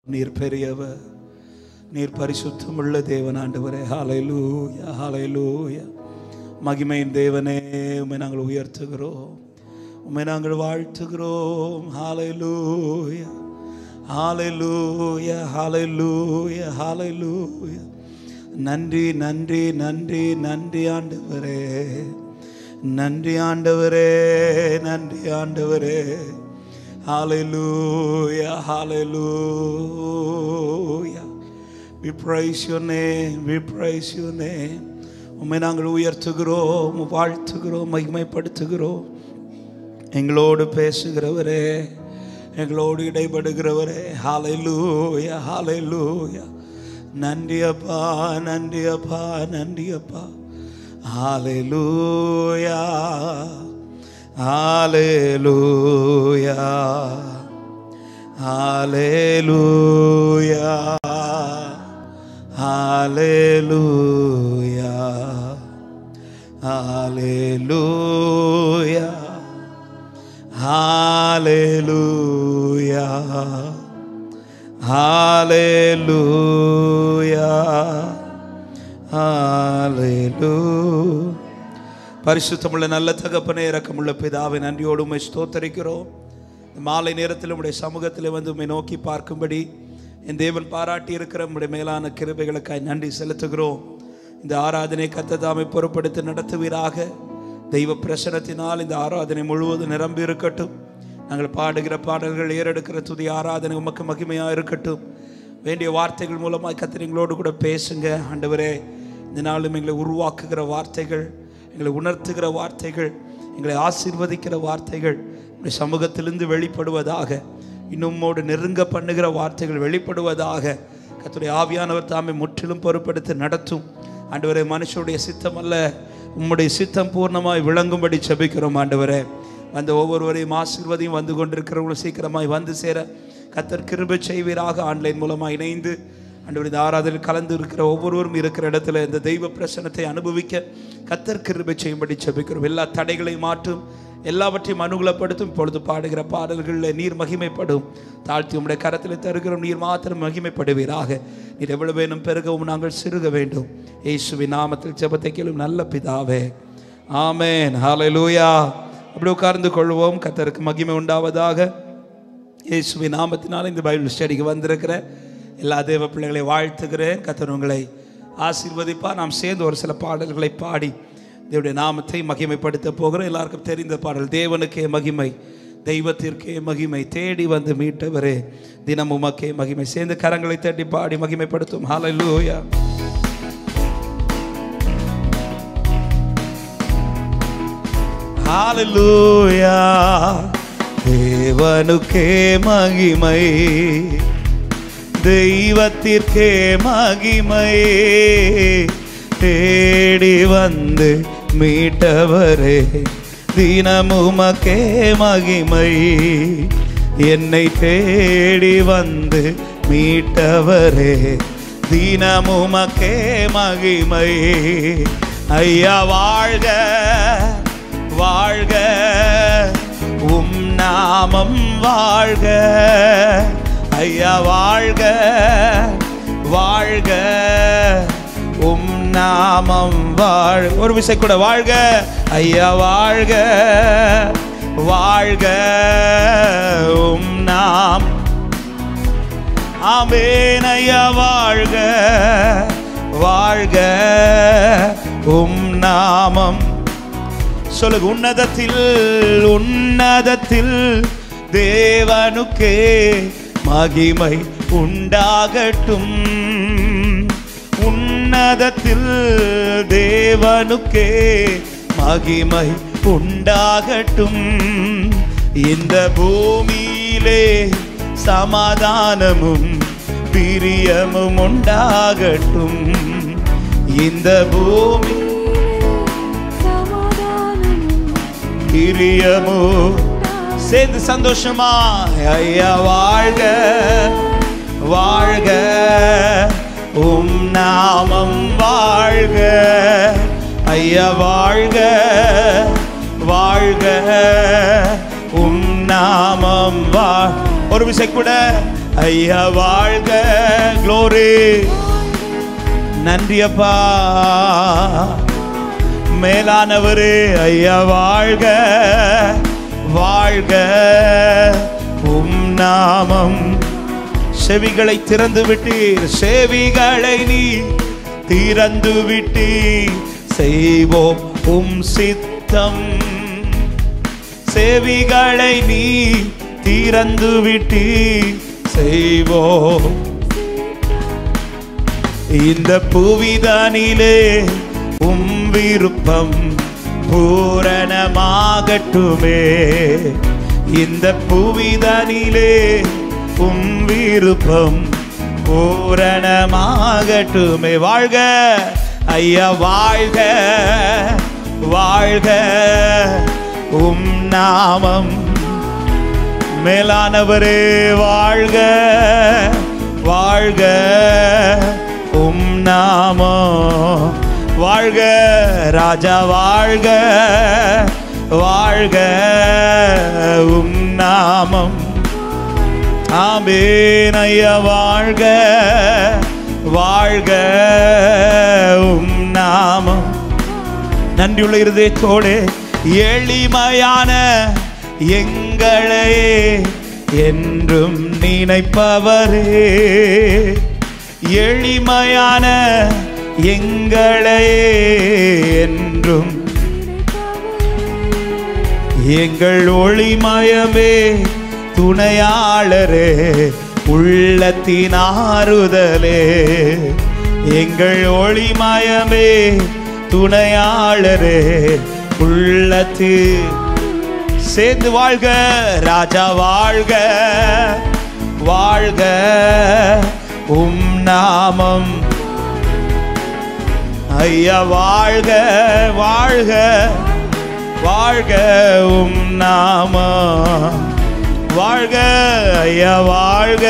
நீர் பெரியவர் நீர் பரிசுத்தமுள்ள தேவன் ஆண்டவரே ஹalleluya ஹalleluya மகிமையின் தேவனே உம்மை நாங்கள் உயர்த்துகிறோம் உம்மை நாங்கள் வாழ்த்துகிறோம் ஹalleluya ஹalleluya ஹalleluya ஹalleluya நன்றி நன்றி நன்றி நன்றி ஆண்டவரே நன்றி ஆண்டவரே நன்றி ஆண்டவரே Hallelujah, hallelujah. We praise your name, we praise your name. உம்மை நாங்கள் உயர்த்துகிறோம் வாழ்த்துகிறோம் மகிமைப்படுத்துகிறோம் எங்களோடு பேசுகிறவரே எங்களோடு இடைபடுகிறவரே ஹalleluya hallelujah நன்றி அப்பா நன்றி அப்பா நன்றி அப்பா ஹalleluya Hallelujah. Hallelujah. Hallelujah. Hallelujah. Hallelujah. Hallelujah. Hallelujah. பரிசுத்தமுள்ள நல்ல தகப்பனே இரக்கமுள்ள பிதாவை நன்றியோடு உம்மை ஸ்தோத்தரிக்கிறோம் இந்த மாலை நேரத்தில் உம்முடைய சமூகத்தில் வந்து உம்மை நோக்கி பார்க்கும்படி என் தேவன் பாராட்டி இருக்கிற உம்முடைய மேலான கிருபைகளுக்காய் நன்றி செலுத்துகிறோம் இந்த ஆராதனை கத்ததாமை பொறுப்படுத்தி நடத்துவீராக தெய்வ பிரசனத்தினால் இந்த ஆராதனை முழுவதும் நிரம்பி இருக்கட்டும் நாங்கள் பாடுகிற பாடல்கள் ஏறெடுக்கிற துதி ஆராதனை உமக்கு மகிமையாக இருக்கட்டும் வேண்டிய வார்த்தைகள் மூலமாக கத்திரிங்களோடு கூட பேசுங்க ஆண்டவரே இந்த நாளும் எங்களை உருவாக்குகிற வார்த்தைகள் எங்களை உணர்த்துகிற வார்த்தைகள் எங்களை ஆசீர்வதிக்கிற வார்த்தைகள் உடைய சமூகத்திலிருந்து வெளிப்படுவதாக இன்னுமோடு நெருங்க பண்ணுகிற வார்த்தைகள் வெளிப்படுவதாக கர்த்தருடைய ஆவியானவர் தாமே முற்றிலும் பொறுப்படுத்தி நடத்தும் ஆண்டவரே மனுஷருடைய சித்தம் அல்ல உம்முடைய சித்தம் பூர்ணமாய் விளங்கும்படி செபிக்கிறோம் ஆண்டவரே வந்த ஒவ்வொருவரையும் ஆசீர்வதியும் வந்து கொண்டிருக்கிறவங்களும் சீக்கிரமாய் வந்து சேர கத்தர் கிருபை செய்வீராக ஆன்லைன் மூலமாக இணைந்து ஆண்டவர் இந்த ஆராதனையில் கலந்து இருக்கிற ஒவ்வொருவரும் இருக்கிற இடத்துல இந்த தெய்வ பிரசனத்தை அனுபவிக்க கத்தர் கிருபை செய்யும்படி செபிக்கிறோம் எல்லா தடைகளையும் மாற்றும் எல்லாவற்றையும் அனுகூலப்படுத்தும் இப்பொழுது பாடுகிற பாடல்களில் நீர் மகிமைப்படும் தாழ்த்தி உம்முடைய கரத்தில் தருகிறோம் நீர் மாத்திரம் மகிமைப்படுவீராக நீர் எவ்வளவு வேணும் பெருகவும் நாங்கள் சிறுக வேண்டும் இயேசுவின் நாமத்தில் ஜெபத்தை கேளும் நல்ல பிதாவே ஆமென் ஹalleluya அப்படி உட்கார்ந்து கொள்வோம் கத்தருக்கு மகிமை உண்டாவதாக இயேசுவின் நாமத்தினால் இந்த பைபிள் ஸ்டடிக்கு வந்திருக்கிற எல்லா தேவ பிள்ளைகளை வாழ்த்துகிறேன் கத்தர் உங்களை ஆசீர்வதிப்பா நாம் சேர்ந்து ஒரு சில பாடல்களை பாடி தேவனுடைய நாமத்தை மகிமைப்படுத்த போகிறோம் எல்லாருக்கும் தெரிந்த பாடல் தேவனுக்கே மகிமை தெய்வத்திற்கே மகிமை தேடி வந்து மீட்டவரே தினம் உமக்கே மகிமை சேர்ந்து கரங்களை தட்டி பாடி மகிமைப்படுத்தும் ஹalleluya ஹalleluya தேவனுக்கே மகிமை தெய்வத்திற்கே மகிமை தேடி வந்து மீட்டவரே தினமுமக்கே மகிமை என்னை தேடி வந்து மீட்டவரே தினமுமக்கே மகிமை ஐயா வாழ்க வாழ்க உம் நாமம் வாழ்க ஐயா வாழ்க வாழ்க உம் நாமம் வாழ் ஒரு விசை கூட வாழ்க ஐயா வாழ்க வாழ்க உம் நாம் ஆமேன் ஐயா வாழ்க வாழ்க உம் நாமம் சொல்லுங்க உன்னதத்தில் உன்னதத்தில் தேவனுக்கே மகிமை உண்டாகட்டும் உன்னதத்தில் தேவனுக்கே மகிமை உண்டாகட்டும் இந்த பூமியிலே சமாதானமும் பிரியமும் உண்டாகட்டும் இந்த பூமி பிரியமோ சேர்ந்து சந்தோஷமா ஐயா வாழ்க வாழ்க உம் நாமம் வாழ்க ஐயா வாழ்க வாழ்க உம் நாமம் வா ஒரு விசை கூட ஐயா வாழ்க க்ளோரி நன்றி அப்பா மேலானவரே ஐயா வாழ்க வாழ்க உம் நாமம் செவிகளை திறந்து விட்டீர் செவிகளை நீ திறந்து விட்டீர் செய்வோம் உம் சித்தம் செவிகளை நீ திறந்து விட்டீர் செய்வோம் இந்த புவிதானிலே உம் விருப்பம் பூரணமாகட்டுமே இந்த புவிதானிலே உம் விருப்பம் பூரணமாகட்டுமே வாழ்க ஐயா வாழ்க வாழ்க உம் நாமம் மேலானவரே வாழ்க வாழ்க உம் நாமோ வாழ்க ராஜா வாழ்க வாழ்க உம் நாமம் ஆமேன் ஐயா வாழ்க வாழ்க உம் நாமம் நன்றியுள்ள இருதயத்தோடு எளிமையான எங்களை என்றும் நினைப்பவரே எளிமையான எங்களை என்றும் எங்கள் ஒளிமயமே துணையாளரே உள்ளத்தின் ஆறுதலே எங்கள் ஒளிமயமே துணையாளரே உள்ளத்து சேர்ந்து வாழ்க ராஜா வாழ்க வாழ்க உம் நாமம் ஐயா வாழ்க வாழ்க வாழ்க உம் நாமம் வாழ்க ஐயா வாழ்க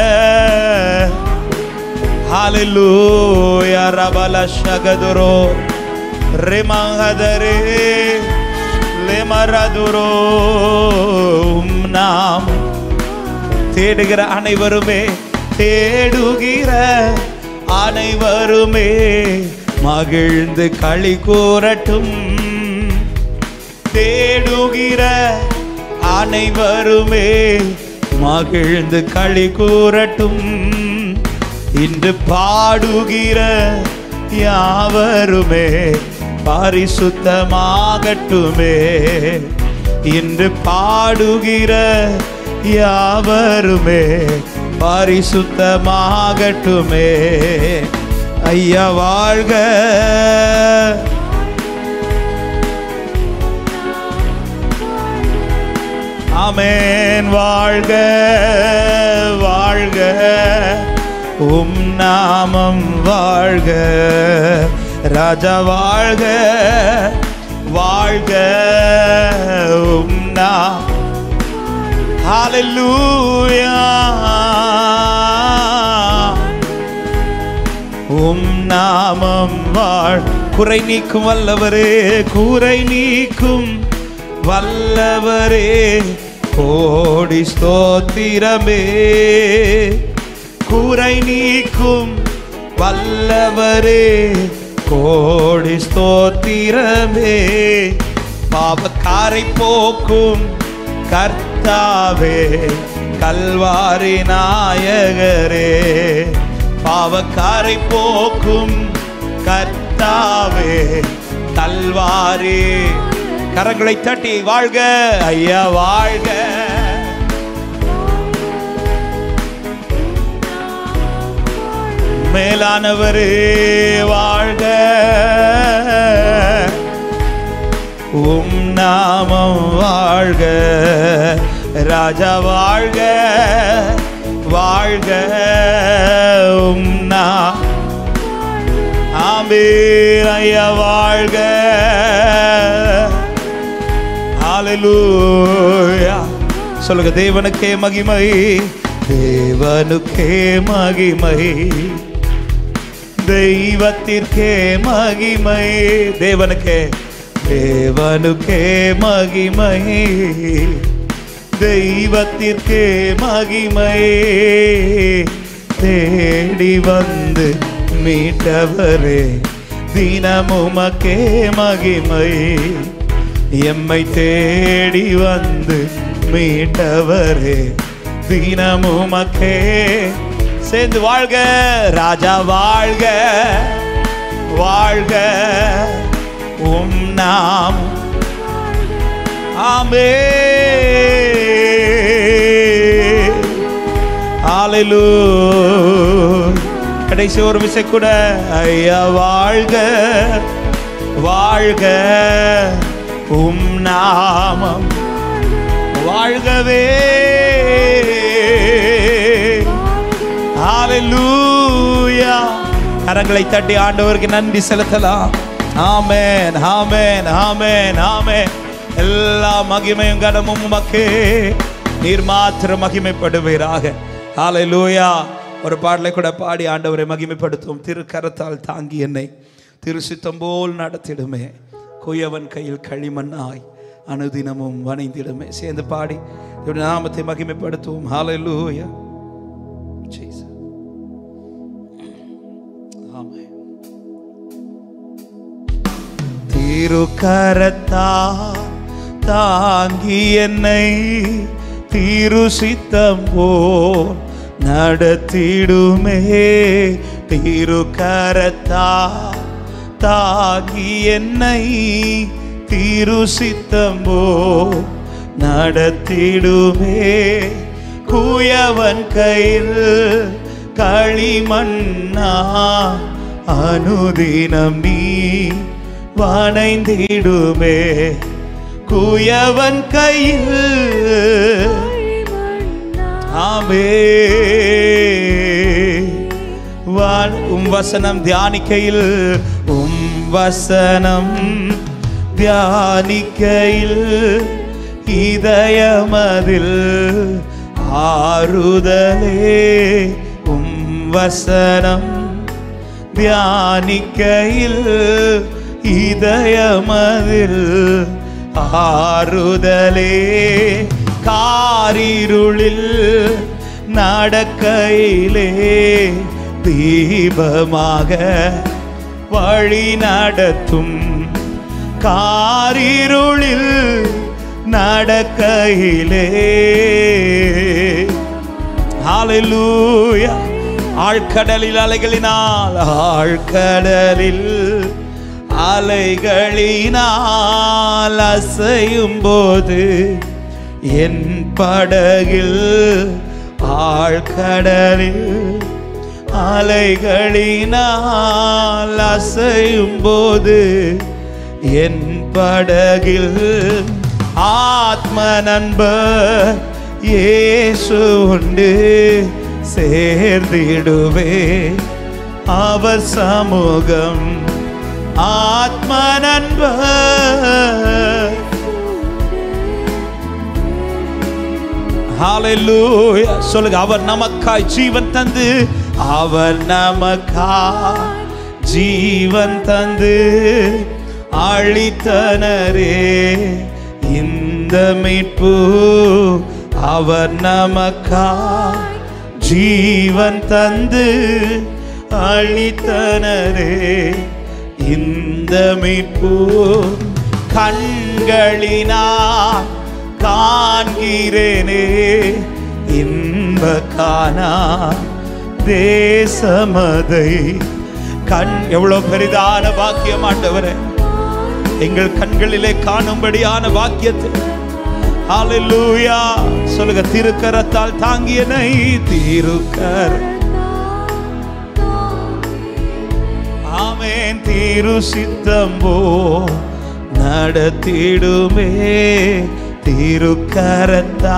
ஹalleluya ரபல ஷகதுரோ ரிமஹதரே லிமரதுரோ உம் நாம் தேடுகிற அனைவருமே தேடுகிற அனைவருமே மகிழ்ந்து களி கூறட்டும் தேடுகிற அனைவருமே மகிழ்ந்து களி கூறட்டும் இன்று பாடுகிற யாவருமே பரிசுத்தமாகட்டுமே இன்று பாடுகிற யாவருமே பரிசுத்தமாகட்டுமே ஐயா வாழ்க ஆமேன் வாழ்க வாழ்க உம் நாமம் வாழ்க ராஜா வாழ்க வாழ்க உம் நா ஹalleluya உம் நாமம் வாழ் குறை நீக்கும் வல்லவரே குறை நீக்கும் வல்லவரே கோடி ஸ்தோத்திரமே குறை நீக்கும் வல்லவரே கோடி ஸ்தோத்திரமே பாவக்காரை போக்கும் கர்த்தாவே கல்வாரி நாயகரே பாவக்காரை போக்கும் கர்த்தாவே கல்வாரி கரங்களை தட்டி வாழ்க ஐயா வாழ்க மேலானவரே வாழ்க உம் நாமம் வாழ்க ராஜா வாழ்க வாழ்க உம் நா ஆமீர் ஐயா வாழ்க ஹalleluya சொல்லுங்க தேவனுக்கே மகிமை தேவனுக்கே மகிமை தெய்வத்திற்கே மகிமை தேவனுக்கே தேவனுக்கே மகிமை தெய்வத்திற்கே மகிமை தேடி வந்து மீட்டவரே தினமுமக்கே மகிமை எம்மை தேடி வந்து மீட்டவரே தினமுமக்கே சேர்ந்து வாழ்க ராஜா வாழ்க வாழ்க உம் நாம் ஆமே ஆலைலு கடைசி ஒரு விசை கூட ஐயா வாழ்க வாழ்க உம் நாமம் வாழ்கவே ஹalleluya கரங்களை தட்டி ஆண்டவருக்கு நன்றி செலுத்தலாம் ஆமென் ஆமென் ஆமென் ஆமென் எல்லா மகிமையும் கனமும் உமக்கே நீர் மாத்திரம் மகிமைப்படுவீராக ஹalleluya ஒரு பாடலை கூட பாடி ஆண்டவரை மகிமைப்படுத்தும் திருக்கரத்தால் தாங்கி என்னை திருசித்தம் போல் நடத்திடுமே குயவன் கையில் களிமண்ணாய் அனுதினமும் வணைந்திடுமே சேர்ந்து பாடி இவருடைய நாமத்தை மகிமைப்படுத்துவோம் ஹalleluya Jesus ஆமென் திருக்கரத்தா தாங்கி என்னை திரு சித்தம் போல் நடத்திடுமே திருக்கரத்தா தாங்கி என்னை திரு சித்தம் போல் நடத்திடுமே குயவன் கையில் களிமண்ணா அனுதினம் நீ வணைந்திடுமே குயவன் கையில் ஆமே வான் உம் வசனம் தியானிக்கையில் உம் வசனம் தியானிக்கையில் இதயமதில் ஆறுதலே உம் வசனம் தியானிக்கையில் இதயமதில் ஆறுதலே காரிருளில் நடக்கையிலே தீபமாக வழி நடத்தும் காரிருளில் நடக்கையிலே ஹalleluya ஆழ்கடலில் அலைகளினால் ஆழ்கடலில் அலைகளினால் அசையும் போது என் படகில் ஆழ்கடலில் அலைகளினால் அசையும் போது என் படகில் ஆத்ம நண்பர் இயேசு உண்டு சேர்ந்திடுவே அவர் சமூகம் ஆத்ம நண்பர் ஹalleluya சொல்லுங்க அவர் நமக்காய் ஜீவன் தந்து அவர் நமக்காய் ஜீவன் தந்து அழித்தனரே இந்த மீட்பு அவர் நமக்காய் ஜீவன் தந்து அழித்தனரே இந்த மீட்பு கண்களினால் காண்கிறேனே இன்ப காணா தேசமதை கண் எவ்வளவு பெரிதான பாக்கியம் ஆண்டவரே எங்கள் கண்களிலே காணும்படியான பாக்கியத்தை ஹalleluya சொல்லுங்க திருக்கரத்தால் தாங்கியனை திருக்கர ஆமென் திரு சித்தம்போ நடத்திடுமே திருக்கரத்தா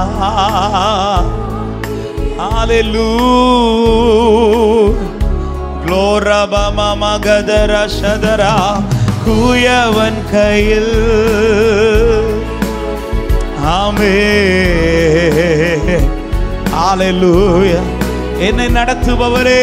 ஹalleluya க்ளோரபம மகதர சதரா குயவன் கையில் ஆமே ஹalleluya என்னை நடத்துபவரே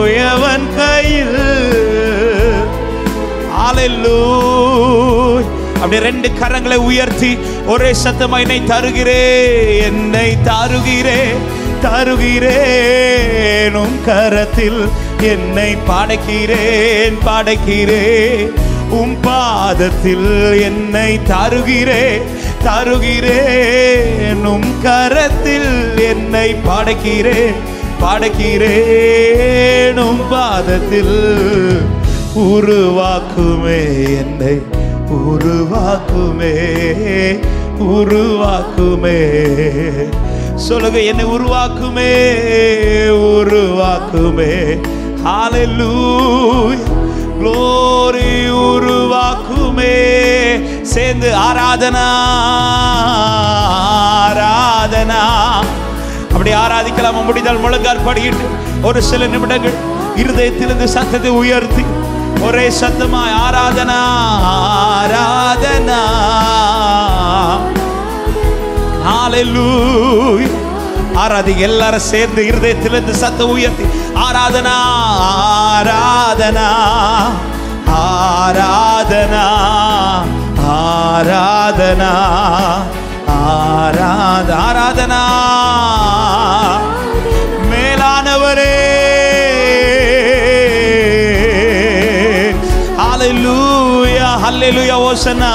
குயவன் கையில் ஹalleluya அப்படியே ரெண்டு கரங்களை உயர்த்தி ஒரே சத்தமா என்னை தருகிறே என்னை தருகிறே தருகிறேன் உன் கரத்தில் என்னை படைக்கிறேன் படைக்கிறேன் உம் பாதத்தில் என்னை தருகிறே தருகிறேன் உம் கரத்தில் என்னை படைக்கிறேன் படைக்கிறேன் உம் பாதத்தில் உருவாக்குமே என்னை உருவாக்குமே உருவாக்குமே சொல்லுங்க என்னை உருவாக்குமே உருவாக்குமே ஹalleluya glory உருவாக்குமே சேர்ந்து ஆராதனா ஆராதனா அப்படி ஆராதிக்கலாம் முடிந்தால் முழங்கால் படியிட்டு ஒரு சில நிமிடங்கள் இருதயத்திலிருந்து சத்தத்தை உயர்த்தி ஒரே சத்தமாய் ஆராதனா ஆராதனா ஹalleluya ஆராதிங்க எல்லாரும் சேர்ந்து இருதயத்திலிருந்து சத்தம் உயர்த்தி ஆராதனா ஆராதனா ஆராதனா ஆராதனா ஆராத ஆராதனா மேலானவரே ஹalleluya ஹalleluya ஓசனா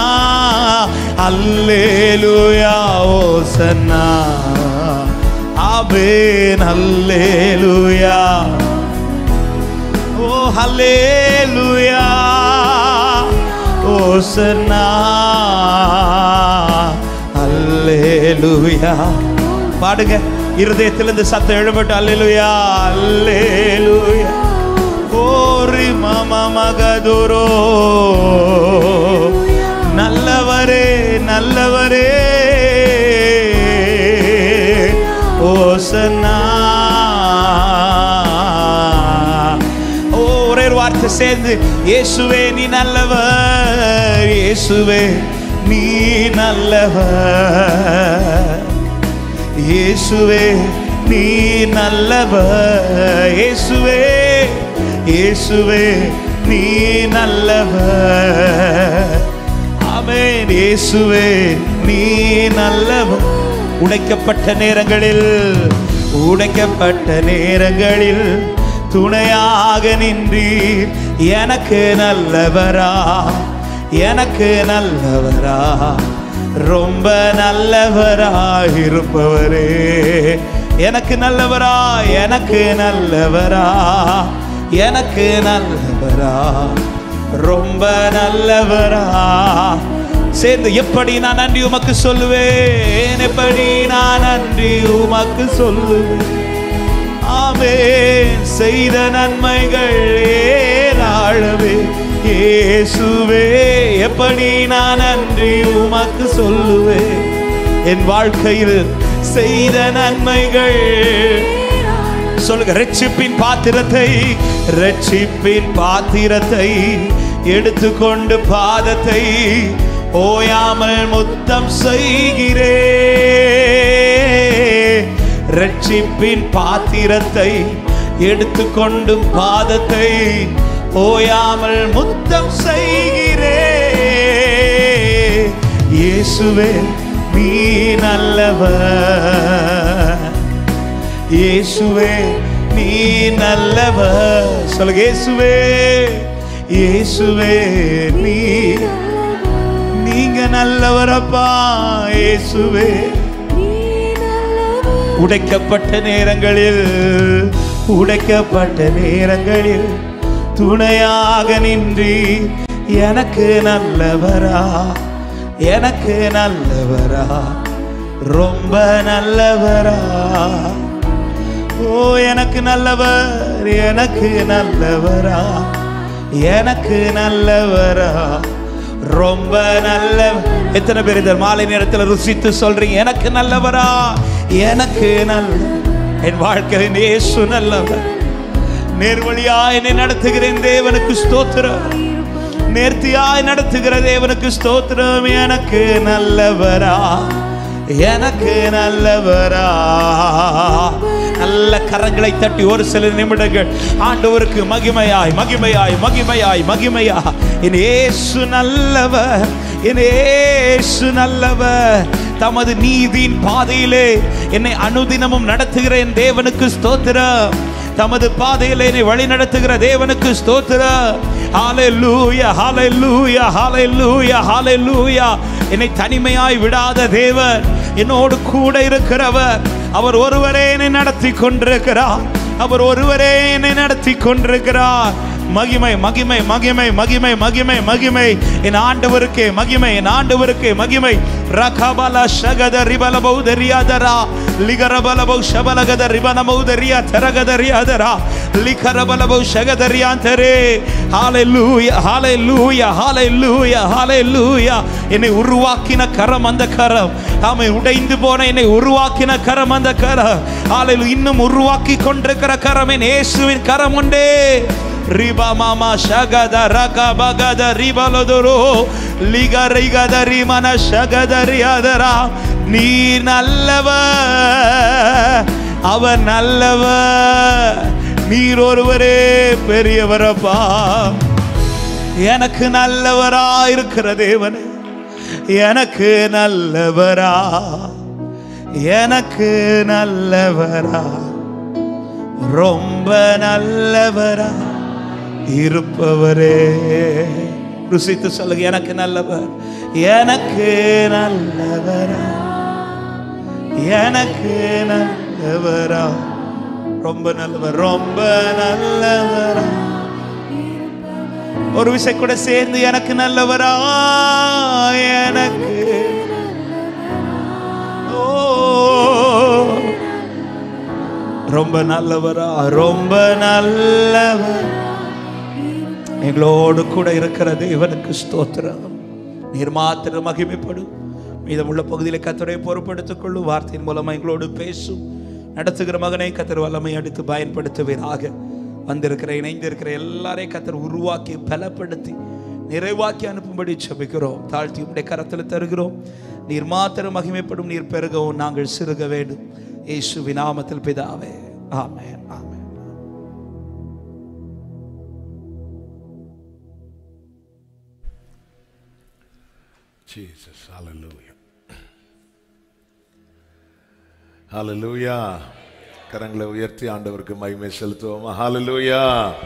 ஹalleluya ஓசனா ஆமென் ஹalleluya ஓ ஹalleluya ஓசனா ஹalleluya பாடுங்க இருதயத்திலிருந்து சத்தம் எழுப்பட்டு அல்லேலுயா அல்லேலுயா ஓரி மம மகதுரோ நல்லவரே நல்லவரே ஓசனா ஓ, ஒரே ஒரு வார்த்தை சேர்ந்து இயேசுவே நீ நல்லவர் இயேசுவே நீ நல்லவர் இயேசுவே நீ நல்லவர் இயேசுவே இயேசுவே நீ நல்லவர் ஆமென் இயேசுவே நீ நல்லவர் உடைக்கப்பட்ட நேரங்களில் உடைக்கப்பட்ட நேரங்களில் துணையாக நின்றீர் எனக்கு நல்லவரா எனக்கு நல்லவரா ரொம்ப நல்லவரா இருப்பவரே எனக்கு நல்லவரா எனக்கு நல்லவரா எனக்கு நல்லவரா ரொம்ப நல்லவரா சேர்ந்து எப்படி நான் நன்றி உமக்கு சொல்லுவேன் எப்படி நான் நன்றி உமக்கு சொல்லுவேன் ஆமென் செய்த நன்மைகள் ஏராளவே இயேசுவே எப்படி நான் நன்றி உமக்கு சொல்லுவேன் என் வாழ்க்கையில் செய்த நன்மைகள் சொல்லுங்க ரட்சிப்பின் பாத்திரத்தை ரட்சிப்பின் பாத்திரத்தை எடுத்துக்கொண்டு பாதத்தை ஓயாமல் முத்தம் செய்கிறே ரட்சிப்பின் பாத்திரத்தை எடுத்துக்கொண்டு பாதத்தை ஓயாமல் முத்தம் செய்கிறே இயேசுவே நீ நல்லவர் இயேசுவே நீ நல்லவர் சொல்லுங்க இயேசுவே இயேசுவே நீ நீங்க நல்லவரப்பா இயேசுவே உடைக்கப்பட்ட நேரங்களில் உடைக்கப்பட்ட நேரங்களில் துணையாக நின்றி எனக்கு நல்லவரா எனக்கு நல்லவரா ரொம்ப நல்லவரா ஓ எனக்கு நல்லவர் எனக்கு நல்லவரா எனக்கு நல்லவரா ரொம்ப நல்ல எத்தனை பேர் இந்த மாலை நேரத்தில் ருசித்து சொல்றீங்க எனக்கு நல்லவரா எனக்கு நல்ல என் வாழ்க்கையின் இயேசு நல்லவர் நேர்வழியா என்னை நடத்துகிறேன் தேவனுக்கு ஸ்தோத்திரம் நேர்த்தியாய் நடத்துகிற தேவனுக்கு ஸ்தோத்திரம் எனக்கு நல்லவரா எனக்கு நல்லவரா நல்ல கரங்களை தட்டி ஒரு சில நிமிடங்கள் ஆண்டவருக்கு மகிமையாய் மகிமையாய் மகிமையாய் மகிமையா என் இயேசு நல்லவர் என் இயேசு நல்லவர் தமது நீதியின் பாதையிலே என்னை அனுதினமும் நடத்துகிற என் தேவனுக்கு ஸ்தோத்திரம் தமது பாதையிலே என்னை வழி நடத்துகிற தேவனுக்கு ஸ்தோத்திரம் ஹalleluya ஹalleluya ஹalleluya ஹalleluya என்னை தனிமையாய் விடாத தேவன் என்னோடு கூட இருக்கிறவர் அவர் ஒருவரே என்னை நடத்தி கொண்டிருக்கிறார் அவர் ஒருவரே என்னை நடத்தி கொண்டிருக்கிறார் மகிமை மகிமை மகிமை மகிமை மகிமை மகிமை என் ஆண்டவருக்கே மகிமை என் ஆண்டவருக்கே மகிமை ரகபல ஷகத ரிபல பௌதரியாதரா லிகரபல பௌ ஷபலகத ரிபன மௌதரியா தரகதரியாதரா லிகரபல பௌ ஷகதரியாந்தரே ஹalleluya ஹalleluya ஹalleluya ஹalleluya என்னை உருவாக்கின கரம் அந்த கரம் ஆமை உடைந்து போன என்னை உருவாக்கின கரம் அந்த கரம் ஹalleluya இன்னும் உருவாக்கி கொண்டிருக்கிற கரம் என் இயேசுவின் கரம் உண்டே ரிபா மாமா ஷகத ரக பகத ரிபலதுரு லிக ரிகத ரிமன ஷகத ரியாதரா நீ நல்லவர் அவர் நல்லவர் நீர் ஒருவரே பெரியவரப்பா எனக்கு நல்லவரா இருக்கிற தேவனே எனக்கு நல்லவரா எனக்கு நல்லவரா ரொம்ப நல்லவரா இருப்பவரே ருசித்து சொல்லுங்க எனக்கு நல்லவர் எனக்கு நல்லவரா எனக்கு நல்லவரா ரொம்ப நல்லவர் ரொம்ப நல்லவரா ஒரு விஷயம் கூட சேர்ந்து எனக்கு நல்லவரா எனக்கு ஓ ரொம்ப நல்லவரா ரொம்ப நல்லவர் எங்களோடு கூட இருக்கிற தேவனுக்கு ஸ்தோத்திரம் நீர் மாத்திரம் மகிமைப்படும் மீதமுள்ள பகுதியில் கத்தரை பொறுப்படுத்திக் கொள்ளும் வார்த்தையின் மூலமா எங்களோடு பேசும் நடத்துகிற மகனை கத்தர் வல்லமை அடித்து பயன்படுத்துவீராக வந்திருக்கிற இணைந்திருக்கிற எல்லாரையும் கத்தர் உருவாக்கி பலப்படுத்தி நிறைவாக்கி அனுப்பும்படி செபிக்கிறோம் தாழ்த்தி உடைய கரத்தில் தருகிறோம் நீர் மாத்திரம் மகிமைப்படும் நீர் பெருகவும் நாங்கள் சிறுக வேண்டும் இயேசு நாமத்தில் பிதாவே ஆமென் ஆமென் Jesus, hallelujah. Hallelujah. கரங்களை உயர்த்தி ஆண்டவருக்கு மகிமை செலுத்துவோமா ஹalleluya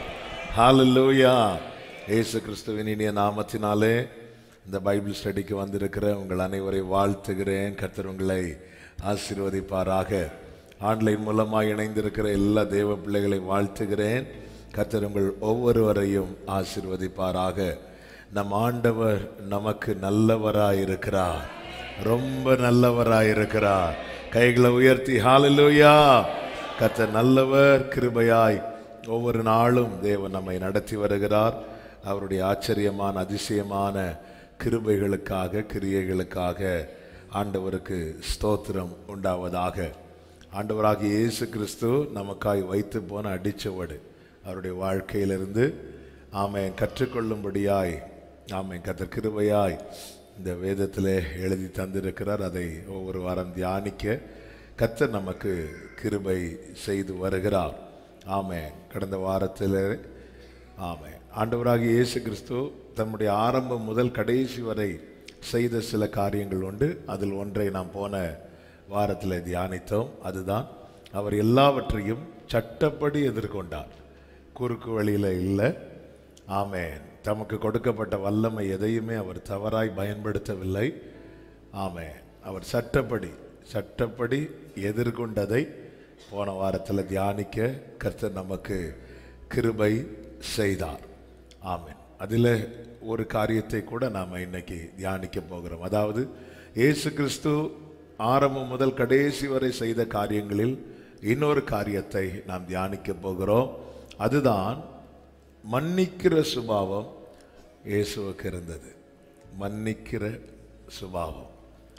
ஹalleluya இயேசு கிறிஸ்துவின் இனிய நாமத்தினாலே இந்த பைபிள் ஸ்டடிக்கு வந்திருக்கிற உங்கள் அனைவரை வாழ்த்துகிறேன் கர்த்தர் உங்களை ஆசீர்வதிப்பாராக ஆன்லைன் மூலமாக இணைந்திருக்கிற எல்லா தேவ பிள்ளைகளை வாழ்த்துகிறேன் கர்த்தர் உங்கள் ஒவ்வொருவரையும் ஆசீர்வதிப்பாராக நம் ஆண்டவர் நமக்கு நல்லவராய் இருக்கிறார் ரொம்ப நல்லவராய் இருக்கிறார் கைகளை உயர்த்தி ஹalleluya கர்த்தர் நல்லவர் கிருபையாய் ஒவ்வொரு நாளும் தேவன் நம்மை நடத்தி வருகிறார் அவருடைய ஆச்சரியமான அதிசயமான கிருபைகளுக்காக கிரியைகளுக்காக ஆண்டவருக்கு ஸ்தோத்திரம் உண்டாவதாக ஆண்டவராகிய இயேசு கிறிஸ்து நமக்காய் வைத்து போன அடிச்சவடு அவருடைய வாழ்க்கையிலிருந்து ஆமென் கற்றுக்கொள்ளும்படியாய் ஆமென் கத்தர் கிருபையாய் இந்த வேதத்திலே எழுதி தந்திருக்கிறார் அதை ஒவ்வொரு வாரம் தியானிக்க கத்தர் நமக்கு கிருபை செய்து வருகிறார் ஆமென் கடந்த வாரத்தில் ஆமென் ஆண்டவராகிய இயேசு கிறிஸ்து தம்முடைய ஆரம்பம் முதல் கடைசி வரை செய்த சில காரியங்கள் உண்டு அதில் ஒன்றை நாம் போன வாரத்தில் தியானித்தோம் அதுதான் அவர் எல்லாவற்றையும் சட்டப்படி எதிர்கொண்டார் குறுக்கு வழியில் இல்லை ஆமென் தமக்கு கொடுக்கப்பட்ட வல்லமை எதையுமே அவர் தவறாய் பயன்படுத்தவில்லை ஆமென் அவர் சட்டப்படி சட்டப்படி எதிர்கொண்டதை போன வாரத்தில் தியானிக்க கர்த்தர் நமக்கு கிருபை செய்தார் ஆமென் அதில் ஒரு காரியத்தை கூட நாம் இன்னைக்கு தியானிக்க போகிறோம் அதாவது இயேசு கிறிஸ்து ஆரம்பம் முதல் கடைசி வரை செய்த காரியங்களில் இன்னொரு காரியத்தை நாம் தியானிக்க போகிறோம் அதுதான் மன்னிக்கிற சுபாவம் இயேசுவுக்கு இருந்தது மன்னிக்கிற சுபாவம்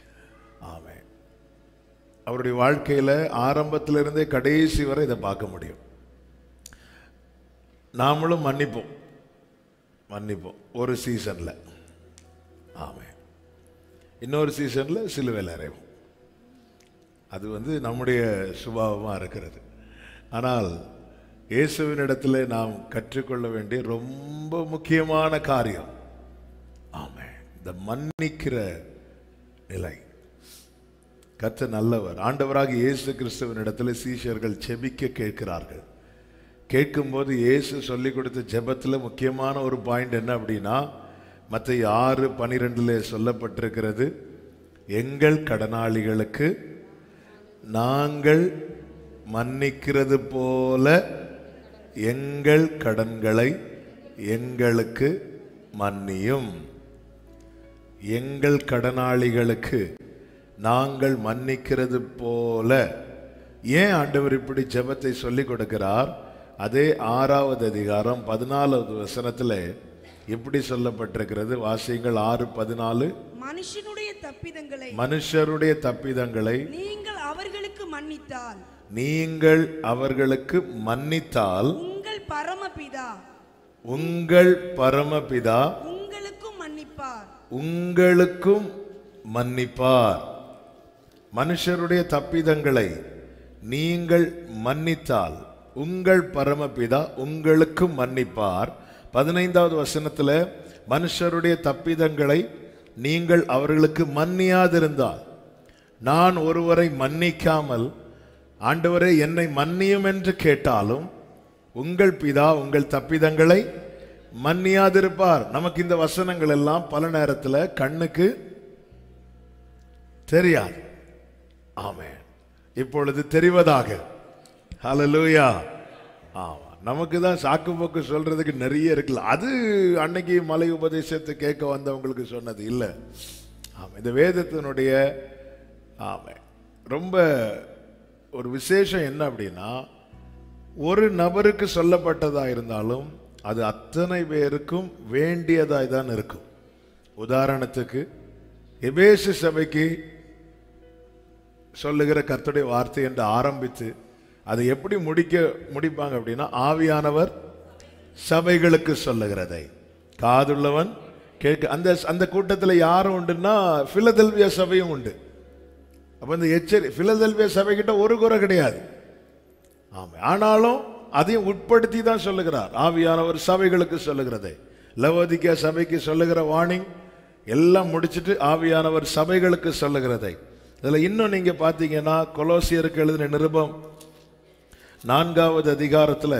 ஆமென் அவருடைய வாழ்க்கையில் ஆரம்பத்திலிருந்தே கடைசி வரை இதை பார்க்க முடியும் நாமளும் மன்னிப்போம் மன்னிப்போம் ஒரு சீசனில் ஆமென் இன்னொரு சீசனில் சிலுவையில் அறைவோம் அது வந்து நம்முடைய சுபாவமாக இருக்கிறது ஆனால் இயேசுவினிடத்தில் நாம் கற்றுக்கொள்ள வேண்டிய ரொம்ப முக்கியமான காரியம் ஆமென் இந்த மன்னிக்கிற நிலை கர்த்தர் நல்லவர் ஆண்டவராக இயேசு கிறிஸ்துவின் இடத்துல சீஷர்கள் செபிக்க கேட்கிறார்கள் கேட்கும்போது இயேசு சொல்லி கொடுத்த ஜெபத்தில் முக்கியமான ஒரு பாயிண்ட் என்ன அப்படின்னா மற்ற ஆறு பனிரெண்டுல சொல்லப்பட்டிருக்கிறது எங்கள் கடனாளிகளுக்கு நாங்கள் மன்னிக்கிறது போல எங்கள் கடன்களை எங்களுக்கு மன்னியும் எங்கள் கடனாளிகளுக்கு நாங்கள் மன்னிக்கிறது போல ஏன் ஆண்டவர் இப்படி ஜெபத்தை சொல்லி கொடுக்கிறார் அதே ஆறாவது அதிகாரம் பதினாலாவது வசனத்துல எப்படி சொல்லப்பட்டிருக்கிறது வாசியங்கள் ஆறு பதினாலு மனுஷனுடைய தப்பிதங்களை மனுஷருடைய தப்பிதங்களை நீங்கள் அவர்களுக்கு மன்னித்தால் நீங்கள் அவர்களுக்கு மன்னித்தால் உங்கள் பரமபிதா உங்கள் பரமபிதா உங்களுக்கும் மன்னிப்பார் உங்களுக்கும் மன்னிப்பார் மனுஷருடைய தப்பிதங்களை நீங்கள் மன்னித்தால் உங்கள் பரமபிதா உங்களுக்கும் மன்னிப்பார் பதினைந்தாவது வசனத்துல மனுஷருடைய தப்பிதங்களை நீங்கள் அவர்களுக்கு மன்னியாதிருந்தால் நான் ஒருவரை மன்னிக்காமல் ஆண்டவரே என்னை மன்னியும் என்று கேட்டாலும் உங்கள் பிதா உங்கள் தப்பிதங்களை மன்னியாதிருப்பார் நமக்கு இந்த வசனங்கள் எல்லாம் பல நேரத்தில் கண்ணுக்கு தெரியாது ஆமென் இப்பொழுது தெரிவதாக ஹalleluya ஆமா நமக்கு தான் சாக்கு போக்கு சொல்றதுக்கு நிறைய இருக்குல்ல அது அன்னைக்கு மலை உபதேசத்தை கேட்க வந்தவங்களுக்கு சொன்னது இல்லை ஆமா இந்த வேதத்தினுடைய ஆமா ரொம்ப ஒரு விசேஷம் என்ன அப்படின்னா ஒரு நபருக்கு சொல்லப்பட்டதா இருந்தாலும் அது அத்தனை பேருக்கும் வேண்டியதாய் தான் இருக்கும் உதாரணத்துக்கு எபேசு சபைக்கு சொல்லுகிற கர்த்தருடைய வார்த்தை என்று ஆரம்பித்து அதை எப்படி முடிக்க முடிப்பாங்க அப்படின்னா ஆவியானவர் சபைகளுக்கு சொல்லுகிறதை காதுள்ளவன் கேட்க அந்த அந்த கூட்டத்தில் யாரும் உண்டுன்னா பிலதெல்வியா சபையும் உண்டு அப்ப இந்த எச்சரி பிலதெல்வியா சபைகிட்ட ஒரு குறை கிடையாது ஆமா ஆனாலும் அதையும் உட்படுத்தி தான் சொல்லுகிறார் ஆவியானவர் சபைகளுக்கு சொல்லுகிறதை லவோதிக்கா சபைக்கு சொல்லுகிற வார்னிங் எல்லாம் முடிச்சிட்டு ஆவியானவர் சபைகளுக்கு சொல்லுகிறதை இதுல இன்னும் நீங்க பாத்தீங்கன்னா கொலோசியருக்கு எழுதின நிருபம் நான்காவது அதிகாரத்துல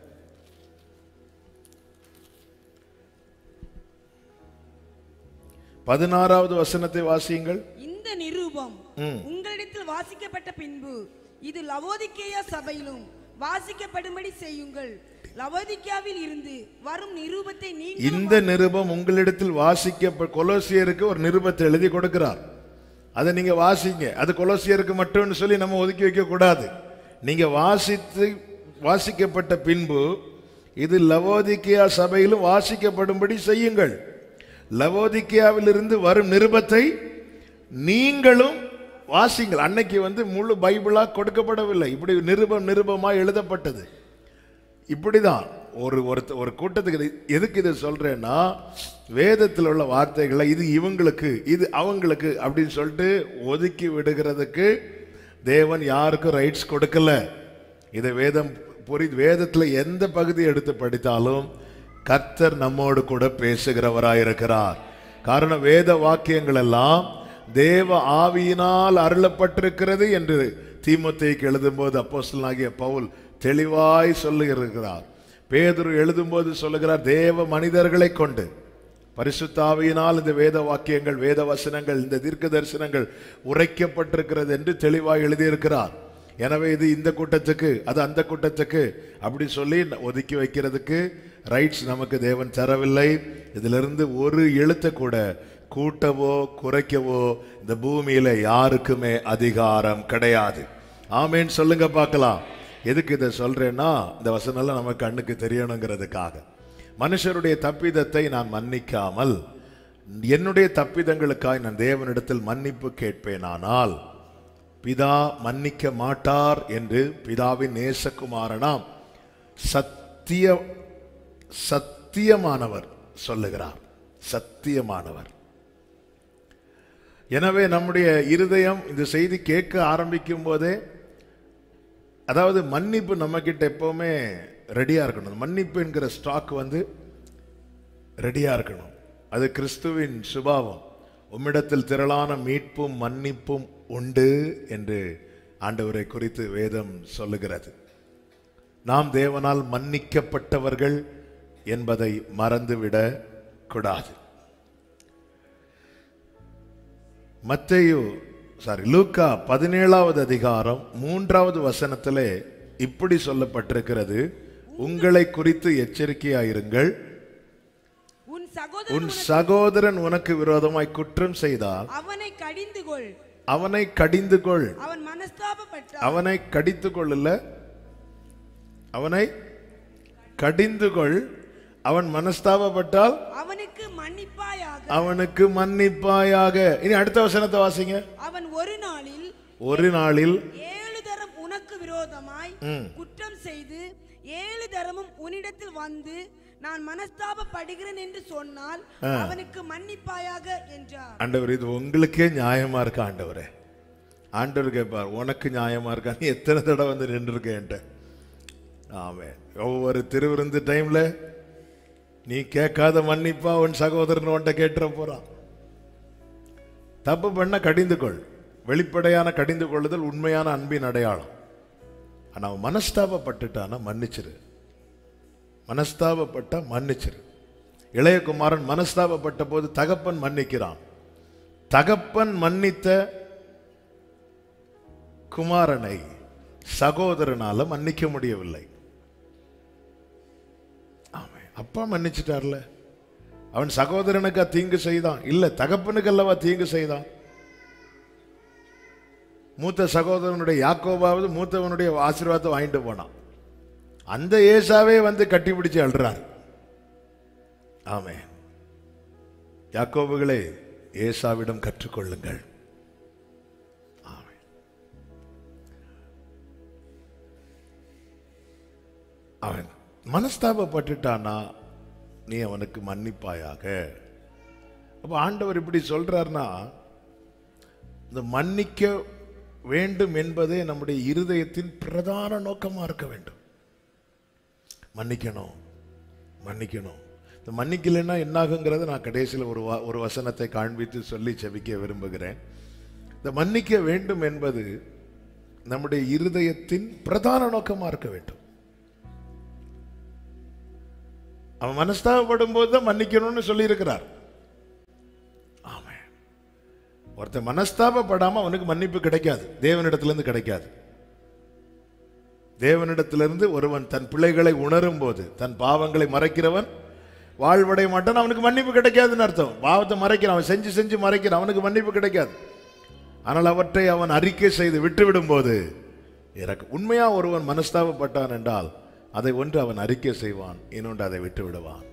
பதினாறாவது வசனத்தை வாசியுங்கள் இந்த நிரூபம் ம். உங்களிடத்தில் வாசிக்கப்பட்ட பின்பு இது லவோதிக்கேயா சபையிலும் வாசிக்கப்படும்படி செய்யுங்கள் லவோதிக்காவில் இருந்து வரும் நிரூபத்தை நீங்கள் இந்த நிருபம் உங்களிடத்தில் வாசிக்க கொலோசியருக்கு ஒரு நிருபத்தை எழுதி கொடுக்கிறார் அதை நீங்க வாசிங்க அது கொலோசியருக்கு மட்டும்னு சொல்லி நம்ம ஒதுக்கி வைக்க கூடாது நீங்க வாசித்து வாசிக்கப்பட்ட பின்பு இது லவோதிக்கியா சபையிலும் வாசிக்கப்படும்படி செய்யுங்கள் லவோதிக்கியாவிலிருந்து வரும் நிருபத்தை நீங்களும் வாசிங்கள் அன்னைக்கு வந்து முழு பைபிளா கொடுக்கப்படவில்லை இப்படி நிருபம் நிருபமா எழுதப்பட்டது இப்படிதான் ஒரு ஒருத்த ஒரு கூட்டத்துக்கு இது- எதுக்கு இதை சொல்றேன்னா வேதத்தில் உள்ள வார்த்தைகளை இது இவங்களுக்கு இது அவங்களுக்கு அப்படின்னு சொல்லிட்டு ஒதுக்கி விடுகிறதுக்கு தேவன் யாருக்கும் ரைட்ஸ் கொடுக்கல இதை வேதம் புரி வேதத்துல எந்த பகுதி எடுத்து படித்தாலும் கர்த்தர் நம்மோடு கூட பேசுகிறவராயிருக்கிறார் காரணம் வேத வாக்கியங்கள் எல்லாம் தேவ ஆவியினால் அருளப்பட்டிருக்கிறது என்று தீமோத்தேயுக்கு எழுதும்போது அப்போஸ்தலனாகிய பவுல் தெளிவாய் சொல்லுகிறார் பேதுரு எழுதும்போது சொல்லுகிறார் தேவ மனிதர்களை கொண்டு பரிசுத்தாவியினால் இந்த வேத வாக்கியங்கள் வேத வசனங்கள் இந்த தீர்க்க தரிசனங்கள் உரைக்கப்பட்டிருக்கிறது என்று தெளிவாய் எழுதியிருக்கிறார் எனவே இது இந்த கூட்டத்துக்கு அது அந்த கூட்டத்துக்கு அப்படி சொல்லி ஒதுக்கி வைக்கிறதுக்கு ரைட்ஸ் நமக்கு தேவன் தரவில்லை இதிலிருந்து ஒரு எழுத்தை கூட கூட்டவோ குறைக்கவோ இந்த பூமியில யாருக்குமே அதிகாரம் கிடையாது ஆமேன்னு சொல்லுங்க பார்க்கலாம் எதுக்கு இதை சொல்றேன்னா இந்த வசனம்லாம் நம்ம கண்ணுக்கு தெரியணுங்கிறதுக்காக மனுஷருடைய தப்பிதத்தை நான் மன்னிக்காமல் என்னுடைய தப்பிதங்களுக்காய் நான் தேவனிடத்தில் மன்னிப்பு கேட்பேனானால் பிதா மன்னிக்க மாட்டார் என்று பிதாவின் நேசகுமாரனாம் சத்திய சத்தியமானவர் சொல்லுகிறார் சத்தியமானவர் எனவே நம்முடைய இருதயம் இந்த செய்தி கேட்க ஆரம்பிக்கும் போதே அதாவது மன்னிப்பு நம்ம கிட்ட எப்பவுமே ரெடியா இருக்கணும் மன்னிப்பு என்கிற ஸ்டாக் வந்து ரெடியா இருக்கணும் அது கிறிஸ்துவின் சுபாவம் உம்மிடத்தில் திரளான மீட்பும் மன்னிப்பும் உண்டு என்று ஆண்டவரை குறித்து வேதம் சொல்லுகிறது நாம் தேவனால் மன்னிக்கப்பட்டவர்கள் என்பதை மறந்துவிடக் கூடாது மத்தேயு சாரி லூக்கா பதினேழாவது அதிகாரம் மூன்றாவது வசனத்திலே இப்படி சொல்லப்பட்டிருக்கிறது உங்களை குறித்து எச்சரிக்கையாயிருங்கள் உன் உன் சகோதரன் சகோதரன் உனக்கு விரோதமாய் குற்றம் செய்தால் அவனை கடிந்து கொள் அவனை கடிந்து கொள் அவன் மனஸ்தாபப்பட்டான் அவனை கடித்து கொள்ளல அவனை கடிந்து கொள் அவன் மனஸ்தாபப்பட்டால் அவனுக்கு மன்னிப்பாயாக அவனுக்கு மன்னிப்பாயாக இனி அடுத்த வசனத்தை வாசிங்க அவன் ஒரு நாளில் ஒரு நாளில் ஏழு தரம் உனக்கு விரோதமாய் குற்றம் செய்து ஏழு தரமும் உன்னிடத்தில் வந்து நான் மனஸ்தாபப்படுகிறேன் என்று சொன்னால் அவனுக்கு மன்னிப்பாயாக என்றார் ஆண்டவர் இது உங்களுக்கே நியாயமா இருக்கா ஆண்டவரே ஆண்டவர் கேட்பார் உனக்கு நியாயமா இருக்கா நீ எத்தனை தடவை வந்து நின்றுருக்கேன்ட்ட ஆமே ஒவ்வொரு திருவிருந்து டைம்ல நீ கேட்காத மன்னிப்பா உன் சகோதரன் உன்ட்ட கேட்டுற போறான் தப்பு பண்ண கடிந்து கொள் வெளிப்படையான கடிந்து கொள்ளுதல் உண்மையான அன்பின் அடையாளம் ஆனா அவன் மனஸ்தாபப்பட்டுட்டானா மன்னிச்சிரு மனஸ்தாபப்பட்டா மன்னிச்சிரு இளையகுமாரன் மனஸ்தாபப்பட்ட போது தகப்பன் மன்னிக்கிறான் தகப்பன் மன்னித்த குமாரனை சகோதரனால மன்னிக்க முடியவில்லை ஆமென். அப்பா மன்னிச்சிட்டார்ல அவன் சகோதரனுக்கா தீங்கு செய்தான் இல்ல தகப்பனுக்கு அல்லவா தீங்கு செய்தான் மூத்த சகோதரனுடைய யாக்கோபாவது மூத்தவனுடைய ஆசீர்வாதத்தை வாங்கிட்டு போனான் அந்த ஏசாவே வந்து கட்டிப்பிடிச்சு அழுறார் ஆமே யாக்கோபுகளே ஏசாவிடம் கற்றுக்கொள்ளுங்கள் ஆமென். அவன் மனஸ்தாபப்பட்டுட்டானா நீ அவனுக்கு மன்னிப்பாயாக அப்ப ஆண்டவர் இப்படி சொல்றாருன்னா இந்த மன்னிக்க வேண்டும் என்பதே நம்முடைய இருதயத்தின் பிரதான நோக்கமா இருக்க வேண்டும் மன்னிக்கணும் மன்னிக்கணும் இந்த மன்னிக்கலைன்னா என்னாகுங்கிறத நான் கடைசியில் ஒரு வ- ஒரு வசனத்தை காண்பித்து சொல்லி செபிக்க விரும்புகிறேன் இந்த மன்னிக்க வேண்டும் என்பது நம்முடைய இருதயத்தின் பிரதான நோக்கமா இருக்க வேண்டும் அவன் மனஸ்தாபப்படும் போது தான் மன்னிக்கணும்னு சொல்லியிருக்கிறார் ஆமென் ஒருத்தன் மனஸ்தாபப்படாம அவனுக்கு மன்னிப்பு கிடைக்காது தேவனிடத்திலிருந்து கிடைக்காது தேவனிடத்திலிருந்து ஒருவன் தன் பிள்ளைகளை உணரும் போது தன் பாவங்களை மறைக்கிறவன் வாழ்வடைய மாட்டான் அவனுக்கு மன்னிப்பு கிடைக்காதுன்னு அர்த்தம் பாவத்தை மறைக்கிறான் அவன் செஞ்சு செஞ்சு மறைக்கிறான் அவனுக்கு மன்னிப்பு கிடைக்காது ஆனால் அவற்றை அவன் அறிக்கை செய்து விட்டுவிடும் போது எனக்கு உண்மையா ஒருவன் மனஸ்தாபப்பட்டான் என்றால் அதை ஒன்று அவன் அறிக்கை செய்வான் இன்னொன்று அதை விட்டு விடுவான்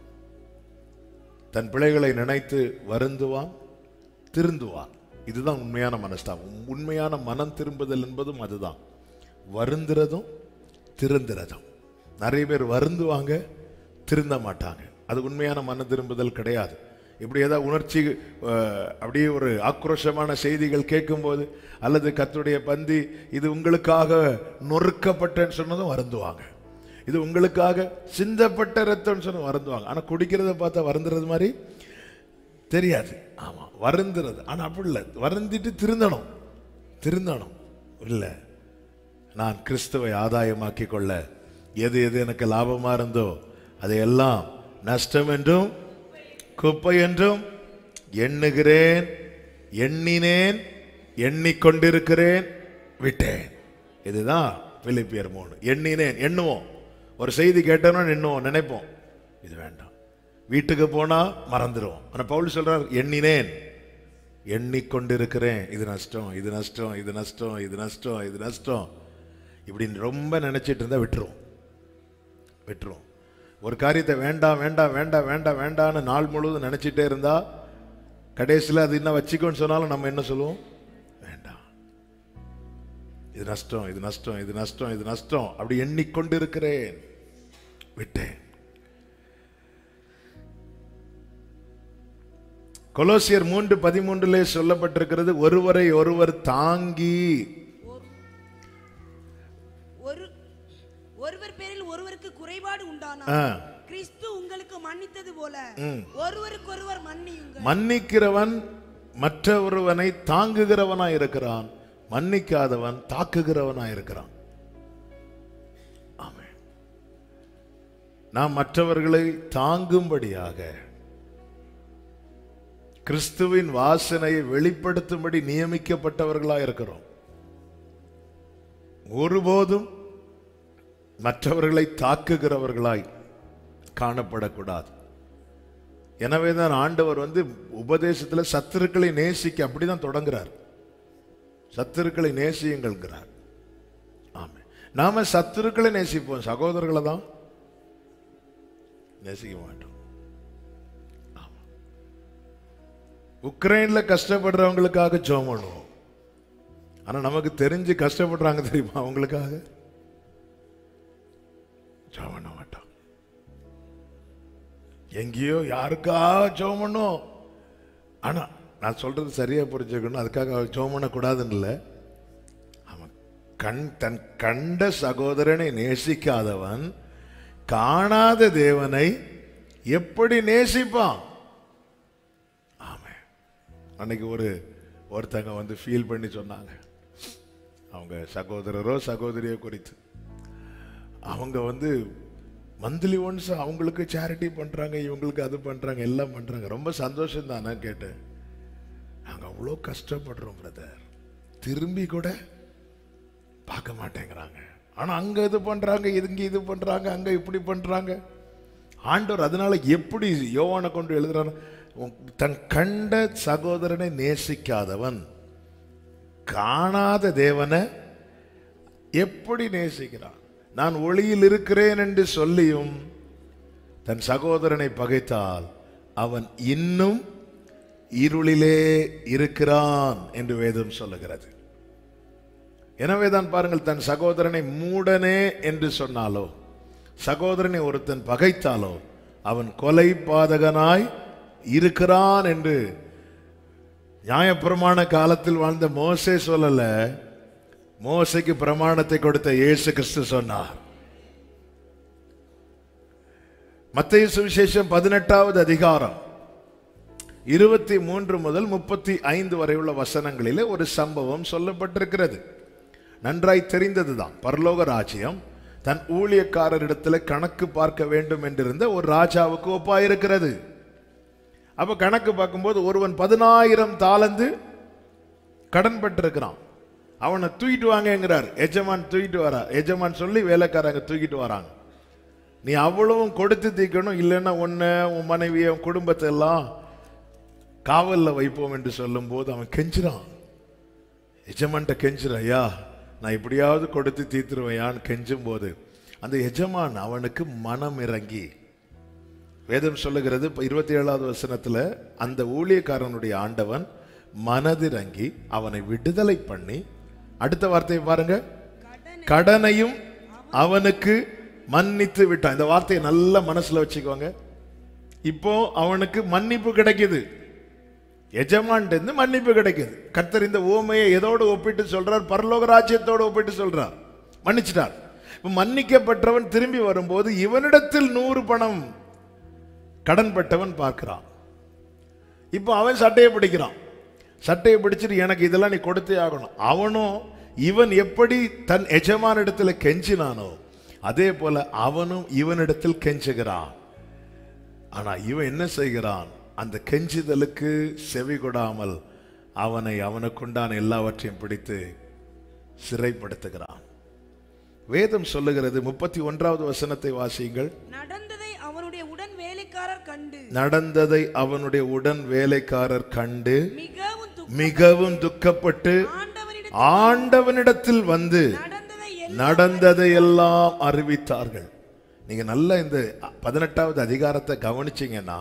தன் பிள்ளைகளை நினைத்து வருந்துவான் திருந்துவான் இதுதான் உண்மையான மனஸ்தாபம் உண்மையான மனம் திரும்புதல் என்பதும் அதுதான் வருந்துறதும் திருந்துறதும் நிறைய பேர் வருந்துவாங்க திருந்த மாட்டாங்க அது உண்மையான மன திரும்புதல் கிடையாது இப்படி ஏதாவது உணர்ச்சி அஹ், அப்படியே ஒரு ஆக்ரோஷமான செய்திகள் கேட்கும்போது அல்லது கத்துடைய பந்தி இது உங்களுக்காக நொறுக்கப்பட்டேன்னு சொன்னதும் வருந்துவாங்க இது உங்களுக்காக சிந்தப்பட்ட ரத்தம்னு சொன்ன வருந்துவாங்க ஆனா குடிக்கிறத பார்த்தா வருந்துறது மாதிரி தெரியாது ஆமா வருந்துறது ஆனா அப்படி இல்லை வருந்திட்டு திருந்தணும் திருந்தணும் இல்லை நான் கிறிஸ்துவை ஆதாயமாக்கி கொள்ள எது எது எனக்கு லாபமா இருந்தோ அதையெல்லாம் நஷ்டம் என்றும் குப்பை என்றும் எண்ணுகிறேன் எண்ணினேன் எண்ணிக்கொண்டிருக்கிறேன் விட்டேன் இதுதான் பிலிப்பியர் மூணு எண்ணினேன் எண்ணுவோம் ஒரு செய்தி கேட்டோம்னா எண்ணுவோம் நினைப்போம் இது வேண்டாம் வீட்டுக்கு போனா மறந்துடுவோம் ஆனா பவுல் சொல்றார் எண்ணினேன் எண்ணிக்கொண்டிருக்கிறேன் இது நஷ்டம் இது நஷ்டம் இது நஷ்டம் இது நஷ்டம் இது நஷ்டம் இப்படின்னு ரொம்ப நினைச்சிட்டு இருந்தா விட்டுரும் விட்டுரும் ஒரு காரியத்தை வேண்டாம் வேண்டாம் வேண்டாம் வேண்டாம் வேண்டாம்னு நாள் முழுவதும் நினைச்சிட்டே இருந்தா கடைசியில் அது என்ன வச்சுக்கோன்னு சொன்னாலும் நம்ம என்ன சொல்லுவோம் வேண்டாம் இது நஷ்டம் இது நஷ்டம் இது நஷ்டம் இது நஷ்டம் அப்படி எண்ணிக்கொண்டிருக்கிறேன் விட்டேன் கொலோசியர் மூன்று பதிமூன்றிலே சொல்லப்பட்டிருக்கிறது ஒருவரை ஒருவர் தாங்கி ஒரு ஒருவர் பேரில் ஒருவருக்கு குறைபாடு உண்டானா ஆ. கிறிஸ்து உங்களுக்கு மன்னித்தது போல ஒருவருக்கொருவர் மன்னியுங்கள் மன்னிக்கிறவன் மற்றொருவனை தாங்குகிறவனாய் இருக்கிறான் மன்னிக்காதவன் தாக்குகிறவனாய் இருக்கிறான் ஆமென். நாம் மற்றவர்களை தாங்கும்படியாக கிறிஸ்துவின் வாசனையை வெளிப்படுத்தும்படி நியமிக்கப்பட்டவர்களாய் இருக்கிறோம் ஒருபோதும் மற்றவர்களை தாக்குகிறவர்களாய் காணப்படக்கூடாது எனவே தான் ஆண்டவர் வந்து உபதேசத்துல சத்துருக்களை நேசிக்க அப்படிதான் தொடங்குறார் சத்துருக்களை நேசியுங்கள்ங்கிறார் ஆமே நாம சத்துருக்களை நேசிப்போம் சகோதரர்களை தான் நேசிக்க மாட்டோம் ஆமா. உக்ரைன்ல கஷ்டப்படுறவங்களுக்காக ஜெபம் பண்ணுவோம் ஆனா நமக்கு தெரிஞ்சு கஷ்டப்படுறாங்க தெரியுமா அவங்களுக்காக ஜெபம் பண்ண மாட்டோம் எங்கேயோ யாருக்கா ஜெபம் பண்ணும் ஆனா நான் சொல்றது சரியா புரிஞ்சுக்கணும் அதுக்காக ஜெபம் பண்ணக்கூடாதுன்னு இல்லை அவன் கண் தன் கண்ட சகோதரனை நேசிக்காதவன் காணாத தேவனை எப்படி நேசிப்பான் ஆமே அன்னைக்கு ஒரு ஒருத்தங்க வந்து ஃபீல் பண்ணி சொன்னாங்க அவங்க சகோதரரோ சகோதரியோ குறித்து அவங்க வந்து மந்த்லி ஒன்ஸ் அவங்களுக்கு சேரிட்டி பண்றாங்க இவங்களுக்கு அது பண்றாங்க எல்லாம் பண்றாங்க ரொம்ப சந்தோஷம் தானே கேட்டேன் நாங்க அவ்வளோ கஷ்டப்படுறோம் பிரதர் திரும்பி கூட பார்க்க மாட்டேங்கிறாங்க ஆனா அங்க இது பண்றாங்க இங்க இது பண்றாங்க அங்க இப்படி பண்றாங்க ஆண்டவர் அதனால எப்படி யோவானை கொண்டு எழுதுறாரு உன் தன் கண்ட சகோதரனை நேசிக்காதவன் காணாத தேவனை எப்படி நேசிக்கிறான் நான் ஒளியில் இருக்கிறேன் என்று சொல்லியும் தன் சகோதரனை பகைத்தால் அவன் இன்னும் இருளிலே இருக்கிறான் என்று வேதம் சொல்லுகிறது எனவே தான் பாருங்கள் தன் சகோதரனை மூடனே என்று சொன்னாலோ சகோதரனை ஒருத்தன் பகைத்தாலோ அவன் கொலை பாதகனாய் இருக்கிறான் என்று நியாயப்பிரமாண காலத்தில் வாழ்ந்த மோசே சொல்லல மோசைக்கு பிரமாணத்தை கொடுத்த இயேசு கிறிஸ்து சொன்னார் மத்திய சுவிசேஷம் பதினெட்டாவது அதிகாரம் இருபத்தி மூன்று முதல் முப்பத்தி ஐந்து வரை உள்ள வசனங்களிலே ஒரு சம்பவம் சொல்லப்பட்டிருக்கிறது நன்றாய் தெரிந்ததுதான் பரலோக ராஜ்யம் தன் ஊழியக்காரரிடத்தில் கணக்கு பார்க்க வேண்டும் என்றிருந்த ஒரு ராஜாவுக்கு ஒப்பாயிருக்கிறது அப்ப கணக்கு பார்க்கும்போது ஒருவன் பதினாயிரம் தாளந்து கடன் பட்டிருக்கிறான் அவனை தூக்கிட்டு வாங்கங்கிறார் எஜமான் தூக்கிட்டு வரா எஜமான் சொல்லி வேலைக்காரங்க தூக்கிட்டு வராங்க நீ அவ்வளவும் கொடுத்து தீக்கணும் இல்லைன்னா உன்னை உன் மனைவியை உன் குடும்பத்தை எல்லாம் காவல்ல வைப்போம் என்று சொல்லும்போது அவன் கெஞ்சுறான் எஜமான்ட்ட கெஞ்சுறான் ஐயா நான் எப்படியாவது கொடுத்து தீத்துருவையான்னு கெஞ்சும் போது அந்த எஜமான் அவனுக்கு மனம் இறங்கி வேதம் சொல்லுகிறது இப்ப இருபத்தி ஏழாவது வசனத்துல அந்த ஊழியக்காரனுடைய ஆண்டவன் மனதிறங்கி அவனை விடுதலை பண்ணி அடுத்த வார்த்தையை பாருங்க கடனையும் அவனுக்கு மன்னித்து விட்டான் இந்த வார்த்தையை நல்ல மனசுல வச்சுக்கோங்க இப்போ அவனுக்கு மன்னிப்பு கிடைக்குது எஜமான்ட்டு இருந்து மன்னிப்பு கிடைக்குது கர்த்தர் இந்த ஓமையை எதோடு ஒப்பிட்டு சொல்றார் பரலோக ராஜ்யத்தோடு ஒப்பிட்டு சொல்றார் மன்னிச்சிட்டார் இப்ப மன்னிக்கப்பட்டவன் திரும்பி வரும்போது இவனிடத்தில் நூறு பணம் கடன்பட்டவன் பார்க்கிறான் இப்போ அவன் சட்டையை பிடிக்கிறான் சட்டையை பிடிச்சிட்டு எனக்கு இதெல்லாம் நீ கொடுத்தே ஆகணும் அவனும் இவன் எப்படி தன் எஜமான இடத்துல கெஞ்சினானோ அதே போல அவனும் இவனிடத்தில் கெஞ்சுகிறான் ஆனா இவன் என்ன செய்கிறான் அந்த கெஞ்சுதலுக்கு செவி கொடாமல் அவனை அவனுக்குண்டான எல்லாவற்றையும் பிடித்து சிறைப்படுத்துகிறான் வேதம் சொல்லுகிறது முப்பத்தி ஒன்றாவது வசனத்தை வாசியுங்கள் நடந்ததை அவனுடைய உடன் வேலைக்காரர் கண்டு நடந்ததை அவனுடைய உடன் வேலைக்காரர் கண்டு மிகவும் துக்க- மிகவும் துக்கப்பட்டு ஆண்டவரிடம் ஆண்டவனிடத்தில் வந்து நடந்ததை எல்லாம் நடந்ததை எல்லாம் அறிவித்தார்கள் நீங்க நல்ல இந்த பதினெட்டாவது அதிகாரத்தை கவனிச்சீங்கன்னா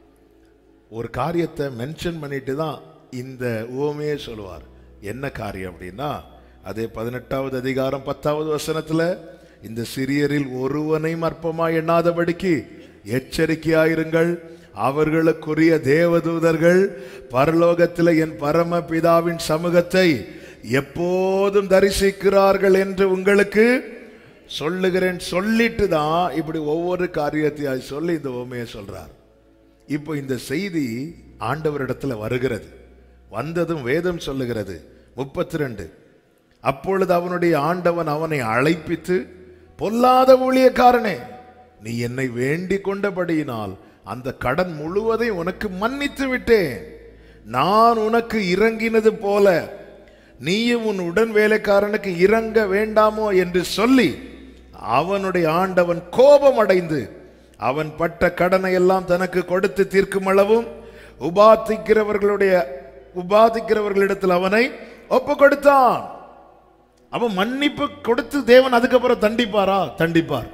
ஒரு காரியத்தை மென்ஷன் பண்ணிட்டு தான் இந்த உவமையே சொல்லுவார் என்ன காரியம் அப்படின்னா அதே பதினெட்டாவது அதிகாரம் பத்தாவது வசனத்துல இந்த சிறியரில் ஒருவனை மற்பமா எண்ணாதபடிக்கு எச்சரிக்கையாயிருங்கள் அவர்களுக்குரிய தேவதூதர்கள் பரலோகத்தில் என் பரம பிதாவின் சமூகத்தை எப்போதும் தரிசிக்கிறார்கள் என்று உங்களுக்கு சொல்லுகிறேன் சொல்லிட்டு தான் இப்படி ஒவ்வொரு காரியத்தையும் சொல்லி இந்த உண்மையை சொல்றார் இப்போ இந்த செய்தி ஆண்டவரிடத்துல வருகிறது வந்ததும் வேதம் சொல்லுகிறது முப்பத்தி ரெண்டு அப்பொழுது அவனுடைய ஆண்டவன் அவனை அழைப்பித்து பொல்லாத ஊழியக்காரனே நீ என்னை வேண்டிக் கொண்டபடியினால் அந்த கடன் முழுவதையும் உனக்கு மன்னித்து விட்டேன் நான் உனக்கு இறங்கினது போல நீயும் உன் உடன் வேலைக்காரனுக்கு இறங்க வேண்டாமோ என்று சொல்லி அவனுடைய ஆண்டவன் கோபம் அடைந்து அவன் பட்ட கடனை எல்லாம் தனக்கு கொடுத்து தீர்க்கும் அளவும் உபாதிக்கிறவர்களுடைய உபாதிக்கிறவர்களிடத்தில் அவனை ஒப்பு கொடுத்தான் அவன் மன்னிப்பு கொடுத்து தேவன் அதுக்கப்புறம் தண்டிப்பாரா தண்டிப்பார்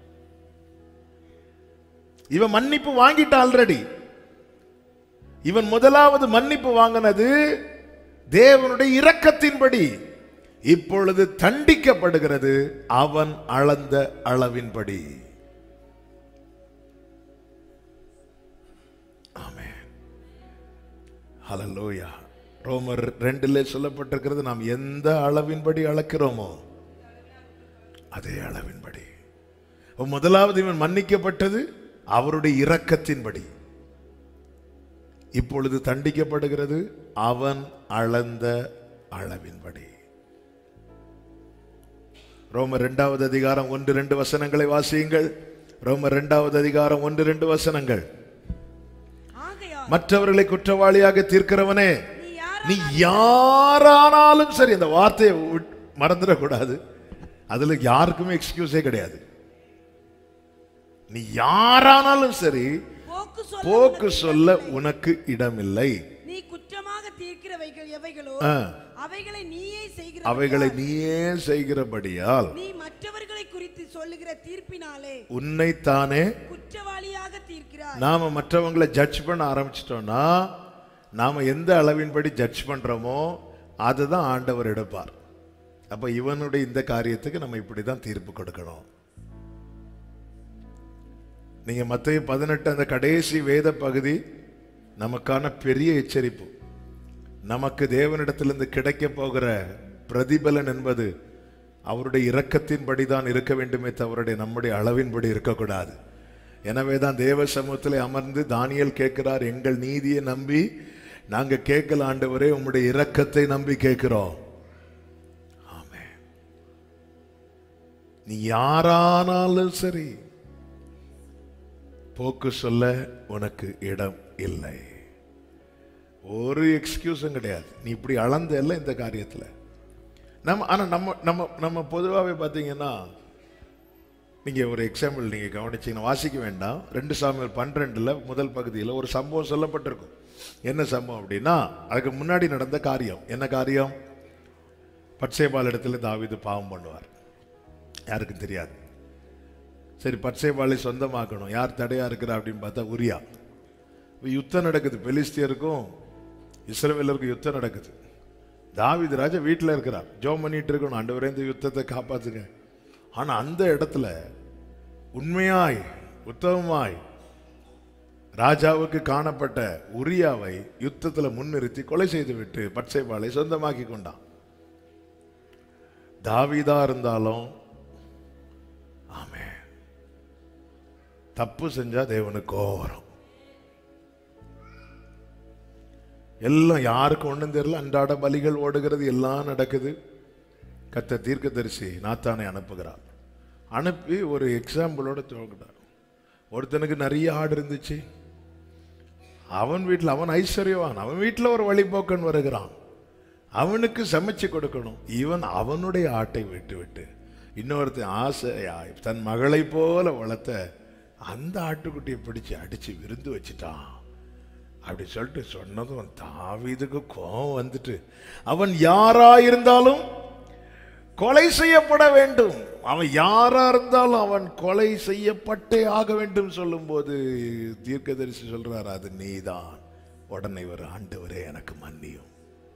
இவன் மன்னிப்பு வாங்கிட்ட ஆல்ரெடி இவன் முதலாவது மன்னிப்பு வாங்கினது தேவனுடைய இரக்கத்தின்படி இப்பொழுது தண்டிக்கப்படுகிறது அவன் அளந்த அளவின்படி ஆமென் ஹalleluya ரோமர் ரெண்டிலே சொல்லப்பட்டிருக்கிறது நாம் எந்த அளவின்படி அளக்கிறோமோ அதே அளவின்படி அப்ப முதலாவது இவன் மன்னிக்கப்பட்டது அவருடைய இரக்கத்தின்படி இப்பொழுது தண்டிக்கப்படுகிறது அவன் அளந்த அளவின்படி ரோமர் இரண்டாவது அதிகாரம் ஒன்று ரெண்டு வசனங்களை வாசியுங்கள் ரோமர் இரண்டாவது அதிகாரம் ஒன்று ரெண்டு வசனங்கள் ஆகையால் மற்றவர்களை குற்றவாளியாக தீர்க்கிறவனே நீ யார் நீ யாரானாலும் சரி அந்த வார்த்தையை விட்- மறந்துடக்கூடாது அதுல யாருக்குமே எக்ஸ்கியூஸே கிடையாது நீ யாரானாலும் சரி போக்கு சொல்ல போக்கு உனக்கு சொல்ல இடமில்லை. உனக்கு இடமில்லை நீ குற்றமாக தீர்க்கிறவைகள் எவைகளோ ஆ. அவைகளை நீயே செய்கிற அவைகளை நீயே செய்கிறபடியால் நீ மற்றவர்களை குறித்து சொல்லுகிற தீர்ப்பினாலே உன்னைத்தானே குற்றவாளியாக தீர்க்கிறாய் நாம மற்றவங்களை ஜட்ஜ் பண்ண ஆரம்பிச்சிட்டோம்னா நாம எந்த அளவின்படி ஜட்ஜ் பண்றோமோ அதுதான் ஆண்டவர் எடுப்பார் அப்ப இவனுடைய இந்த காரியத்துக்கு நம்ம இப்படிதான் தீர்ப்பு கொடுக்கணும் நீங்க மத்திய பதினெட்டு அந்த கடைசி வேத பகுதி நமக்கான பெரிய எச்சரிப்பு நமக்கு தேவனிடத்திலிருந்து கிடைக்க போகிற பிரதிபலன் என்பது அவருடைய இரக்கத்தின்படி தான் இருக்க வேண்டுமே தவறுடைய நம்முடைய அளவின்படி இருக்கக்கூடாது எனவே தான் தேவ சமூகத்திலே அமர்ந்து தானியேல் கேட்கிறார் எங்கள் நீதியை நம்பி நாங்க கேட்கல ஆண்டவரே உம்முடைய இரக்கத்தை நம்பி கேட்கிறோம் ஆமென் நீ யாரானாலும் சரி போக்கு சொல்ல உனக்கு இடம் இல்லை ஒரு எக்ஸ்கியூஸும் கிடையாது நீ இப்படி அளந்த இல்லை இந்த காரியத்தில் நம்ம ஆனால் நம்ம நம்ம நம்ம பொதுவாகவே பார்த்தீங்கன்னா நீங்கள் ஒரு எக்ஸாம்பிள் நீங்கள் கவனிச்சீங்கன்னா வாசிக்க வேண்டாம் ரெண்டு சாமியல் பன்னிரெண்டில் முதல் பகுதியில் ஒரு சம்பவம் சொல்லப்பட்டிருக்கும் என்ன சம்பவம் அப்படின்னா அதுக்கு முன்னாடி நடந்த காரியம் என்ன காரியம் பட்சேபால் இடத்துல தாவீது பாவம் பண்ணுவார் யாருக்கும் தெரியாது சரி பட்சேபாலை சொந்தமாக்கணும் யார் தடையா இருக்கிறா அப்படின்னு பார்த்தா உரியா இப்ப யுத்தம் நடக்குது பெலிஸ்தியருக்கும் இஸ்ரவேலருக்கும் யுத்தம் நடக்குது தாவீது ராஜா வீட்டில் இருக்கிறார் ஜோம் பண்ணிட்டு இருக்கணும் ஆண்டவரே இந்த யுத்தத்தை காப்பாத்துங்க ஆனா அந்த இடத்துல உண்மையாய் உத்தமமாய் ராஜாவுக்கு காணப்பட்ட உரியாவை யுத்தத்துல முன்னிறுத்தி கொலை செய்து விட்டு பட்சைபாலை சொந்தமாக்கி கொண்டான் தாவீதா இருந்தாலும் ஆமே தப்பு செஞ்சா தேவனுக்கு கோவம் வரும் எல்லாம் யாருக்கும் ஒண்ணும் தெரியல அன்றாட பலிகள் ஓடுகிறது எல்லாம் நடக்குது கத்த தீர்க்கதரிசி நாத்தானை அனுப்புகிறார் அனுப்பி ஒரு எக்ஸாம்பிளோட துவங்கிட்டார் ஒருத்தனுக்கு நிறைய ஆடு இருந்துச்சு அவன் வீட்டில் அவன் ஐஸ்வர்யவான் அவன் வீட்டில் ஒரு வழிபோக்கன் வருகிறான் அவனுக்கு சமைச்சு கொடுக்கணும் இவன் அவனுடைய ஆட்டை விட்டு விட்டு இன்னொருத்தன் ஆசையாய் தன் மகளை போல வளர்த்த அந்த ஆட்டுக்குட்டியை பிடிச்சு அடிச்சு விருந்து வச்சுட்டான் அப்படி சொல்லிட்டு சொன்னதும் தாவீதுக்கு கோபம் வந்துட்டு அவன் யாரா இருந்தாலும் கொலை செய்யப்பட வேண்டும் அவன் யாரா இருந்தாலும் அவன் கொலை செய்யப்பட்டே ஆக வேண்டும் சொல்லும்போது தீர்க்கதரிசி சொல்றார் அது நீதான் உடனே ஒரு ஆண்டவரே எனக்கு மன்னியும்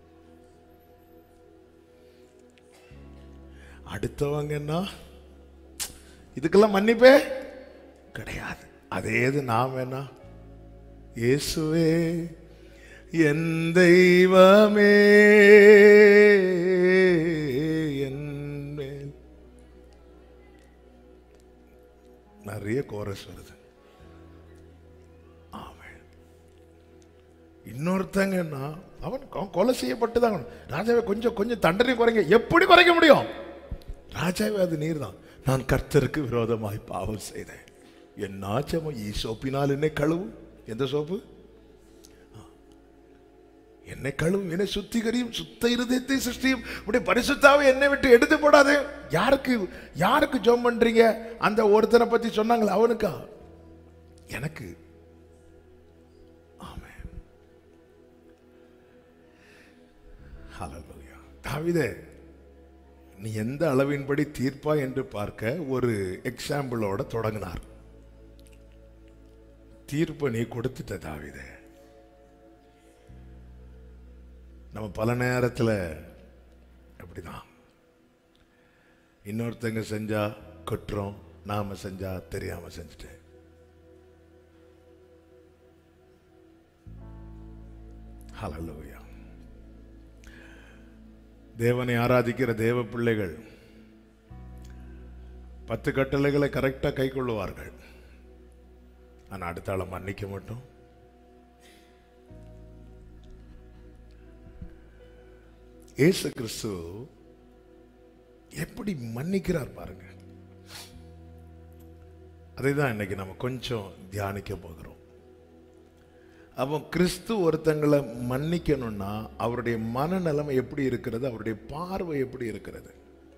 அடுத்தவங்கன்னா இதுக்கெல்லாம் மன்னிப்பே கிடையாது அதே இது நாம் வேணா இயேசுவே என் தெய்வமே என் மேல் நிறைய கோரஸ் வருது ஆமென். இன்னொருத்தங்கன்னா அவன் கொ- கொலை செய்யப்பட்டு தான் ராஜாவை கொஞ்சம் கொஞ்சம் தண்டனை குறைங்க எப்படி குறைக்க முடியும் ராஜாவே அது நீர் தான் நான் கர்த்தருக்கு விரோதமாய் பாவம் செய்தேன் என் நாச்சமோ ஈ சோப்பினால் என்னை கழுவு எந்த சோப்பு என்னை கழுவும் என்னை சுத்திகரியும் சுத்த இருதயத்தை சிருஷ்டியும் உடைய பரிசுத்தாவை என்னை விட்டு எடுத்து போடாதே யாருக்கு யாருக்கு ஜோம் பண்றீங்க அந்த ஒருத்தனை பத்தி சொன்னாங்களே அவனுக்கா எனக்கு ஆமென் ஹalleluya தாவீதே நீ எந்த அளவின்படி தீர்ப்பா என்று பார்க்க ஒரு எக்ஸாம்பிளோட தொடங்கினார் தீர்ப்பை நீ கொடுத்துட்ட தாவீதே நம்ம பல நேரத்தில் அப்படிதான் இன்னொருத்தங்க செஞ்சா குற்றம் நாம செஞ்சா தெரியாம செஞ்சுட்டு ஹalleluya தேவனை ஆராதிக்கிற தேவ பிள்ளைகள் பத்து கட்டளைகளை கரெக்டா கை கொள்ளுவார்கள் ஆனா அடுத்த ஆளை மன்னிக்க மாட்டோம் இயேசு கிறிஸ்து எப்படி மன்னிக்கிறார் பாருங்க அதை தான் இன்னைக்கு நம்ம கொஞ்சம் தியானிக்க போகிறோம் அப்போ கிறிஸ்து ஒருத்தங்களை மன்னிக்கணும்னா அவருடைய மனநலம் எப்படி இருக்கிறது அவருடைய பார்வை எப்படி இருக்கிறது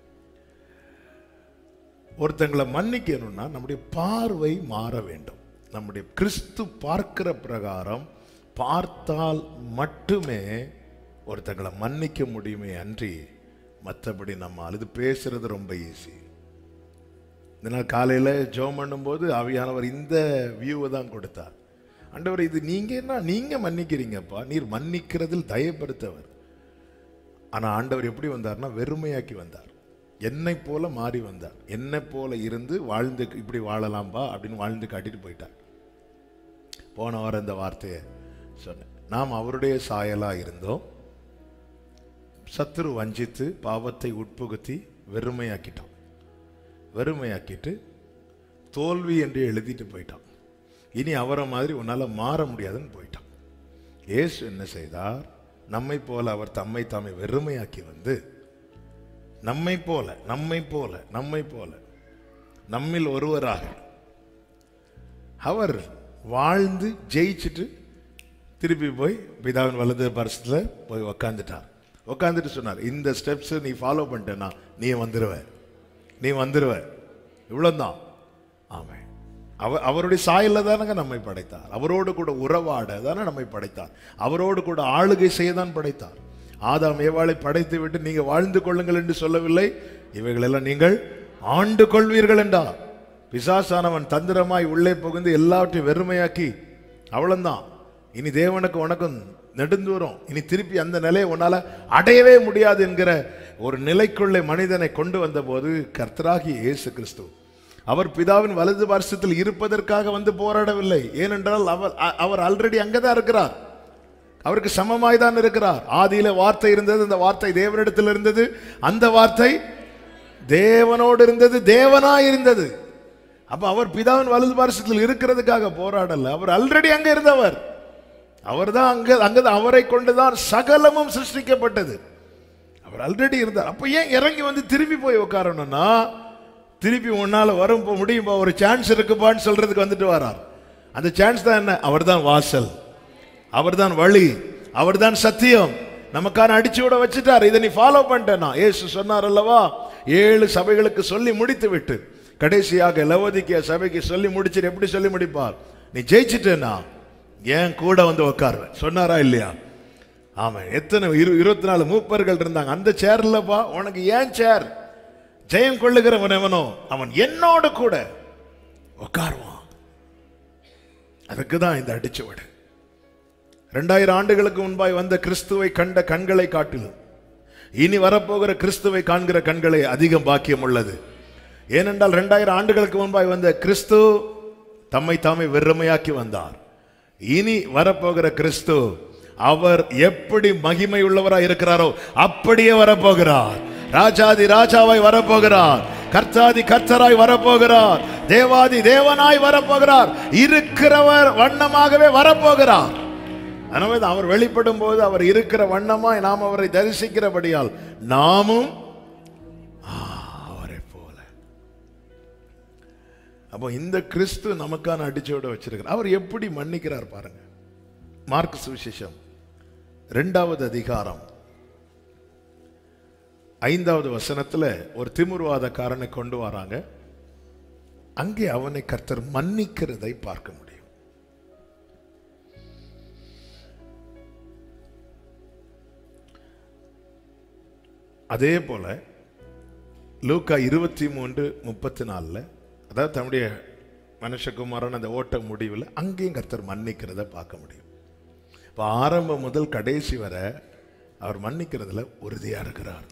ஒருத்தங்களை மன்னிக்கணும்னா நம்முடைய பார்வை மாற வேண்டும் நம்முடைய கிறிஸ்து பார்க்கிற பிரகாரம் பார்த்தால் மட்டுமே ஒருத்தங்களை மன்னிக்க முடியுமே அன்றி மற்றபடி நம்ம அழுது பேசுறது ரொம்ப ஈஸி இந்த நாள் காலையில் ஜோம் பண்ணும்போது ஆவியானவர் இந்த வியூவை தான் கொடுத்தார் ஆண்டவர் இது நீங்க என்ன நீங்க மன்னிக்கிறீங்கப்பா நீர் மன்னிக்கிறதில் தயப்படுத்தவர் ஆனா ஆண்டவர் எப்படி வந்தார்னா வெறுமையாக்கி வந்தார் என்னை போல மாறி வந்தார் என்னை போல இருந்து வாழ்ந்து இப்படி வாழலாம்பா அப்படின்னு வாழ்ந்து காட்டிட்டு போயிட்டார் போன வாரம் இந்த வார்த்தையை சொன்னேன் நாம் அவருடைய சாயலா இருந்தோம் சத்துரு வஞ்சித்து பாவத்தை உட்புகுத்தி வெறுமையாக்கிட்டான் வெறுமையாக்கிட்டு தோல்வி என்று எழுதிட்டு போயிட்டான் இனி அவரை மாதிரி உன்னால மாற முடியாதுன்னு போயிட்டான் இயேசு என்ன செய்தார் நம்மை போல அவர் தம்மை தாமே வெறுமையாக்கி வந்து நம்மை போல நம்மை போல நம்மை போல நம்மில் ஒருவராக அவர் வாழ்ந்து ஜெயிச்சுட்டு திருப்பி போய் பிதாவின் வலது பரிசத்துல போய் உக்காந்துட்டார் உக்காந்துட்டு சொன்னார் இந்த ஸ்டெப்ஸ் நீ ஃபாலோ பண்ணிட்டேன்னா நீ வந்துருவ நீ வந்துருவ இவ்வளவுதான் ஆமென் அவர் அவருடைய சாயல்ல தானங்க நம்மை படைத்தார் அவரோடு கூட உறவாட தானே நம்மை படைத்தார் அவரோடு கூட ஆளுகை செய்ய தான் படைத்தார் ஆதாம் ஏவாளை படைத்து விட்டு நீங்க வாழ்ந்து கொள்ளுங்கள் என்று சொல்லவில்லை இவைகளெல்லாம் நீங்கள் ஆண்டு கொள்வீர்கள் என்றார் பிசாசானவன் தந்திரமாய் உள்ளே புகுந்து எல்லாவற்றையும் வெறுமையாக்கி அவ்வளவுதான் இனி தேவனுக்கு உனக்கும் நெடுந்தூரம் இனி திருப்பி அந்த நிலையை உன்னால அடையவே முடியாது என்கிற ஒரு நிலைக்குள்ளே மனிதனை கொண்டு வந்தபோது கர்த்தராகிய இயேசு கிறிஸ்து அவர் பிதாவின் வலது பார்சத்தில் இருப்பதற்காக வந்து போராடவில்லை ஏனென்றால் அவர் அ- அவர் ஆல்ரெடி அங்கதான் இருக்கிறார் அவருக்கு சமமாய் தான் இருக்கிறார் ஆதியில வார்த்தை இருந்தது அந்த வார்த்தை தேவனிடத்தில் இருந்தது அந்த வார்த்தை தேவனோடு இருந்தது தேவனாய் இருந்தது அப்ப அவர் பிதாவின் வலது பார்சத்தில் இருக்கிறதுக்காக போராடல அவர் ஆல்ரெடி அங்க இருந்தவர் அவர்தான் அங்க அங்கதான் அவரை கொண்டுதான் சகலமும் சிருஷ்டிக்கப்பட்டது அவர் ஆல்ரெடி இருந்தார் அப்ப ஏன் இறங்கி வந்து திருப்பி போய் உட்காரணும்னா திருப்பி உன்னால வரும் போ- முடியும்பா ஒரு சான்ஸ் இருக்குப்பான்னு சொல்றதுக்கு வந்துட்டு வரார் அந்த சான்ஸ் தான் என்ன அவர்தான் வாசல் அவர்தான் வழி அவர்தான் சத்தியம் நமக்கான அடிச்சு விட வச்சுட்டார் இதை நீ ஃபாலோ பண்ணிட்டேனா ஏசு சொன்னார் அல்லவா ஏழு சபைகளுக்கு சொல்லி முடித்து விட்டு கடைசியாக லவோதிக்கிய சபைக்கு சொல்லி முடிச்சுட்டு எப்படி சொல்லி முடிப்பார் நீ ஜெயிச்சிட்டேனா ஏன் கூட வந்து உட்காருவேன் சொன்னாரா இல்லையா ஆமா எத்தனை இரு இருபத்தி நாலு மூப்பர்கள் இருந்தாங்க அந்த சேர்லப்பா உனக்கு ஏன் சேர் ஜெயம் கொள்ளுகிறவன் எவனோ அவன் என்னோடு கூட உட்காருவான் அதுக்கு தான் இந்த அடிச்சுவடு ரெண்டாயிரம் ஆண்டுகளுக்கு முன்பாய் வந்த கிறிஸ்துவை கண்ட கண்களை காட்டிலும் இனி வரப்போகிற கிறிஸ்துவை காண்கிற கண்களே அதிகம் பாக்கியம் உள்ளது ஏனென்றால் ரெண்டாயிரம் ஆண்டுகளுக்கு முன்பாய் வந்த கிறிஸ்து தம்மை தாமே வெறுமையாக்கி வந்தார் இனி வரப்போகிற கிறிஸ்து அவர் எப்படி மகிமை உள்ளவராய் இருக்கிறாரோ அப்படியே வரப்போகிறார் ராஜாதி ராஜாவாய் வரப்போகிறார் கர்த்தாதி கர்த்தராய் வரப்போகிறார் தேவாதி தேவனாய் வரப்போகிறார் இருக்கிறவர் வண்ணமாகவே வரப்போகிறார் எனவே தான் அவர் வெளிப்படும் போது அவர் இருக்கிற வண்ணமாய் நாம் அவரை தரிசிக்கிறபடியால் நாமும் ஆ, அவரை போல அப்போ இந்த கிறிஸ்து நமக்கான அடிச்சோட வச்சிருக்கிறார் அவர் எப்படி மன்னிக்கிறார் பாருங்க மார்க் சுவிசேஷம் ரெண்டாவது அதிகாரம் ஐந்தாவது வசனத்துல ஒரு திமிர்வாதக்காரனை கொண்டு வராங்க அங்கே அவனை கர்த்தர் மன்னிக்கிறதை பார்க்க முடியும் அதே போல லூக்கா இருபத்தி மூன்று முப்பத்தி நாலில் அதாவது தன்னுடைய மனுஷகுமாரன் அந்த ஓட்ட முடிவில் அங்கேயும் கர்த்தர் மன்னிக்கிறத பார்க்க முடியும் இப்போ ஆரம்பம் முதல் கடைசி வரை அவர் மன்னிக்கிறதுல உறுதியாக இருக்கிறார்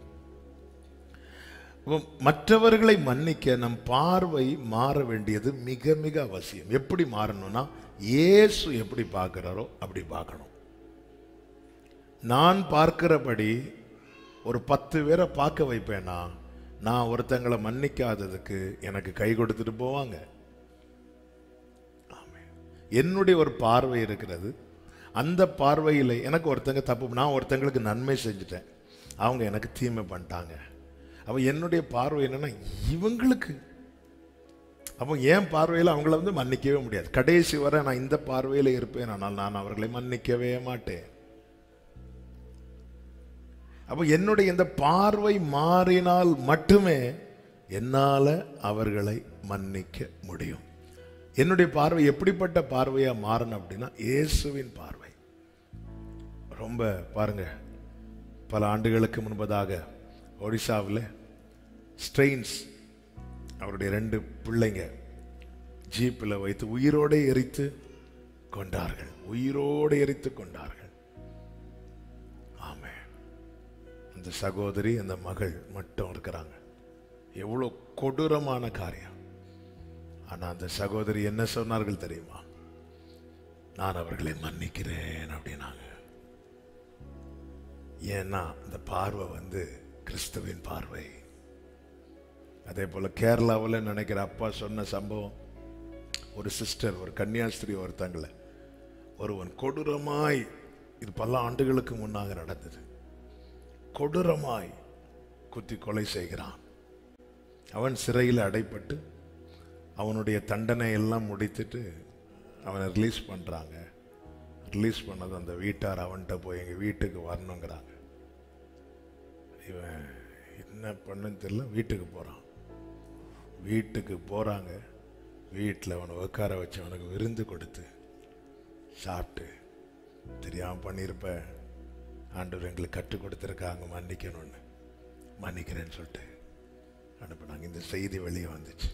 அப்போ மற்றவர்களை மன்னிக்க நம் பார்வை மாற வேண்டியது மிக மிக அவசியம் எப்படி மாறணும்னா இயேசு எப்படி பார்க்கிறாரோ அப்படி பார்க்கணும் நான் பார்க்கிறபடி ஒரு பத்து பேரை பார்க்க வைப்பேனா நான் ஒருத்தங்களை மன்னிக்காததுக்கு எனக்கு கை கொடுத்துட்டு போவாங்க ஆமென். என்னுடைய ஒரு பார்வை இருக்கிறது அந்த பார்வையில் எனக்கு ஒருத்தங்க தப்பு நான் ஒருத்தங்களுக்கு நன்மை செஞ்சுட்டேன் அவங்க எனக்கு தீமை பண்ணிட்டாங்க அப்போ என்னுடைய பார்வை என்னன்னா இவங்களுக்கு அப்போ என் பார்வையில் அவங்கள வந்து மன்னிக்கவே முடியாது கடைசி வரை நான் இந்த பார்வையில் இருப்பேன் ஆனால் நான் அவர்களை மன்னிக்கவே மாட்டேன் அப்போ என்னுடைய இந்த பார்வை மாறினால் மட்டுமே என்னால அவர்களை மன்னிக்க முடியும் என்னுடைய பார்வை எப்படிப்பட்ட பார்வையா மாறணும் அப்படின்னா இயேசுவின் பார்வை ரொம்ப பாருங்க பல ஆண்டுகளுக்கு முன்பதாக ஒடிசாவில் ஸ்ட்ரெயின்ஸ் அவருடைய ரெண்டு பிள்ளைங்க ஜீப்பில் வைத்து உயிரோடு எரித்து கொண்டார்கள் உயிரோடு எரித்து கொண்டார்கள் ஆமென் அந்த சகோதரி அந்த மகள் மட்டும் இருக்கிறாங்க எவ்வளோ கொடூரமான காரியம் ஆனா அந்த சகோதரி என்ன சொன்னார்கள் தெரியுமா நான் அவர்களை மன்னிக்கிறேன் அப்படின்னாங்க ஏன்னா இந்த பார்வை வந்து கிறிஸ்துவின் பார்வை அதே போல கேரளாவில் நினைக்கிற அப்பா சொன்ன சம்பவம் ஒரு சிஸ்டர் ஒரு கன்னியாஸ்திரி ஒருத்தங்கள ஒருவன் கொடூரமாய் இது பல ஆண்டுகளுக்கு முன்னாக நடந்தது கொடூரமாய் குத்தி கொலை செய்கிறான் அவன் சிறையில் அடைப்பட்டு அவனுடைய தண்டனை எல்லாம் முடித்துட்டு அவனை ரிலீஸ் பண்ணுறாங்க ரிலீஸ் பண்ணது அந்த வீட்டார் அவன்கிட்ட போய் எங்கள் வீட்டுக்கு வரணுங்கிறாங்க இவன் என்ன பண்ணுன்னு தெரியல வீட்டுக்கு போகிறான் வீட்டுக்கு போகிறாங்க வீட்டில் அவனை உட்கார வச்சு அவனுக்கு விருந்து கொடுத்து சாப்பிட்டு தெரியாமல் பண்ணியிருப்ப ஆண்டவர் எங்களுக்கு கற்றுக் கொடுத்துருக்காங்க மன்னிக்கணும்னு மன்னிக்கிறேன்னு சொல்லிட்டு அனுப்புனாங்க இந்த செய்தி வெளியே வந்துச்சு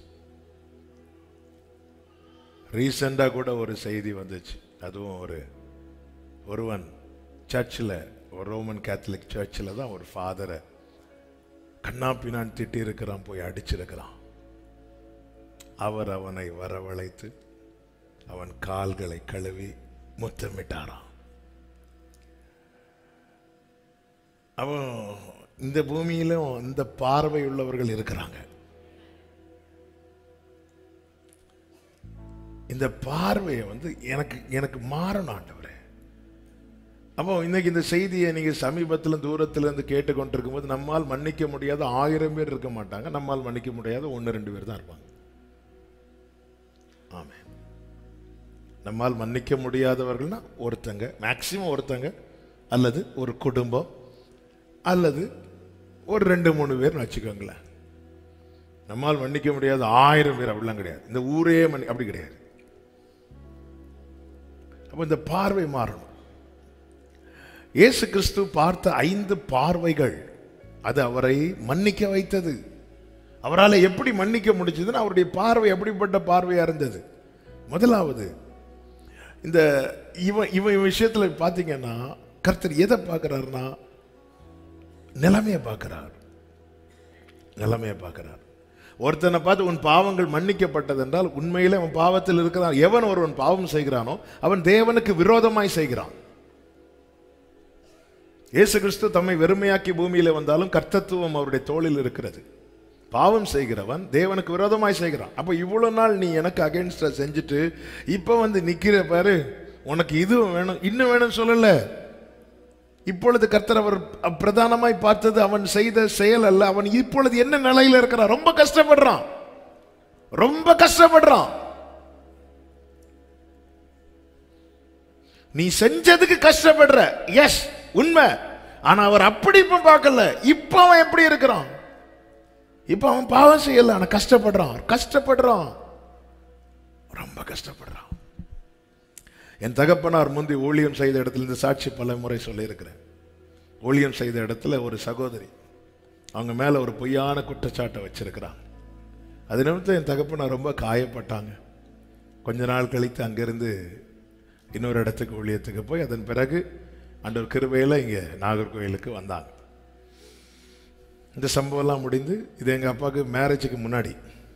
ரீசெண்டாக கூட ஒரு செய்தி வந்துச்சு அதுவும் ஒரு ஒருவன் சர்ச்சில் ஒரு ரோமன் கேத்தலிக் சர்ச்சில் தான் ஒரு ஃபாதரை கண்ணாப்பினான் திட்டி இருக்கிறான் போய் அடிச்சிருக்கிறான் அவர் அவனை வரவழைத்து அவன் கால்களை கழுவி முத்தமிட்டாராம் அவன் இந்த பூமியிலும் இந்த பார்வை உள்ளவர்கள் இருக்கிறாங்க இந்த பார்வையை வந்து எனக்கு எனக்கு மாறணும் ஆண்டவரே அப்போ இன்னைக்கு இந்த செய்தியை நீங்க சமீபத்துல தூரத்துல இருந்து கேட்டுக்கொண்டிருக்கும் போது நம்மால் மன்னிக்க முடியாத ஆயிரம் பேர் இருக்க மாட்டாங்க நம்மால் மன்னிக்க முடியாத ஒன்று ரெண்டு பேர் தான் இருப்பாங்க ஆமென் நம்மால் மன்னிக்க முடியாதவர்கள்னா ஒருத்தங்க மேக்சிமம் ஒருத்தங்க அல்லது ஒரு குடும்பம் அல்லது ஒரு ரெண்டு மூணு பேர்னு வச்சுக்கோங்களேன் நம்மால் மன்னிக்க முடியாத ஆயிரம் பேர் அப்படிலாம் கிடையாது இந்த ஊரே மன்னி அப்படி கிடையாது அப்போ இந்த பார்வை மாறணும் இயேசு கிறிஸ்து பார்த்த ஐந்து பார்வைகள் அது அவரை மன்னிக்க வைத்தது அவரால் எப்படி மன்னிக்க முடிச்சதுன்னு அவருடைய பார்வை எப்படிப்பட்ட பார்வையா இருந்தது முதலாவது இந்த இவன் இவன் விஷயத்துல பார்த்தீங்கன்னா கர்த்தர் எதை பார்க்கிறாருன்னா நிலைமையை பார்க்கிறார் நிலைமையை பார்க்கிறார் ஒருத்தனை பார்த்து உன் பாவங்கள் மன்னிக்கப்பட்டது என்றால் உண்மையிலே அவன் பாவத்தில் இருக்கிறான் எவன் ஒருவன் பாவம் செய்கிறானோ அவன் தேவனுக்கு விரோதமாய் செய்கிறான் இயேசு கிறிஸ்து தம்மை வெறுமையாக்கி பூமியில வந்தாலும் கர்த்தத்துவம் அவருடைய தோளில் இருக்கிறது பாவம் செய்கிறவன் தேவனுக்கு விரோதமாய் செய்கிறான் அப்ப இவ்வளவு நாள் நீ எனக்கு அகைன்ஸ்டா செஞ்சுட்டு இப்ப வந்து நிக்கிற பாரு உனக்கு இதுவும் வேணும் இன்னும் வேணும் சொல்லல இப்பொழுது கர்த்தர் அவர் பிரதானமாய் பார்த்தது அவன் செய்த செயல் அல்ல அவன் இப்பொழுது என்ன நிலையில இருக்கிறான் ரொம்ப கஷ்டப்படுறான் ரொம்ப கஷ்டப்படுறான் நீ செஞ்சதுக்கு கஷ்டப்படுற எஸ் உண்மை ஆனா அவர் அப்படி இப்ப பார்க்கல இப்ப அவன் எப்படி இருக்கிறான் இப்ப அவன் பாவம் செய்யல ஆனா கஷ்டப்படுறான் கஷ்டப்படுறான் ரொம்ப கஷ்டப்படுறான் என் தகப்பனார் முந்தி ஊழியம் செய்த இடத்துல இந்த சாட்சி பல முறை சொல்லியிருக்கிறேன் ஊழியம் செய்த இடத்துல ஒரு சகோதரி அவங்க மேல ஒரு பொய்யான குற்றச்சாட்டை வச்சிருக்கிறாங்க அது நிமித்தம் என் தகப்பனார் ரொம்ப காயப்பட்டாங்க கொஞ்ச நாள் கழித்து அங்கிருந்து இன்னொரு இடத்துக்கு ஊழியத்துக்கு போய் அதன் பிறகு அன்றொரு கிருபையில் இங்கே நாகர்கோயிலுக்கு வந்தாங்க இந்த சம்பவம்லாம் முடிந்து இது எங்கள் அப்பாவுக்கு மேரேஜுக்கு முன்னாடி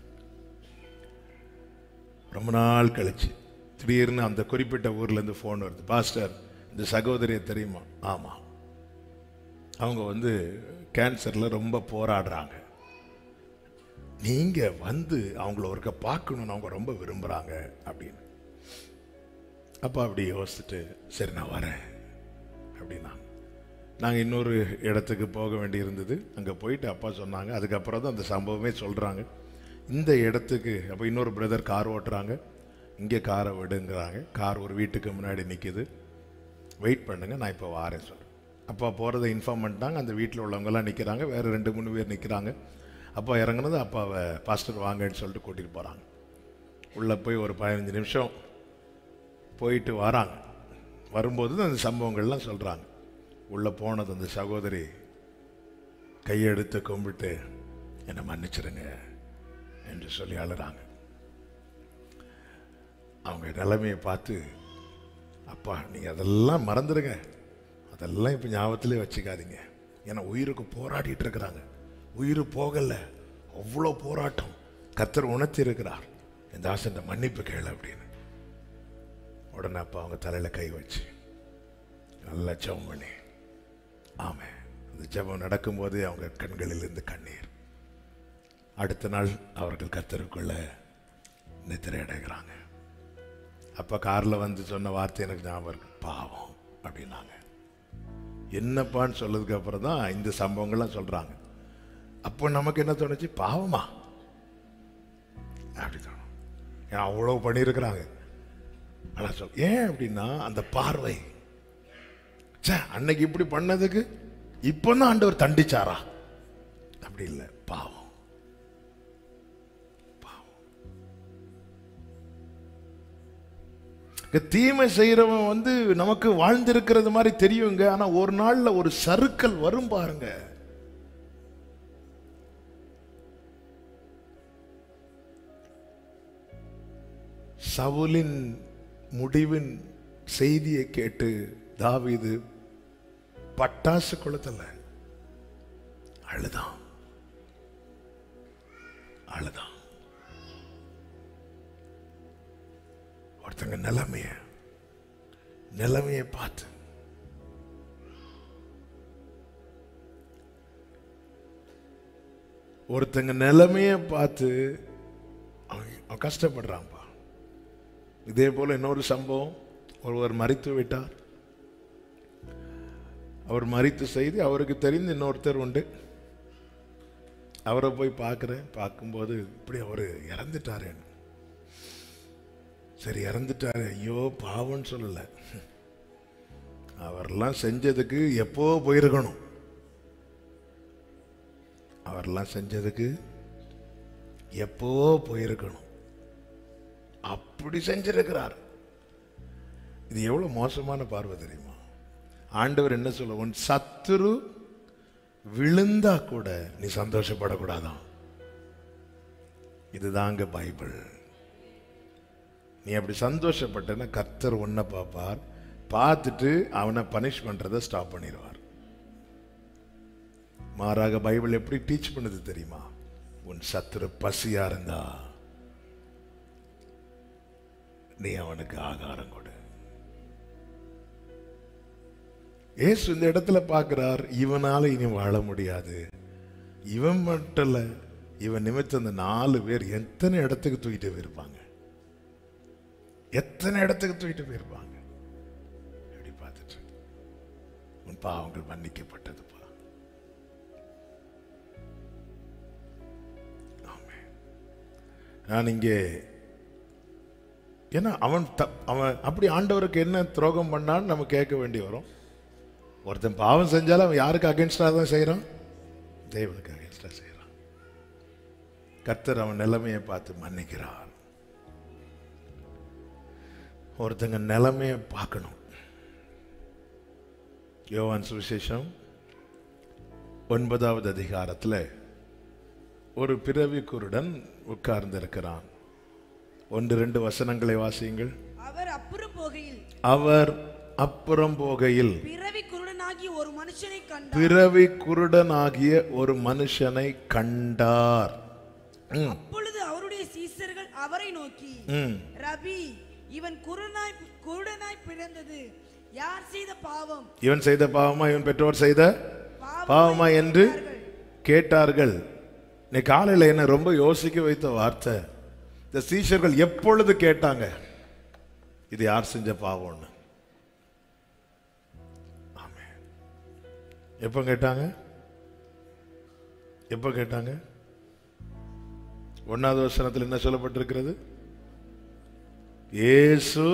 ரொம்ப நாள் கழிச்சு திடீர்னு அந்த குறிப்பிட்ட ஊர்லேருந்து ஃபோன் வருது பாஸ்டர் இந்த சகோதரியை தெரியுமா ஆமாம் அவங்க வந்து கேன்சரில் ரொம்ப போராடுறாங்க நீங்கள் வந்து அவங்கள ஒருக்க பார்க்கணுன்னு அவங்க ரொம்ப விரும்புகிறாங்க அப்படின்னு அப்போ அப்படி யோசிச்சுட்டு சரி நான் வரேன் அப்படின்னா நாங்கள் இன்னொரு இடத்துக்கு போக வேண்டி இருந்தது அங்கே போயிட்டு அப்பா சொன்னாங்க அதுக்கப்புறம் தான் அந்த சம்பவமே சொல்கிறாங்க இந்த இடத்துக்கு அப்போ இன்னொரு பிரதர் கார் ஓட்டுறாங்க இங்கே காரை விடுங்கிறாங்க கார் ஒரு வீட்டுக்கு முன்னாடி நிற்கிது வெயிட் பண்ணுங்க நான் இப்போ வாரேன் சொல்கிறேன் அப்பா போகிறத இன்ஃபார்ம் பண்ணிட்டாங்க அந்த வீட்டில் உள்ளவங்கெல்லாம் நிற்கிறாங்க வேறு ரெண்டு மூணு பேர் நிற்கிறாங்க அப்பா இறங்குனது அப்பாவை பாஸ்டர் வாங்கன்னு சொல்லிட்டு கூட்டிகிட்டு போகிறாங்க உள்ளே போய் ஒரு பதினஞ்சு நிமிஷம் போயிட்டு வராங்க வரும்போது தான் அந்த சம்பவங்கள்லாம் சொல்கிறாங்க உள்ளே போனது அந்த சகோதரி கையெடுத்து கும்பிட்டு என்னை மன்னிச்சிருங்க என்று சொல்லி அழுறாங்க அவங்க நிலைமையை பார்த்து அப்பா நீங்கள் அதெல்லாம் மறந்துடுங்க அதெல்லாம் இப்போ ஞாபகத்திலே வச்சுக்காதீங்க ஏன்னா உயிருக்கு போராடிட்டு இருக்கிறாங்க உயிர் போகலை அவ்வளோ போராட்டம் கர்த்தர் உணர்த்தி இருக்கிறார் இந்த ஆசை மன்னிப்பு கேளு அப்படின்னு உடனே அப்பா அவங்க தலையில் கை வச்சு நல்லா ஜெபம் பண்ணி ஆமே அந்த ஜெபம் நடக்கும்போது அவங்க கண்களிலிருந்து கண்ணீர் அடுத்த நாள் அவர்கள் கர்த்தருக்குள்ள நித்திரை அடைகிறாங்க அப்போ காரில் வந்து சொன்ன வார்த்தை எனக்கு ஞாபகம் இருக்கு பாவம் அப்படின்னாங்க என்னப்பான்னு சொன்னதுக்கு அப்புறம் தான் இந்த சம்பவங்கள்லாம் சொல்கிறாங்க அப்போ நமக்கு என்ன தோணுச்சு பாவமா அப்படி தோணும் ஏன்னா அவ்வளோ பண்ணியிருக்கிறாங்க ஆனால் சொல் ஏன் அப்படின்னா அந்த பார்வை ச்சே அன்னைக்கு இப்படி பண்ணதுக்கு இப்போ தான் ஆண்டவர் தண்டிச்சாரா அப்படி இல்லை பாவம் இங்க தீமை செய்யறவன் வந்து நமக்கு வாழ்ந்திருக்கிறது மாதிரி தெரியுங்க ஆனா ஒரு நாள்ல ஒரு சறுக்கல் வரும் பாருங்க சவுலின் முடிவின் செய்தியை கேட்டு தாவீது பட்டாசு கொளுத்தல அழுதான் அழுதான் ஒருத்தங்க நிலைமைய நிலைமையை பார்த்து ஒருத்தங்க நிலைமையை பார்த்து அவன் அவன் கஷ்டப்படுறான்ப்பா இதே போல இன்னொரு சம்பவம் ஒருவர் மறித்து விட்டார் அவர் மறித்த செய்தி அவருக்கு தெரிந்து இன்னொருத்தர் உண்டு அவரை போய் பார்க்குறேன் பார்க்கும்போது இப்படி அவர் இறந்துட்டாரு சரி இறந்துட்டாரு ஐயோ பாவம்னு சொல்லலை அவரெல்லாம் செஞ்சதுக்கு எப்போ போயிருக்கணும் அவரெல்லாம் செஞ்சதுக்கு எப்போ போயிருக்கணும் அப்படி செஞ்சிருக்கிறார் இது எவ்வளவு மோசமான பார்வை தெரியுமா ஆண்டவர் என்ன சொல்ல உன் சத்துரு விழுந்தா கூட நீ சந்தோஷப்படக்கூடாதான் இதுதாங்க பைபிள் நீ அப்படி சந்தோஷப்பட்டனா கர்த்தர் உன்னை பார்ப்பார் பார்த்துட்டு அவனை பனிஷ் பண்றதை ஸ்டாப் பண்ணிடுவார் மாறாக பைபிள் எப்படி டீச் பண்ணுது தெரியுமா உன் சத்துரு பசியா இருந்தா நீ அவனுக்கு ஆகாரம் கொடு இயேசு இந்த இடத்துல பார்க்கிறார் இவனால இனி வாழ முடியாது இவன் மட்டும் இல்ல இவன் நிமித்தம் இந்த நாலு பேர் எத்தனை இடத்துக்கு தூக்கிட்டு போயிருப்பாங்க எத்தனை இடத்துக்கு தூக்கிட்டு போயிருப்பாங்க எப்படி பார்த்துட்டு உன் பாவங்கள் மன்னிக்கப்பட்டதுப்பா ஆமென். நான் இங்கே ஏன்னா அவன் த அவன் அப்படி ஆண்டவருக்கு என்ன துரோகம் பண்ணான்னு நம்ம கேட்க வேண்டி வரும் ஒருத்தன் பாவம் செஞ்சாலும் அவன் யாருக்கு அகேன்ஸ்டாக தான் செய்கிறான் தேவனுக்கு அகேன்ஸ்டாக செய்கிறான் கர்த்தர் அவன் நிலைமையை பார்த்து மன்னிக்கிறார் ஒருத்தங்க நிலைமையை பார்க்கணும் யோவான் சுவிசேஷம் ஒன்பதாவது அதிகாரத்தில் ஒரு பிறவி குருடன் உட்கார்ந்து இருக்கிறான் ஒன்று ரெண்டு வசனங்களை வாசியுங்கள் அவர் அப்புறம் போகையில் அவர் அப்புறம் போகையில் பிறவி குருடனாகி ஒரு மனுஷனை கண்டார் பிறவி குருடனாகிய ஒரு மனுஷனை கண்டார் ம், அப்பொழுது அவருடைய சீசர்கள் அவரை நோக்கி ம். ரபி இவன் குருடனாய் குருடனாய் பிறந்தது யார் செய்த பாவம் இவன் செய்த பாவமா இவன் பெற்றோர் செய்த பாவமா பாவமா என்று கேட்டார்கள். கேட்டார்கள் இன்னைக்கு காலையில் என்ன ரொம்ப யோசிக்க வைத்த வார்த்தை இந்த சீஷர்கள் எப்பொழுது கேட்டாங்க இது யார் செஞ்ச பாவம்னு ஆமென். எப்போ கேட்டாங்க எப்போ கேட்டாங்க ஒன்னாவது வசனத்தில் என்ன சொல்லப்பட்டிருக்கிறது இயேசு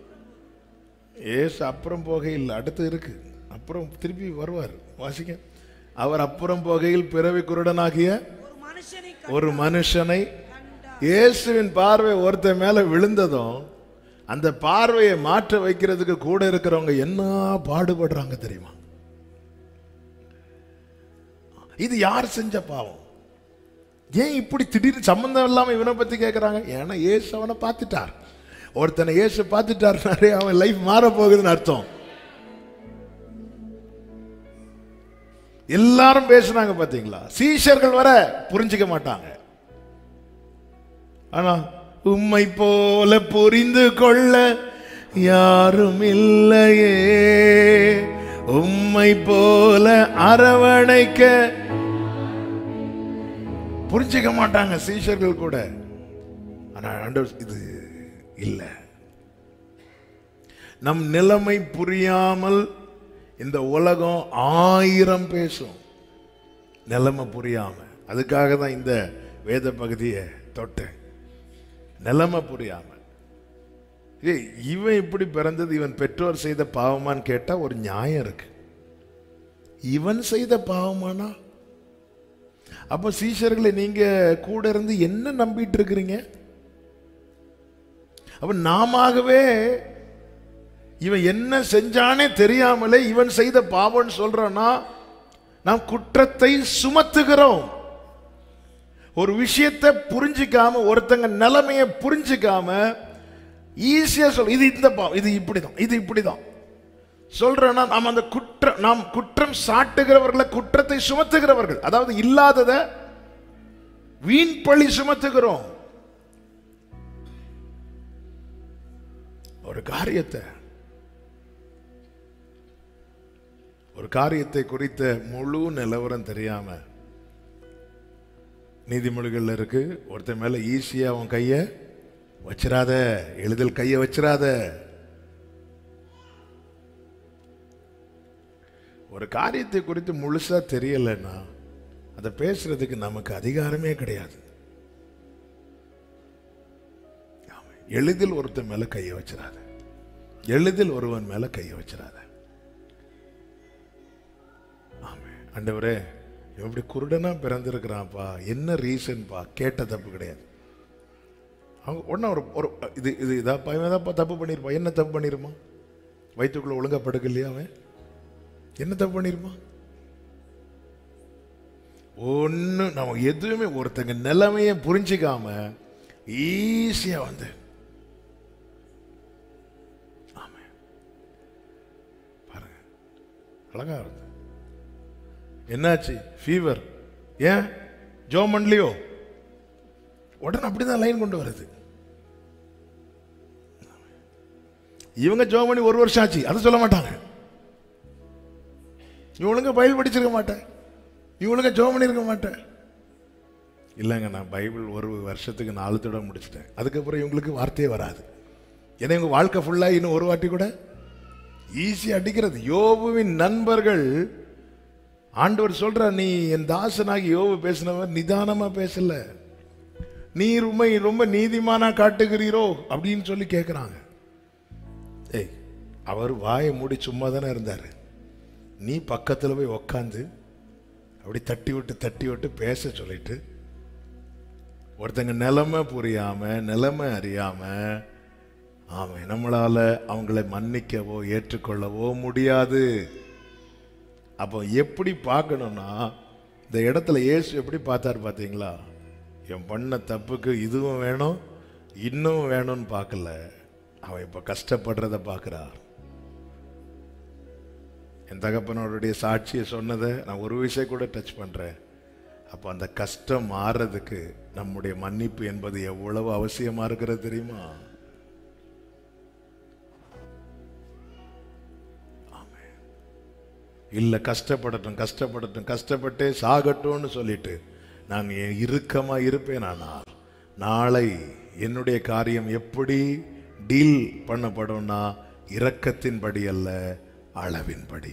ஏசு அப்புறம் போகையில் அடுத்து இருக்கு அப்புறம் திருப்பி வருவார் வாசிக்க அவர் அப்புறம் போகையில் பிறவி குருடனாகிய ஒரு மனுஷனை ஒரு மனுஷனை கண்டார் இயேசுவின் பார்வை ஒருத்தன் மேல விழுந்ததும் அந்த பார்வையை மாற்ற வைக்கிறதுக்கு கூட இருக்கிறவங்க என்ன பாடுபடுறாங்க தெரியுமா இது யார் செஞ்ச பாவம் ஏன் இப்படி திடீர்னு சம்பந்தம் இல்லாம இவனை பத்தி கேட்கறாங்க ஏன்னா இயேசு அவனை பார்த்துட்டார் ஒருத்தனை இயேசு பார்த்துட்டாருனாலே அவன் லைஃப் மாற போகுதுன்னு அர்த்தம் எல்லாரும் பேசுனாங்க பாத்தீங்களா சீஷர்கள் வர புரிஞ்சுக்க மாட்டாங்க ஆனா உம்மை போல புரிந்து கொள்ள யாரும் இல்லையே உம்மை போல அரவணைக்க புரிஞ்சுக்க மாட்டாங்க சீஷர்கள் கூட ஆனா ஆண்டவர் இது இல்ல நம் நிலைமை புரியாமல் இந்த உலகம் ஆயிரம் பேசும் நிலைமை புரியாம அதுக்காக தான் இந்த வேத பகுதியை தொட்டேன் நிலைமை புரியாம ஏய், இவன் இப்படி பிறந்தது இவன் பெற்றோர் செய்த பாவமான்னு கேட்டா ஒரு நியாயம் இருக்கு இவன் செய்த பாவமானா அப்ப சீஷர்களை நீங்க கூட இருந்து என்ன நம்பிட்டு இருக்கிறீங்க அப்ப நாமவே இவன் என்ன செஞ்சானே தெரியாமலே இவன் செய்த பாவம்னு சொல்றான்னா நாம் குற்றத்தை சுமத்துகிறோம் ஒரு விஷயத்தை புரிஞ்சிக்காம ஒருத்தங்க நிலைமையை புரிஞ்சிக்காம ஈஸியா சொல் இது இந்த பாவம் இது இப்படிதான் இது இப்படிதான் சொல்றேன்னா நாம் அந்த குற்றம் நாம் குற்றம் சாட்டுகிறவர்களை குற்றத்தை சுமத்துகிறவர்கள் அதாவது இல்லாதத வீண் பழி சுமத்துகிறோம் ஒரு காரியத்தை ஒரு காரியத்தை குறித்த முழு நிலவரம் தெரியாம நீதிமொழிகள்ல இருக்கு ஒருத்தன் மேல ஈஸியா அவன் கைய வச்சிராத எளிதில் கைய வச்சிராத ஒரு காரியத்தை குறித்து முழுசா தெரியலைன்னா அதை பேசுறதுக்கு நமக்கு அதிகாரமே கிடையாது ஆமா. எளிதில் ஒருத்தன் மேல கைய வச்சிராத எளிதில் ஒருவன் மேல கைய வச்சிராத ஆமே ஆண்டவரே இவன் இப்படி குருடனா பிறந்திருக்கிறான்ப்பா என்ன ரீசன்பா கேட்ட தப்பு கிடையாது அவங்க உடனே ஒரு ஒரு இது இது இதாப்பா இவன் தான்ப்பா தப்பு பண்ணியிருப்பான் என்ன தப்பு பண்ணிருப்பான் வயிற்றுக்குள்ள ஒழுங்கா படுக்கலையா அவன் என்ன தப்பு பண்ணிருப்பான் ஒன்று நம்ம எதுவுமே ஒருத்தங்க நிலைமையை புரிஞ்சிக்காம ஈஸியா வந்து ஆமே பாருங்க அழகா இருந்து என்னாச்சு ஃபீவர் ஏன் ஜோ மண்ட்லியோ உடனே அப்படிதான் லைன் கொண்டு வருது இவங்க ஜோ பண்ணி ஒரு வருஷம் ஆச்சு அதை சொல்ல மாட்டாங்க இவனுங்க பயில் படிச்சிருக்க மாட்டேன் இவனுங்க ஜோ பண்ணியிருக்க மாட்டேன் இல்லைங்க நான் பைபிள் ஒரு வருஷத்துக்கு நாலு தடவை முடிச்சிட்டேன் அதுக்கப்புறம் இவங்களுக்கு வார்த்தையே வராது ஏன்னா இவங்க வாழ்க்கை ஃபுல்லாக இன்னும் ஒரு வாட்டி கூட ஈஸி அடிக்கிறது யோபுவின் நண்பர்கள் ஆண்டவர் சொல்றார் நீ என் தாசனாகி யோபு பேசினவர் நிதானமா பேசல நீர் உண்மை ரொம்ப நீதிமானா காட்டுகிறீரோ அப்படின்னு சொல்லி கேட்குறாங்க ஏய் அவர் வாயை மூடி சும்மா தானே இருந்தார் நீ பக்கத்தில் போய் உக்காந்து அப்படி தட்டி விட்டு தட்டி விட்டு பேச சொல்லிட்டு ஒருத்தங்க நிலைமை புரியாம நிலைமை அறியாம ஆமாம் நம்மளால அவங்களை மன்னிக்கவோ ஏற்றுக்கொள்ளவோ முடியாது அப்போ எப்படி பார்க்கணும்னா இந்த இடத்துல இயேசு எப்படி பார்த்தார் பார்த்தீங்களா என் பண்ண தப்புக்கு இதுவும் வேணும் இன்னும் வேணும்னு பார்க்கல அவன் இப்போ கஷ்டப்படுறத பார்க்குறார் என் தகப்பனோருடைய சாட்சியை சொன்னதை நான் ஒரு விஷயம் கூட டச் பண்ணுறேன் அப்போ அந்த கஷ்டம் மாறுறதுக்கு நம்முடைய மன்னிப்பு என்பது எவ்வளவு அவசியமாக இருக்கிறது தெரியுமா இல்லை கஷ்டப்படட்டும் கஷ்டப்படட்டும் கஷ்டப்பட்டே சாகட்டும்னு சொல்லிட்டு நான் என் இறுக்கமா இருப்பேன் ஆனால் நாளை என்னுடைய காரியம் எப்படி டீல் பண்ணப்படும்னா இரக்கத்தின்படி அல்ல அளவின்படி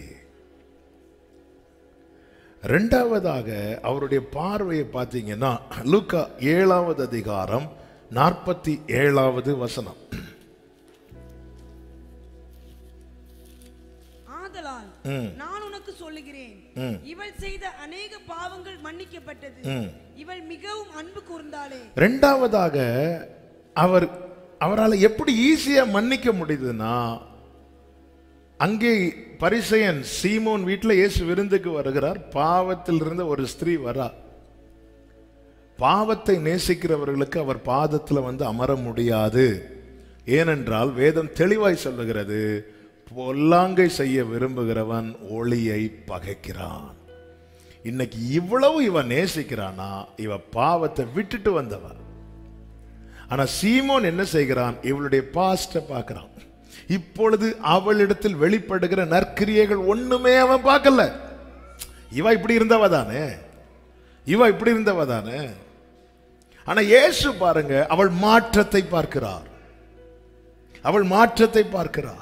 ரெண்டாவதாக அவருடைய பார்வையை பார்த்தீங்கன்னா லூக்கா ஏழாவது அதிகாரம் நாற்பத்தி ஏழாவது வசனம் ஆதலால் ம். நான் உனக்கு சொல்லுகிறேன் ம். இவள் செய்த அநேக பாவங்கள் மன்னிக்கப்பட்டது ம். இவள் மிகவும் அன்பு கூர்ந்தாளே ரெண்டாவதாக அவர் அவரால் எப்படி ஈஸியா மன்னிக்க முடியுதுன்னா அங்கே பரிசையன் சீமோன் வீட்டில் இயேசு விருந்துக்கு வருகிறார் பாவத்தில் இருந்த ஒரு ஸ்திரீ வரா பாவத்தை நேசிக்கிறவர்களுக்கு அவர் பாதத்தில் வந்து அமர முடியாது ஏனென்றால் வேதம் தெளிவாய் சொல்லுகிறது பொல்லாங்கை செய்ய விரும்புகிறவன் ஒளியை பகைக்கிறான் இன்னைக்கு இவ்வளவு இவன் நேசிக்கிறானா இவ பாவத்தை விட்டுட்டு வந்தவன் ஆனா சீமோன் என்ன செய்கிறான் இவளுடைய பாஸ்ட பார்க்கிறான் இப்பொழுது அவளிடத்தில் வெளிப்படுகிற நற்கிரியைகள் ஒண்ணுமே அவன் பார்க்கல இவ இப்படி இருந்தவ தானே இவ இப்படி இருந்தவ தானே ஆனா இயேசு பாருங்க அவள் மாற்றத்தை பார்க்கிறார் அவள் மாற்றத்தை பார்க்கிறார்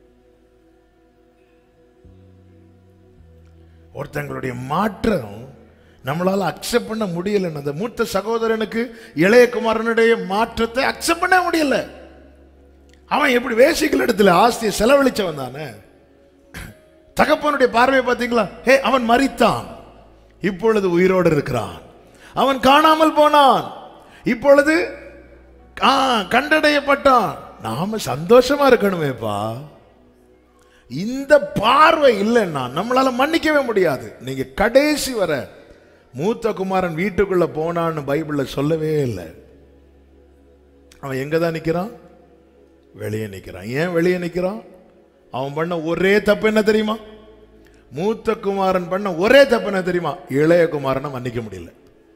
ஒருத்தங்களுடைய மாற்றம் நம்மளால அக்செப்ட் பண்ண முடியல அந்த மூத்த சகோதரனுக்கு இளைய குமாரனுடைய மாற்றத்தை அக்செப்ட் பண்ண முடியல அவன் எப்படி வேசிக்கல் இடத்துல ஆஸ்தியை செலவழிச்சவன் தானே தகப்பனுடைய பார்வையை பார்த்தீங்களா ஹே அவன் மரித்தான் இப்பொழுது உயிரோடு இருக்கிறான் அவன் காணாமல் போனான் இப்பொழுது ஆ, கண்டடையப்பட்டான் நாம சந்தோஷமா இருக்கணுமேப்பா இந்த பார்வை இல்லைன்னா நம்மளால மன்னிக்கவே முடியாது நீங்க கடைசி வர மூத்த குமாரன் வீட்டுக்குள்ள போனான்னு பைபிள்ல சொல்லவே இல்லை அவன் எங்க தான் நிக்கிறான் வெளியே நிக்கிறான் ஏன் வெளியே நிக்கிறான் அவன் பண்ண ஒரே தப்பு என்ன தெரியுமா மூத்த குமாரன் பண்ண ஒரே தப்பு என்ன தெரியுமா இளைய குமாரனை மன்னிக்க முடியல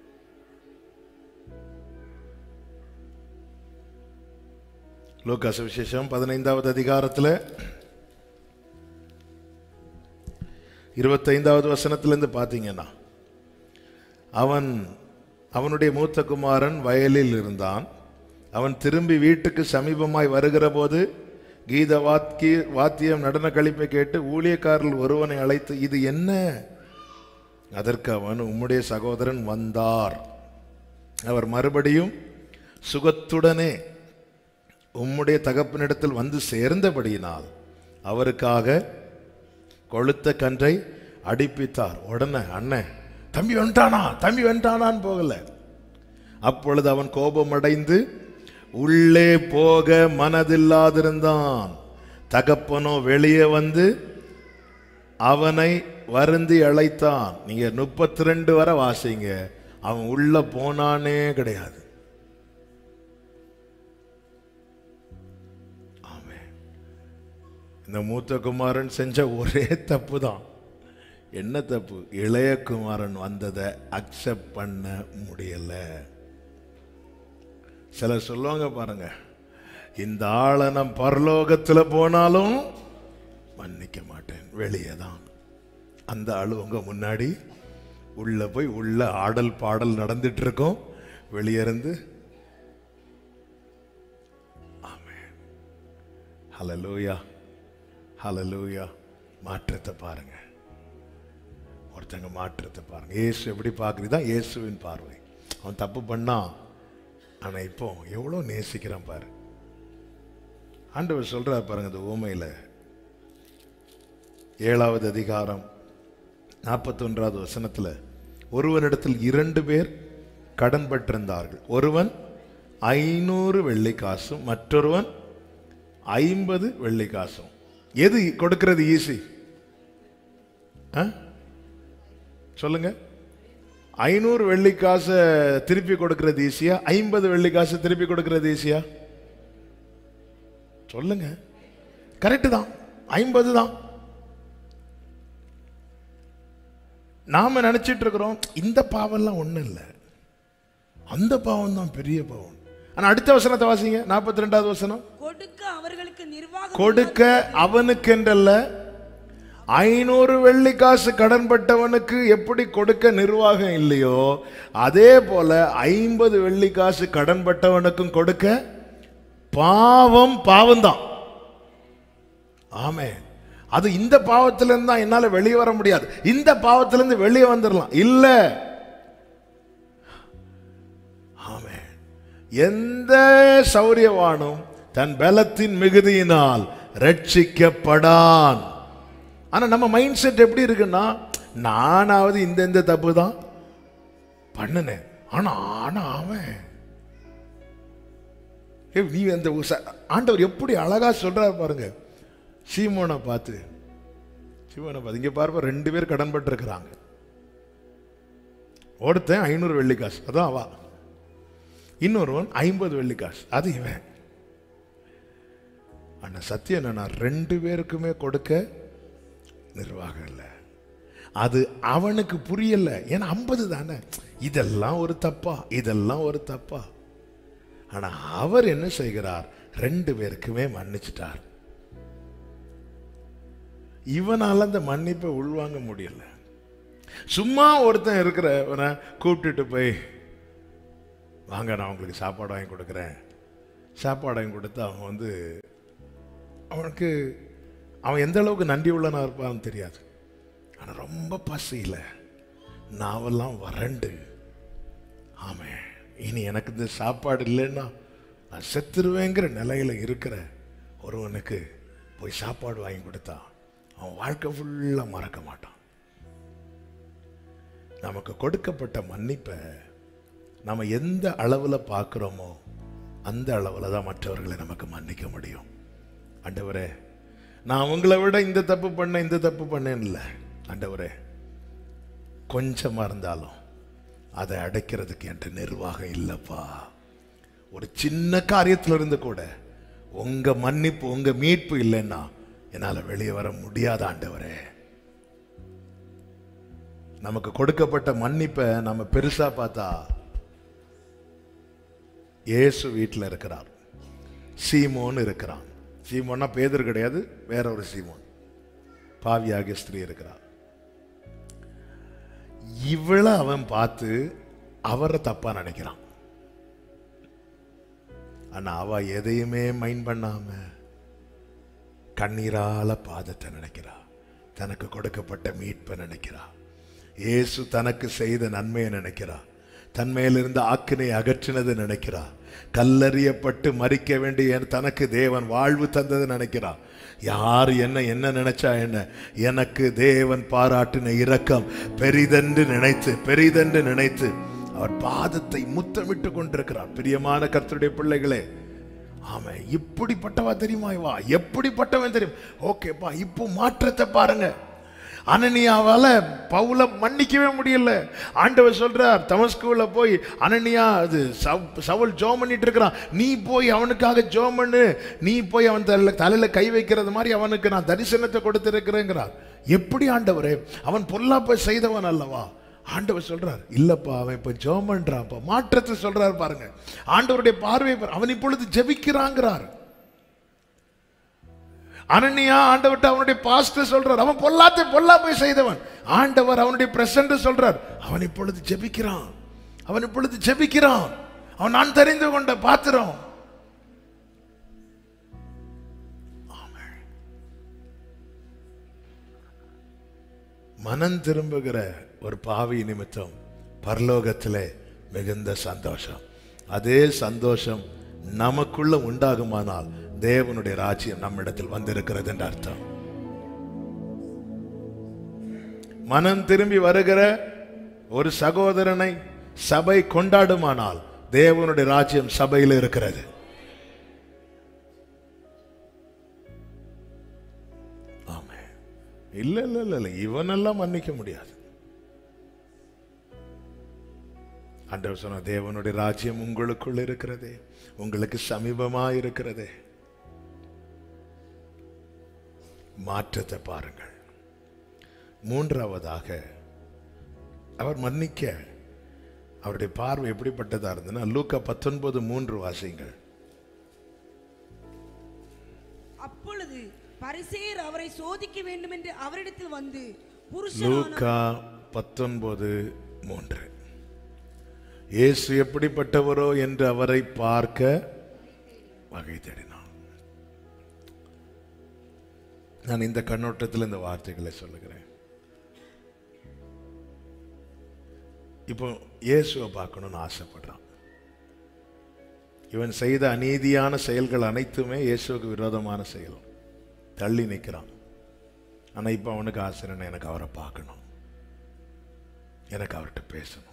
லூக்காஸ் விசேஷம் பதினைந்தாவது அதிகாரத்தில் இருபத்தைந்தாவது வசனத்திலிருந்து பார்த்தீங்கன்னா அவன் அவனுடைய மூத்த குமாரன் வயலில் இருந்தான் அவன் திரும்பி வீட்டுக்கு சமீபமாய் வருகிற போது கீத வாத்திய வாத்தியம் நடன கழிப்பை கேட்டு ஊழியக்காரர்கள் ஒருவனை அழைத்து இது என்ன அதற்கு அவன் உம்முடைய சகோதரன் வந்தார் அவர் மறுபடியும் சுகத்துடனே உம்முடைய தகப்பனிடத்தில் வந்து சேர்ந்தபடியினால் அவருக்காக கொளுத்த கன்றை அடிப்பித்தார் உடனே அண்ணன் தம்பி வந்துட்டானா தம்பி வந்துட்டானான்னு போகல அப்பொழுது அவன் கோபமடைந்து உள்ளே போக மனதில்லாதிருந்தான் தகப்பனோ வெளியே வந்து அவனை வருந்தி அழைத்தான் நீங்க முப்பத்தி ரெண்டு வரை வாசிங்க அவன் உள்ள போனானே கிடையாது ஆமென். இந்த மூத்த குமாரன் செஞ்ச ஒரே தப்பு தான் என்ன தப்பு இளைய குமாரன் வந்ததை அக்செப்ட் பண்ண முடியல சிலர் சொல்லுவாங்க பாருங்க இந்த ஆளை நான் பரலோகத்தில் போனாலும் மன்னிக்க மாட்டேன் வெளியே தான் அந்த ஆளு உங்க முன்னாடி உள்ள போய் உள்ள ஆடல் பாடல் நடந்துட்டு இருக்கோம் வெளியிருந்து ஆமென் ஹalleluya ஹalleluya மாற்றத்தை பாருங்க ஒருத்தங்க மாற்றத்தை பாருங்க இயேசு எப்படி பார்க்குறது தான் இயேசுவின் பார்வை அவன் தப்பு பண்ணான் ஆனா இப்போ எவ்வளோ நேசிக்கிறான் பாரு ஆண்டவர் சொல்றார் பாருங்க இந்த ஊமையில ஏழாவது அதிகாரம் நாற்பத்தொன்றாவது வசனத்துல ஒருவனிடத்தில் இரண்டு பேர் கடன் பட்டிருந்தார்கள் ஒருவன் ஐநூறு வெள்ளி காசும் மற்றொருவன் ஐம்பது வெள்ளி காசும் எது கொடுக்கிறது ஈஸி சொல்லுங்க ஐநூறு வெள்ளி காசை திருப்பி கொடுக்கிறது ஈஸியா ஐம்பது வெள்ளி காசை திருப்பி கொடுக்கிறது ஈஸியா சொல்லுங்க கரெக்டு தான் ஐம்பது தான் நாம நினைச்சிட்டு இருக்கிறோம் இந்த பாவம்லாம் ஒண்ணும் இல்லை அந்த பாவம் தான் பெரிய பாவம் ஆனா அடுத்த வசனத்தை வாசிங்க நாற்பத்தி ரெண்டாவது வசனம் கொடுக்க அவர்களுக்கு நிர்வாகம் கொடுக்க அவனுக்கென்றல்ல ஐநூறு வெள்ளி காசு கடன்பட்டவனுக்கு எப்படி கொடுக்க நிர்வாகம் இல்லையோ அதே போல ஐம்பது வெள்ளி காசு கடன்பட்டவனுக்கும் கொடுக்க பாவம் பாவம்தான் ஆமே அது இந்த பாவத்திலிருந்து தான் என்னால வெளியே வர முடியாது இந்த பாவத்திலிருந்து வெளியே வந்துடலாம் இல்ல ஆமே எந்த சௌரியவானும் தன் பலத்தின் மிகுதியினால் ரட்சிக்கப்படான் ஆனா நம்ம மைண்ட் செட் எப்படி இருக்குன்னா நானாவது இந்த இந்த தப்பு தான் பண்ணினேன் ஆனா ஆனா அவன் ஏய், நீ அந்த உச- ஆண்டவர் எப்படி அழகா சொல்றாரு பாருங்க சீமோனை பார்த்து சீமோனை பார்த்து இங்க பாருப்ப ரெண்டு பேர் கடன்பட்டு இருக்கிறாங்க ஒருத்தன் ஐநூறு வெள்ளி காசு அதான் அவா இன்னொருவன் ஐம்பது வெள்ளி காசு அது இவன் ஆனா சத்தியம் என்னன்னா ரெண்டு பேருக்குமே கொடுக்க நிர்வாகம் இல்லை அது அவனுக்கு புரியல ஏன்னா ஐம்பது தானே இதெல்லாம் ஒரு தப்பா இதெல்லாம் ஒரு தப்பா ஆனா அவர் என்ன செய்கிறார் ரெண்டு பேருக்குமே மன்னிச்சிட்டார் இவனால அந்த மன்னிப்பை உள்வாங்க முடியல சும்மா ஒருத்தன் இருக்கிறவனை கூப்பிட்டுட்டு போய் வாங்க நான் உங்களுக்கு சாப்பாடு வாங்கி கொடுக்குறேன் சாப்பாடு வாங்கி கொடுத்து அவன் வந்து அவனுக்கு அவன் எந்த அளவுக்கு நன்றி உள்ளனா இருப்பான்னு தெரியாது ஆனால் ரொம்ப பசியில் நாவெல்லாம் வறண்டு ஆமே இனி எனக்கு இந்த சாப்பாடு இல்லைன்னா நான் செத்துருவேங்கிற நிலையில இருக்கிற ஒருவனுக்கு போய் சாப்பாடு வாங்கி கொடுத்தா அவன் வாழ்க்கை ஃபுல்லாக மறக்க மாட்டான் நமக்கு கொடுக்கப்பட்ட மன்னிப்பை நம்ம எந்த அளவில் பார்க்குறோமோ அந்த அளவில் தான் மற்றவர்களை நமக்கு மன்னிக்க முடியும் ஆண்டவரே நான் உங்களை விட இந்த தப்பு பண்ணேன் இந்த தப்பு பண்ணேன் இல்லை ஆண்டவரே கொஞ்சமாக இருந்தாலும் அதை அடைக்கிறதுக்கு என்கிட்ட நிர்வாகம் இல்லைப்பா ஒரு சின்ன காரியத்துல இருந்து கூட உங்க மன்னிப்பு உங்க மீட்பு இல்லைன்னா என்னால் வெளியே வர முடியாத ஆண்டவரே நமக்கு கொடுக்கப்பட்ட மன்னிப்பை நம்ம பெருசா பார்த்தா இயேசு வீட்டில் இருக்கிறார் சீமோன் இருக்கிறான் சீமோன்னா பேதர் கிடையாது வேற ஒரு சீமோன் பாவியாகிய ஸ்திரீ இருக்கிறார் இவளை அவன் பார்த்து அவரை தப்பா நினைக்கிறான் ஆனா அவ எதையுமே மைண்ட் பண்ணாம கண்ணீரால பாதத்தை நினைக்கிறா தனக்கு கொடுக்கப்பட்ட மீட்பை நினைக்கிறா இயேசு தனக்கு செய்த நன்மையை நினைக்கிறா தன் மேலிருந்த ஆக்கினை அகற்றினதை நினைக்கிறா கல்லறியப்பட்டு மறிக்க வேண்டிய தனக்கு தேவன் வாழ்வு தந்ததை நினைக்கிறா யார் என்ன என்ன நினைச்சா என்ன எனக்கு தேவன் பாராட்டின இரக்கம் பெரிதென்று நினைத்து பெரிதென்று நினைத்து அவர் பாதத்தை முத்தமிட்டு கொண்டிருக்கிறார் பிரியமான கர்த்தருடைய பிள்ளைகளே ஆமா இப்படிப்பட்டவா தெரியுமா இவா எப்படிப்பட்டவன் தெரியும் ஓகேப்பா இப்போ மாற்றத்தை பாருங்க அனனியாவால பவுல மன்னிக்கவே முடியல ஆண்டவர் சொல்றார் தமஸ்குல போய் அனனியா அது சவ்- சவுல் ஜோம் பண்ணிட்டு இருக்கிறான் நீ போய் அவனுக்காக ஜோம் பண்ணு நீ போய் அவன் தலையில தலையில கை வைக்கிறது மாதிரி அவனுக்கு நான் தரிசனத்தை கொடுத்திருக்கிறேங்கிறார் எப்படி ஆண்டவரே அவன் பொல்லாப்ப செய்தவன் அல்லவா ஆண்டவர் சொல்றார் இல்லப்பா அவன் இப்ப ஜெபம் பண்றான்ப்பா மாற்றத்தை சொல்றாரு பாருங்க ஆண்டவருடைய பார்வை பாரு. அவன் இப்பொழுது ஜெபிக்கிறாங்கிறார் அனனியா ஆண்டவர்ட்ட அவனுடைய பாஸ்டர் சொல்றார் அவன் பொல்லாத்தை பொல்லாப்பை செய்தவன் ஆண்டவர் அவனுடைய பிரசன்ட் சொல்றார் அவன் இப்பொழுது ஜெபிக்கிறான் அவன் இப்பொழுது ஜெபிக்கிறான் அவன் நான் தெரிந்து கொண்ட பாத்திரம் ஆமென். மனம் திரும்புகிற ஒரு பாவி நிமித்தம் பரலோகத்திலே மிகுந்த சந்தோஷம் அதே சந்தோஷம் நமக்குள்ள உண்டாகுமானால் தேவனுடைய ராஜ்யம் நம்மிடத்தில் வந்திருக்கிறது என்று அர்த்தம் மனம் திரும்பி வருகிற ஒரு சகோதரனை சபை கொண்டாடுமானால் தேவனுடைய ராஜ்யம் சபையில் இருக்கிறது ஆமென். இல்ல இல்ல இல்ல இல்ல இவனெல்லாம் மன்னிக்க முடியாது ஆண்டவர் சொன்ன தேவனுடைய ராஜ்யம் உங்களுக்குள் இருக்கிறதே உங்களுக்கு சமீபமா இருக்கிறதே மாற்றத்தை பாருங்கள் மூன்றாவதாக அவர் மன்னிக்க அவருடைய பார்வை எப்படிப்பட்டதா இருந்ததுன்னா லூக்கா பத்தொன்பது மூன்று வாசிங்கள் அப்பொழுது பரிசேயர் அவரை சோதிக்க வேண்டும் என்று அவரிடத்தில் வந்து புருஷனான லூக்கா பத்தொன்பது மூன்று இயேசு எப்படிப்பட்டவரோ என்று அவரை பார்க்க வகை தேடினான் நான் இந்த கண்ணோட்டத்தில் இந்த வார்த்தைகளை சொல்லுகிறேன் இப்போ இயேசுவை பார்க்கணும்னு ஆசைப்படுறான் இவன் செய்த அநீதியான செயல்கள் அனைத்துமே இயேசுவுக்கு விரோதமான செயல் தள்ளி நிற்கிறான் ஆனா இப்போ அவனுக்கு ஆசை என்ன எனக்கு அவரை பார்க்கணும் எனக்கு அவர்கிட்ட பேசணும்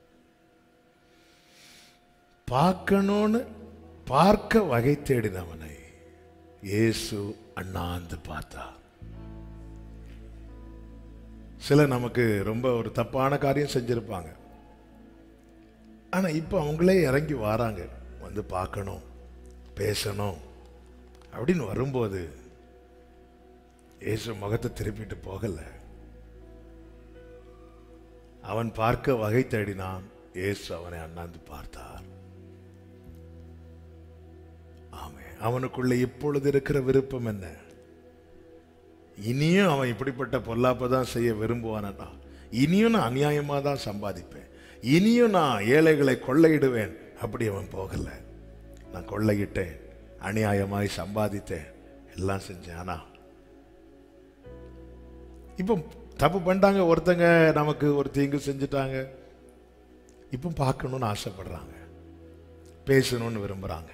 பார்க்கணும்னு பார்க்க வகை தேடினவனை இயேசு அண்ணாந்து பார்த்தா சில நமக்கு ரொம்ப ஒரு தப்பான காரியம் செஞ்சிருப்பாங்க ஆனா இப்போ அவங்களே இறங்கி வராங்க வந்து பார்க்கணும் பேசணும் அப்படின்னு வரும்போது இயேசு முகத்தை திருப்பிட்டு போகல அவன் பார்க்க வகை தேடினான் இயேசு அவனை அண்ணாந்து பார்த்தார் ஆமே அவனுக்குள்ள இப்பொழுது இருக்கிற விருப்பம் என்ன இனியும் அவன் இப்படிப்பட்ட பொல்லாப்பை தான் செய்ய விரும்புவானா இனியும் நான் அநியாயமா தான் சம்பாதிப்பேன் இனியும் நான் ஏழைகளை கொள்ளையிடுவேன் அப்படி அவன் போகல நான் கொள்ளையிட்டேன் அநியாயமாய் சம்பாதித்தேன் எல்லாம் செஞ்சேன் ஆனா இப்போ தப்பு பண்ணிட்டாங்க ஒருத்தங்க நமக்கு ஒரு தீங்கு செஞ்சுட்டாங்க இப்போ பார்க்கணும்னு ஆசைப்படுறாங்க பேசணும்னு விரும்புறாங்க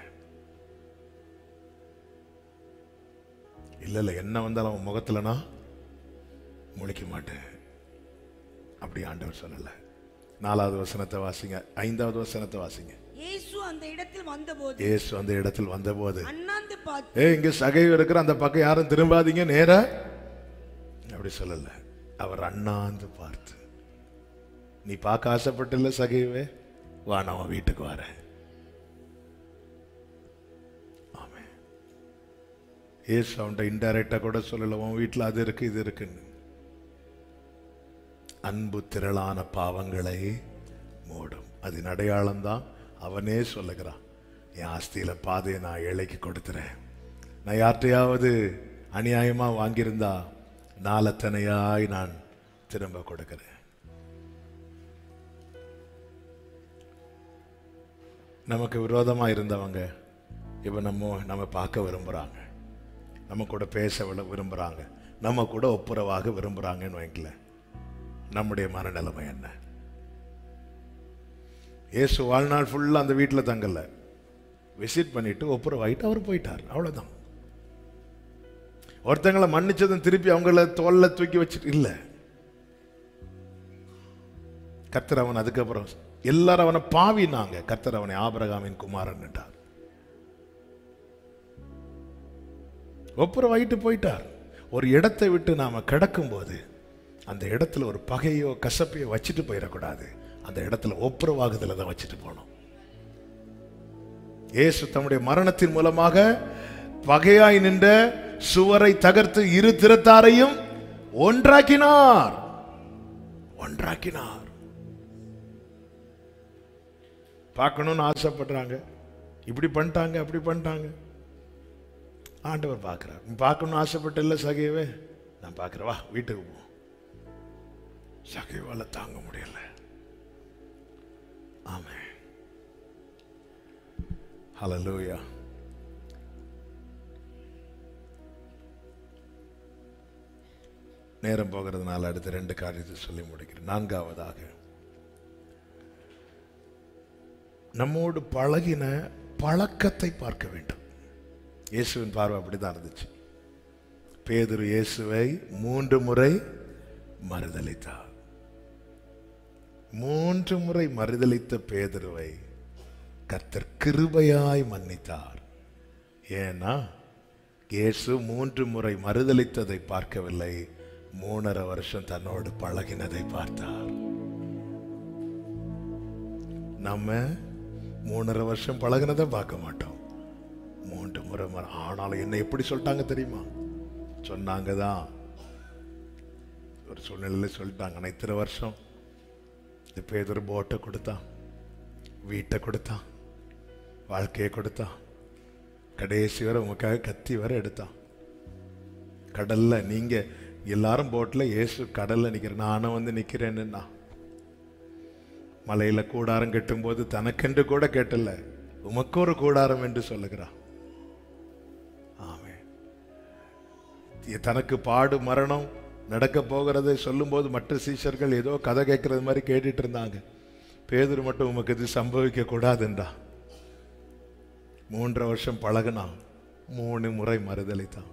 இல்ல இல்ல என்ன வந்தாலும் அவன் முகத்துல நான் முழிக்க மாட்டேன் அப்படி ஆண்டவர் சொல்லல நாலாவது வசனத்தை வாசிங்க ஐந்தாவது வசனத்தை வாசிங்க இயேசு அந்த இடத்தில் வந்தபோது இயேசு அந்த இடத்தில் வந்தபோது அண்ணாந்து பார்த்து ஏ இங்க சகைவு இருக்கிற அந்த பக்கம் யாரும் திரும்பாதீங்க நேரா அப்படி சொல்லல அவர் அண்ணாந்து பார்த்து நீ பார்க்க ஆசைப்பட்டில்ல சகைவே வா நான் உன் வீட்டுக்கு வரேன் ஆமென். இயேசு அவன்கிட்ட இன்டைரக்டா கூட சொல்லல உன் வீட்டில் அது இருக்கு இது இருக்குன்னு அன்பு திரளான பாவங்களை மூடும் அதன் அடையாளம் தான் அவனே சொல்லுகிறான் என் ஆஸ்தியில பாதையை நான் ஏழைக்கு கொடுத்துறேன் நான் யார்கிட்டயாவது அநியாயமா வாங்கியிருந்தா நாளத்தனையாய் நான் திரும்ப கொடுக்கிறேன் நமக்கு விரோதமா இருந்தவங்க இப்ப நம்ம நம்ம பார்க்க விரும்புறாங்க நம்ம கூட பேச விரு- விரும்புறாங்க நம்ம கூட ஒப்புரவாக விரும்புறாங்கன்னு வைக்கல நம்முடைய மனநிலைமை என்ன இயேசு வாழ்நாள் ஃபுல்லா அந்த வீட்டில் தங்கல விசிட் பண்ணிட்டு ஒப்புரவாயிட்டு அவர் போயிட்டார் அவ்வளவுதான் ஒருத்தங்களை மன்னிச்சதும் திருப்பி அவங்கள தோல்ல தூக்கி வச்சுட்டு இல்ல கர்த்தர் அவன் அதுக்கப்புறம் எல்லாரும் அவனை பாவினாங்க கர்த்தர் அவனை ஆபிரகாமின் குமாரன் என்றார் ஒப்புரவாயிட்டு போயிட்டார் ஒரு இடத்தை விட்டு நாம கிடக்கும்போது அந்த இடத்துல ஒரு பகையோ கசப்பையோ வச்சுட்டு போயிடக்கூடாது அந்த இடத்துல ஒப்புரவாகுதல தான் வச்சுட்டு போகணும் இயேசு தம்முடைய மரணத்தின் மூலமாக பகையாய் நின்ற சுவரை தகர்த்து இரு திறத்தாரையும் ஒன்றாக்கினார் ஒன்றாக்கினார் பார்க்கணும்னு ஆசைப்படுறாங்க இப்படி பண்ணிட்டாங்க அப்படி பண்ணிட்டாங்க ஆண்டவர் பார்க்கிறார் நீ பார்க்கணும்னு ஆசைப்பட்ட இல்லை சகையவே நான் பார்க்கிறேன் வா வீட்டுக்கு போ சகைவால தாங்க முடியல ஆமென் ஹalleluya நேரம் போகிறதுனால அடுத்த ரெண்டு காரியத்தை சொல்லி முடிக்கிறேன் நான்காவதாக நம்மோடு பழகின பழக்கத்தை பார்க்க வேண்டும் இயேசுவின் பார்வை அப்படிதான் இருந்துச்சு பேதுரு இயேசுவை மூன்று முறை மறுதலித்தார் மூன்று முறை மறுதலித்த பேதுருவை கர்த்தர் கிருபையாய் மன்னித்தார் ஏன்னா இயேசு மூன்று முறை மறுதலித்ததை பார்க்கவில்லை மூணரை வருஷம் தன்னோடு பழகினதை பார்த்தார் நம்ம மூணரை வருஷம் பழகினதை பார்க்க மாட்டோம் மூன்று முறை மற- ஆனாலும் என்ன எப்படி சொல்லிட்டாங்க தெரியுமா சொன்னாங்க தான் ஒரு சூழ்நிலையில் சொல்லிட்டாங்க நான் இத்தனை வருஷம் இந்த பேதொரு போட்டை கொடுத்தான் வீட்டை கொடுத்தான் வாழ்க்கையை கொடுத்தான் கடைசி வரை உங்களுக்காக கத்தி வரை எடுத்தான் கடல்ல நீங்க எல்லாரும் போட்ல இயேசு கடல்ல நிக்கிற நானும் வந்து நிக்கிறேன்னா மலையில கூடாரம் கட்டும்போது தனக்கென்று கூட கேட்டல உமக்கு ஒரு கூடாரம் என்று சொல்லுகிறான் ஆமென் இ- தனக்கு பாடு மரணம் நடக்க போகிறதை சொல்லும்போது மற்ற சீஷர்கள் ஏதோ கதை கேட்கறது மாதிரி கேட்டுட்டு இருந்தாங்க பேதுரு மட்டும் உமக்கு இது சம்பவிக்க கூடாதுன்றா மூன்றரை வருஷம் பழகுனான் மூணு முறை மறுதளித்தான்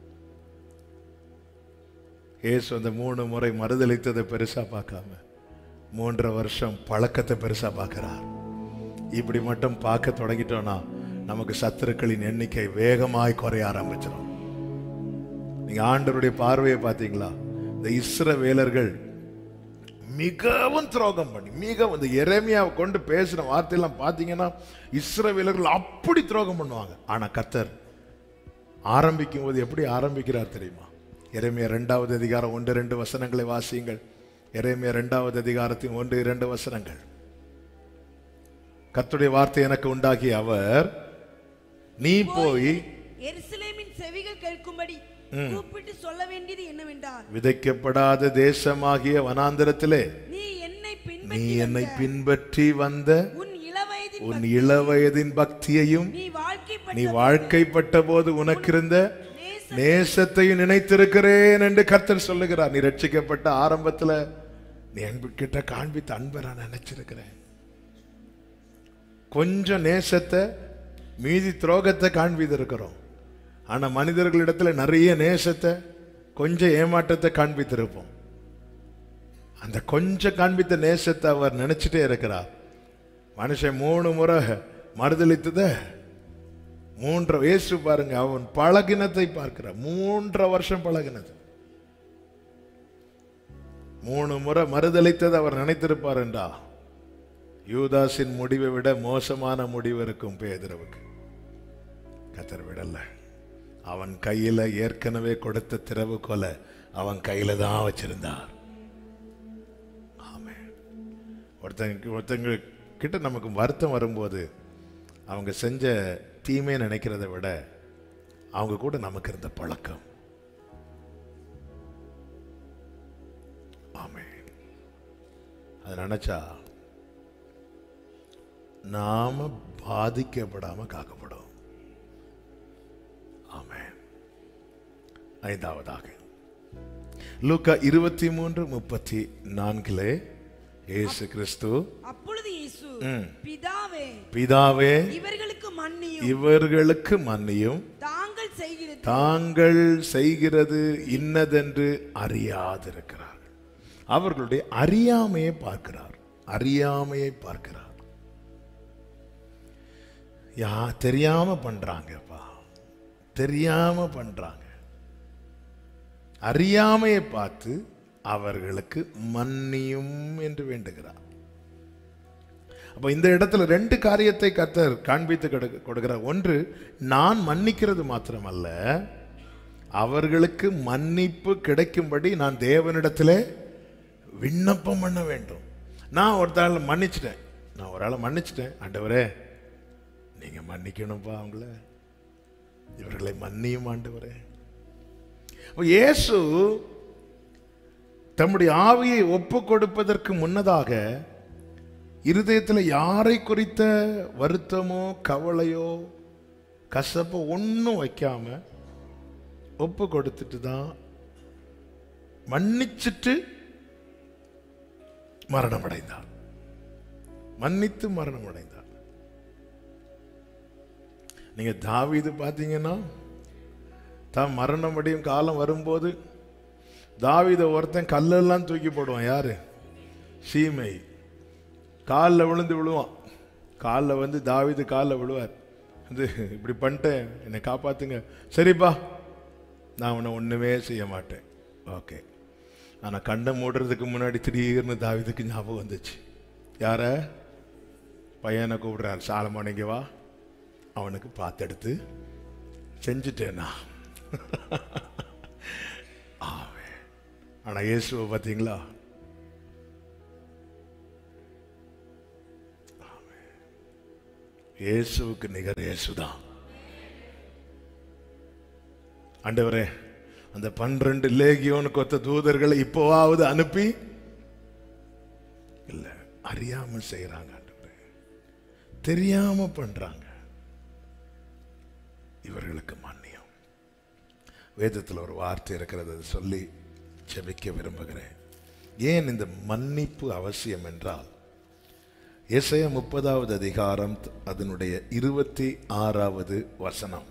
ஏசு அந்த மூணு முறை மறுதளித்ததை பெருசா பார்க்காம மூன்றரை வருஷம் பழக்கத்தை பெருசா பார்க்கிறார் இப்படி மட்டும் பார்க்க தொடங்கிட்டோம்னா நமக்கு சத்துருக்களின் எண்ணிக்கை வேகமாய் குறைய ஆரம்பிச்சிடும் நீங்க ஆண்டவருடைய பார்வையை பார்த்தீங்களா இந்த இஸ்ரவேலர்கள் மிகவும் துரோகம் பண்ணி மிகவும் இந்த எரேமியாவை கொண்டு பேசின வார்த்தையெல்லாம் பார்த்தீங்கன்னா இஸ்ரவேலர்கள் அப்படி துரோகம் பண்ணுவாங்க ஆனா கர்த்தர் ஆரம்பிக்கும் போது எப்படி ஆரம்பிக்கிறார் தெரியுமா எரேமியா ரெண்டாவது அதிகாரம் ஒன்று ரெண்டு வசனங்களை வாசியுங்கள் எரேமியா ரெண்டாவது அதிகாரத்தின் ஒன்று இரண்டு வசனங்கள் கர்த்தருடைய வார்த்தை எனக்கு உண்டாகி அவர் நீ போய் எருசலேமின் செவிகள் கேட்கும்படி கூப்பிட்டு சொல்ல வேண்டியது என்னவென்றால் விதைக்கப்படாத தேசமாகிய வனாந்திரத்திலே நீ என்னை நீ பின்பற்றி என்னை வந்த பின்பற்றி வந்த உன் இளவயதின் உன் இளவயதின் பக்தியையும் நீ வாழ்க்கைப்பட்ட நீ வாழ்க்கைப்பட்ட போது உனக்கு இருந்த நேச நேசத்தையும் நினைத்திருக்கிறேன் என்று கர்த்தர் சொல்லுகிறார் நீ ரட்சிக்கப்பட்ட ஆரம்பத்துல நீ அன்பு கிட்ட காண்பித்த அன்பை நான் நினைச்சிருக்கிறேன் கொஞ்சம் நேசத்தை மீதி துரோகத்தை காண்பித்து இருக்கிறோம் ஆனா மனிதர்களிடத்துல நிறைய நேசத்தை கொஞ்சம் ஏமாற்றத்தை காண்பித்திருப்போம் அந்த கொஞ்சம் காண்பித்த நேசத்தை அவர் நினைச்சிட்டே இருக்கிறார் மனுஷன் மூணு முறை மறுதளித்ததை மூன்று இயேசு பாருங்க அவன் பழகினத்தை பார்க்கிறான் மூன்றரை வருஷம் பழகினது மூணு முறை மறுதளித்தது அவர் நினைத்திருப்பார் என்றா யூதாஸின் முடிவை விட மோசமான முடிவு இருக்கும் பேதுருவுக்கு கத்தர் விடல அவன் கையில ஏற்கனவே கொடுத்த திறவு கொலை அவன் கையில தான் வச்சிருந்தார் ஆமென் ஒருத்தங்க ஒருத்தங்க கிட்ட நமக்கு வருத்தம் வரும்போது அவங்க செஞ்ச தீமை நினைக்கிறதை விட அவங்க கூட நமக்கு இருந்த பழக்கம் ஆமென் அது நினைச்சா நாம பாதிக்கப்படாம காக்கப்படும் ஆமென் ஐந்தாவதாக லூக்கா இருபத்தி மூன்று முப்பத்தி நான்கிலே இயேசு கிறிஸ்து அப்பொழுது இயேசு ம். பிதாவே பிதாவே இவர்களுக்கு மன்னியும் இவர்களுக்கு மன்னியும் தாங்கள் செய்கிறது தாங்கள் செய்கிறது இன்னதென்று அறியாதிருக்கிறார்கள் அவர்களுடைய அறியாமையை பார்க்கிறார் அறியாமையை பார்க்கிறார் யா தெரியாம பண்றாங்கப்பா தெரியாம பண்றாங்க அறியாமையை பார்த்து அவர்களுக்கு மன்னியும் என்று வேண்டுகிறார் அப்ப இந்த இடத்துல ரெண்டு காரியத்தை கர்த்தர் காண்பித்து கொடு- கொடுக்கிறார் ஒன்று நான் மன்னிக்கிறது மாத்திரமல்ல அவர்களுக்கு மன்னிப்பு கிடைக்கும்படி நான் தேவனிடத்திலே விண்ணப்பம் பண்ண வேண்டும் நான் ஒருத்தாள் மன்னிச்சிட்டேன் நான் ஒரு ஆளை மன்னிச்சிட்டேன் ஆண்டவரே நீங்க மன்னிக்கணும்ப்பா அவங்கள இவர்களை மன்னியும் ஆண்டவரே அப்ப இயேசு தம்முடைய ஆவியை ஒப்பு கொடுப்பதற்கு முன்னதாக இருதயத்தில் யாரை குறித்த வருத்தமோ கவலையோ கசப்போ ஒன்றும் வைக்காம ஒப்பு கொடுத்துட்டு தான் மன்னிச்சிட்டு மரணம் அடைந்தார் மன்னித்து மரணம் அடைந்தார் நீங்க தாவீது பார்த்தீங்கன்னா தான் மரணம் அடையும் காலம் வரும்போது தாவீதை ஒருத்தன் கல்லெல்லாம் தூக்கி போடுவான் யாரு சீமை காலில் விழுந்து விழுவான் காலில் வந்து தாவீது காலில் விழுவார் வந்து இப்படி பண்ணிட்டேன் என்னை காப்பாத்துங்க சரிப்பா நான் உன்னை ஒன்றுமே செய்ய மாட்டேன் ஓகே ஆனால் கண்ணை மூடுறதுக்கு முன்னாடி திடீர்னு தாவீதுக்கு ஞாபகம் வந்துச்சு யார பையனை கூப்பிடுறார் சாலமோன் இங்க வா அவனுக்கு பார்த்தெடுத்து செஞ்சுட்டேனா ஆமே ஆனால் இயேசுவை பார்த்தீங்களா இயேசுவுக்கு நிகர் இயேசுதான் ஆண்டவரே அந்த பன்னிரண்டு லேகியோனுக்கு ஒத்த தூதர்களை இப்போவாவது அனுப்பி இல்ல அறியாம செய்யறாங்க ஆண்டவரே தெரியாம பண்றாங்க இவர்களுக்கு மன்னியம் வேதத்தில் ஒரு வார்த்தை இருக்கிறது அதை சொல்லி ஜெபிக்க விரும்புகிறேன் ஏன் இந்த மன்னிப்பு அவசியம் என்றால் ஏசாயா முப்பதாவது அதிகாரம் அதனுடைய இருபத்தி ஆறாவது வசனம்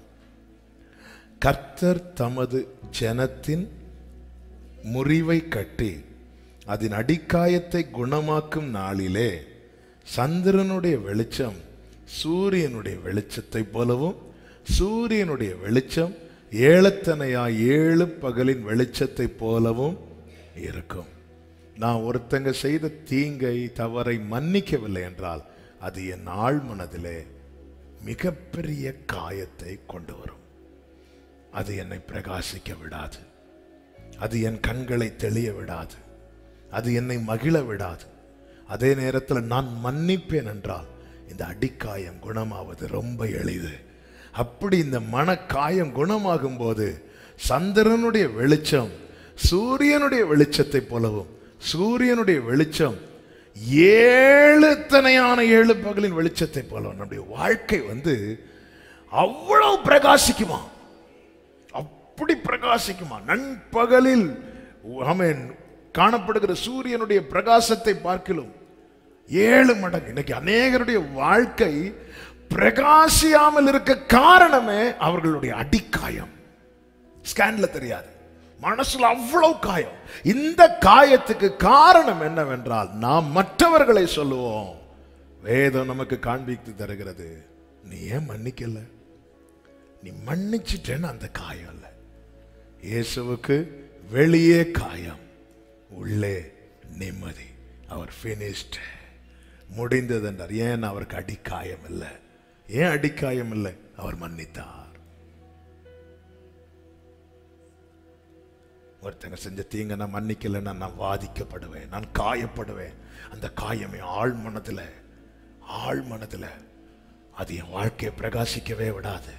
கர்த்தர் தமது ஜனத்தின் முறிவை கட்டி அதன் அடிக்காயத்தை குணமாக்கும் நாளிலே சந்திரனுடைய வெளிச்சம் சூரியனுடைய வெளிச்சத்தை போலவும் சூரியனுடைய வெளிச்சம் ஏழத்தனையா ஏழு பகலின் வெளிச்சத்தை போலவும் இருக்கும் நான் ஒருத்தங்க செய்த தீங்கை தவறை மன்னிக்கவில்லை என்றால் அது என் ஆழ் மனதிலே மிகப்பெரிய காயத்தை கொண்டு வரும் அது என்னை பிரகாசிக்க விடாது அது என் கண்களை தெளிய விடாது அது என்னை மகிழ விடாது அதே நேரத்தில் நான் மன்னிப்பேன் என்றால் இந்த அடிக்காயம் குணமாவது ரொம்ப எளிது அப்படி இந்த மனக்காயம் குணமாகும் போது சந்திரனுடைய வெளிச்சம் சூரியனுடைய வெளிச்சத்தை போலவும் சூரியனுடைய வெளிச்சம் ஏழு தனையான ஏழு பகலின் வெளிச்சத்தை போலவும் நம்முடைய வாழ்க்கை வந்து அவ்வளவு பிரகாசிக்குமா அப்படி பிரகாசிக்குமா நண்பகலில் ஆமென் காணப்படுகிற சூரியனுடைய பிரகாசத்தை பார்க்கிலும் ஏழு மடங்கு இன்னைக்கு அநேகருடைய வாழ்க்கை பிரகாசியாமல் இருக்க காரணமே அவர்களுடைய அடிக்காயம் ஸ்கேன்ல தெரியாது மனசுல அவ்வளவு காயம் இந்த காயத்துக்கு காரணம் என்னவென்றால் நாம் மற்றவர்களை சொல்லுவோம் வேதம் நமக்கு காண்பித்து தருகிறது நீ ஏன் மன்னிக்கல நீ மன்னிச்சிட்டேன்னு அந்த காயம் இல்ல இயேசுவுக்கு வெளியே காயம் உள்ளே நிம்மதி அவர் finished முடிந்தது என்றார் ஏன் அவருக்கு அடிக்காயம் இல்லை ஏன் அடிக்காயம் இல்லை அவர் மன்னித்தார் ஒருத்தங்க செஞ்ச தீங்க நான் மன்னிக்கலைன்னா நான் வாதிக்கப்படுவேன் நான் காயப்படுவேன் அந்த காயம் என் ஆழ் மனதில் ஆழ் மனதில் அது என் வாழ்க்கையை பிரகாசிக்கவே விடாது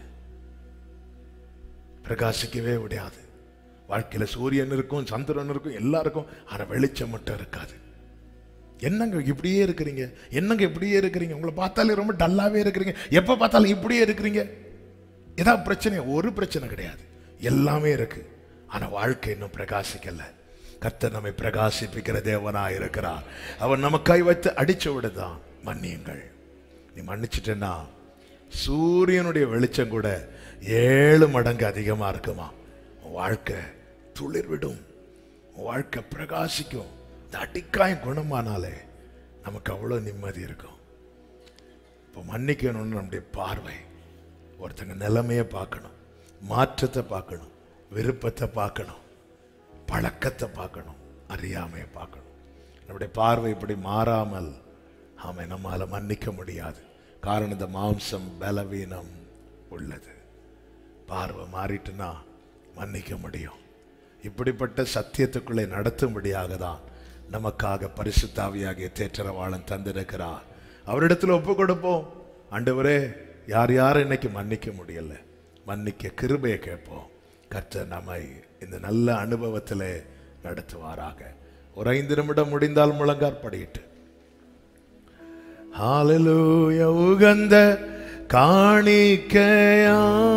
பிரகாசிக்கவே விடாது வாழ்க்கையில சூரியன் இருக்கும் சந்திரன் இருக்கும் எல்லாருக்கும் ஆனா வெளிச்சம் மட்டும் இருக்காது என்னங்க இப்படியே இருக்கிறீங்க என்னங்க இப்படியே இருக்கிறீங்க உங்களை பார்த்தாலே ரொம்ப டல்லாவே இருக்கிறீங்க எப்ப பார்த்தாலும் இப்படியே இருக்கிறீங்க ஏதாவது பிரச்சனை ஒரு பிரச்சனை கிடையாது எல்லாமே இருக்கு ஆனா வாழ்க்கை இன்னும் பிரகாசிக்கல கர்த்தர் நம்மை பிரகாசிப்பிக்கிற தேவனா இருக்கிறார் அவர் நமக்காய் வைத்து அடிச்சு விடுதான் மன்னியுங்கள் நீ மன்னிச்சிட்டேன்னா சூரியனுடைய வெளிச்சம் கூட ஏழு மடங்கு அதிகமா இருக்குமா உன் வாழ்க்கை துளிர் விடும் உன் வாழ்க்கை பிரகாசிக்கும் இந்த அடிக்காயம் குணமானாலே நமக்கு அவ்வளோ நிம்மதி இருக்கும் இப்போ மன்னிக்கணும்னு நம்முடைய பார்வை ஒருத்தங்க நிலைமையை பார்க்கணும் மாற்றத்தை பார்க்கணும் விருப்பத்தை பார்க்கணும் பழக்கத்தை பார்க்கணும் அறியாமையை பார்க்கணும் நம்முடைய பார்வை இப்படி மாறாமல் ஆமை நம்மால மன்னிக்க முடியாது காரணம் இந்த மாம்சம் பலவீனம் உள்ளது பார்வை மாறிட்டுனா மன்னிக்க முடியும் இப்படிப்பட்ட சத்தியத்துக்குள்ளே நடத்தும்படியாக தான் நமக்காக பரிசுத்தாவியாகிய தேற்றரவாளன் தந்திருக்கிறார் அவரிடத்தில் ஒப்பு கொடுப்போம் ஆண்டவரே யார் யார் இன்னைக்கு மன்னிக்க முடியல மன்னிக்க கிருபையை கேட்போம் கர்த்தர் நம்மை இந்த நல்ல அனுபவத்தில் நடத்துவாராக ஒரு ஐந்து நிமிடம் முடிந்தால் முழங்கார் படியிட்டு ஹalleluya உகந்த காணிக்கையா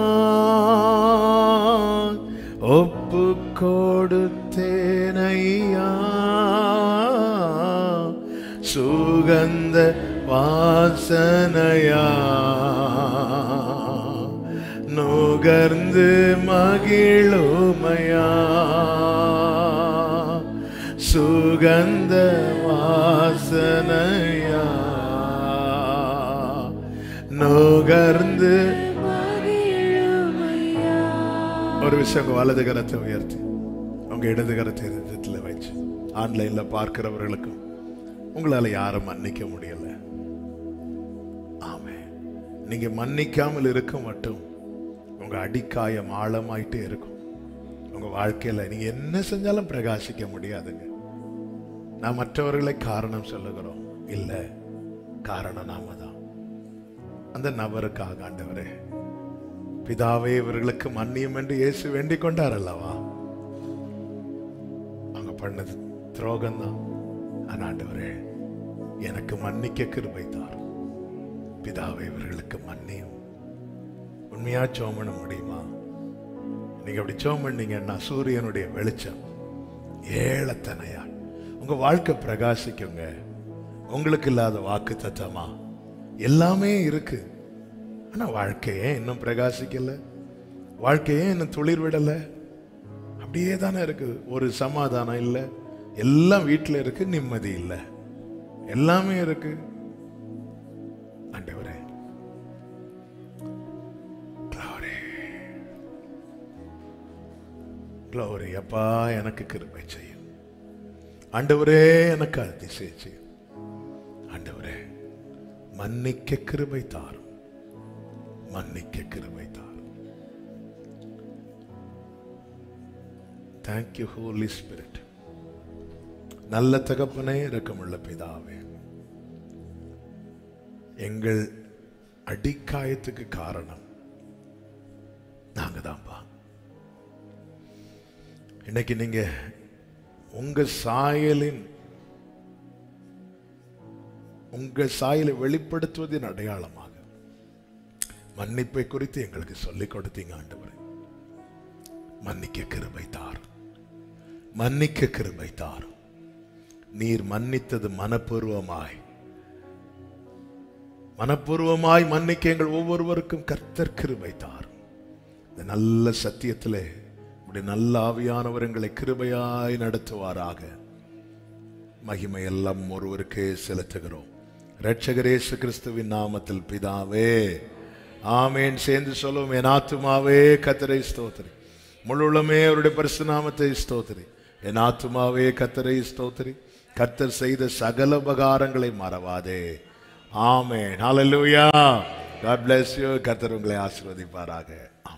ஒப்பு கொடுத்தேனையா சுகந்த வாசனையா நுகர்ந்து மகிழுமையா சுகந்த வாசனையா நுகர்ந்து ஒரு விஷயம் உங்க வலது கரத்தை உயர்த்தி உங்க இடது கரத்தை இருதயத்தில் வச்சு ஆன்லைன்ல பார்க்கிறவர்களுக்கும் உங்களால யாரும் மன்னிக்க முடியல ஆமே நீங்க மன்னிக்காமல் இருக்க மட்டும் உங்க அடிக்காயம் ஆழமாயிட்டே இருக்கும் உங்க வாழ்க்கையில நீங்க என்ன செஞ்சாலும் பிரகாசிக்க முடியாதுங்க நான் மற்றவர்களை காரணம் சொல்லுகிறோம் இல்ல காரணம் நாம தான் அந்த நபருக்காக ஆண்டவரே பிதாவே இவர்களுக்கு மன்னியும் என்று இயேசு வேண்டிக் கொண்டார் அல்லவா அவங்க பண்ணது துரோகம் தான் ஆண்டவரே எனக்கு மன்னிக்க கிருபை தார் பிதாவே இவர்களுக்கு மன்னியும் உண்மையா சோம் பண்ண முடியுமா நீங்க அப்படி சோம் பண்ணீங்கன்னா சூரியனுடைய வெளிச்சம் ஏழத்தனையா உங்க வாழ்க்கை பிரகாசிக்குங்க உங்களுக்கு இல்லாத வாக்கு தத்தமா எல்லாமே இருக்கு ஆனா வாழ்க்கையே இன்னும் பிரகாசிக்கல வாழ்க்கையே இன்னும் துளிர் விடல அப்படியே தானே இருக்கு ஒரு சமாதானம் இல்லை எல்லாம் வீட்டில் இருக்கு நிம்மதி இல்லை எல்லாமே இருக்கு ஆண்டவரே glory. glory. அப்பா எனக்கு கிருபை செய்யும் ஆண்டவரே எனக்கு அதிசயம் செய்யும் ஆண்டவரே மன்னிக்க கிருபை தாரும் மன்னிக்க கிருபை தாரும் தேங்க்யூ ஹோலி ஸ்பிரிட் நல்ல தகப்பனே இரக்கமுள்ள பிதாவே எங்கள் அடிக்காயத்துக்கு காரணம் நாங்க தான்ப்பா இன்னைக்கு நீங்க உங்க சாயலின் உங்க சாயலை வெளிப்படுத்துவதின் அடையாளமாக மன்னிப்பை குறித்து எங்களுக்கு சொல்லிக் கொடுத்தீங்க ஆண்டவரே மன்னிக்க கிருபை தார் மன்னிக்க கிருபை தார் நீர் மன்னித்தது மனப்பூர்வமாய் மனப்பூர்வமாய் மன்னிக்க எங்கள் ஒவ்வொருவருக்கும் கர்த்தர் கிருபை தார் இந்த நல்ல சத்தியத்திலே இப்படி நல்ல ஆவியானவர் எங்களை கிருபையாய் நடத்துவாராக மகிமை எல்லாம் ஒருவருக்கே செலுத்துகிறோம் இரட்சகரேசு கிறிஸ்துவின் நாமத்தில் பிதாவே ஆமேன் சேர்ந்து சொல்லுவோம் என் ஆத்துமாவே கத்தரை ஸ்தோத்திரி முழுளமே அவருடைய பரிசு நாமத்தை ஸ்தோத்திரி என் ஆத்துமாவே கத்தரை ஸ்தோத்திரி கத்தர் செய்த சகல உபகாரங்களை மறவாதே ஆமேன் ஹalleluya God bless you கத்தர் உங்களை ஆசீர்வதிப்பாராக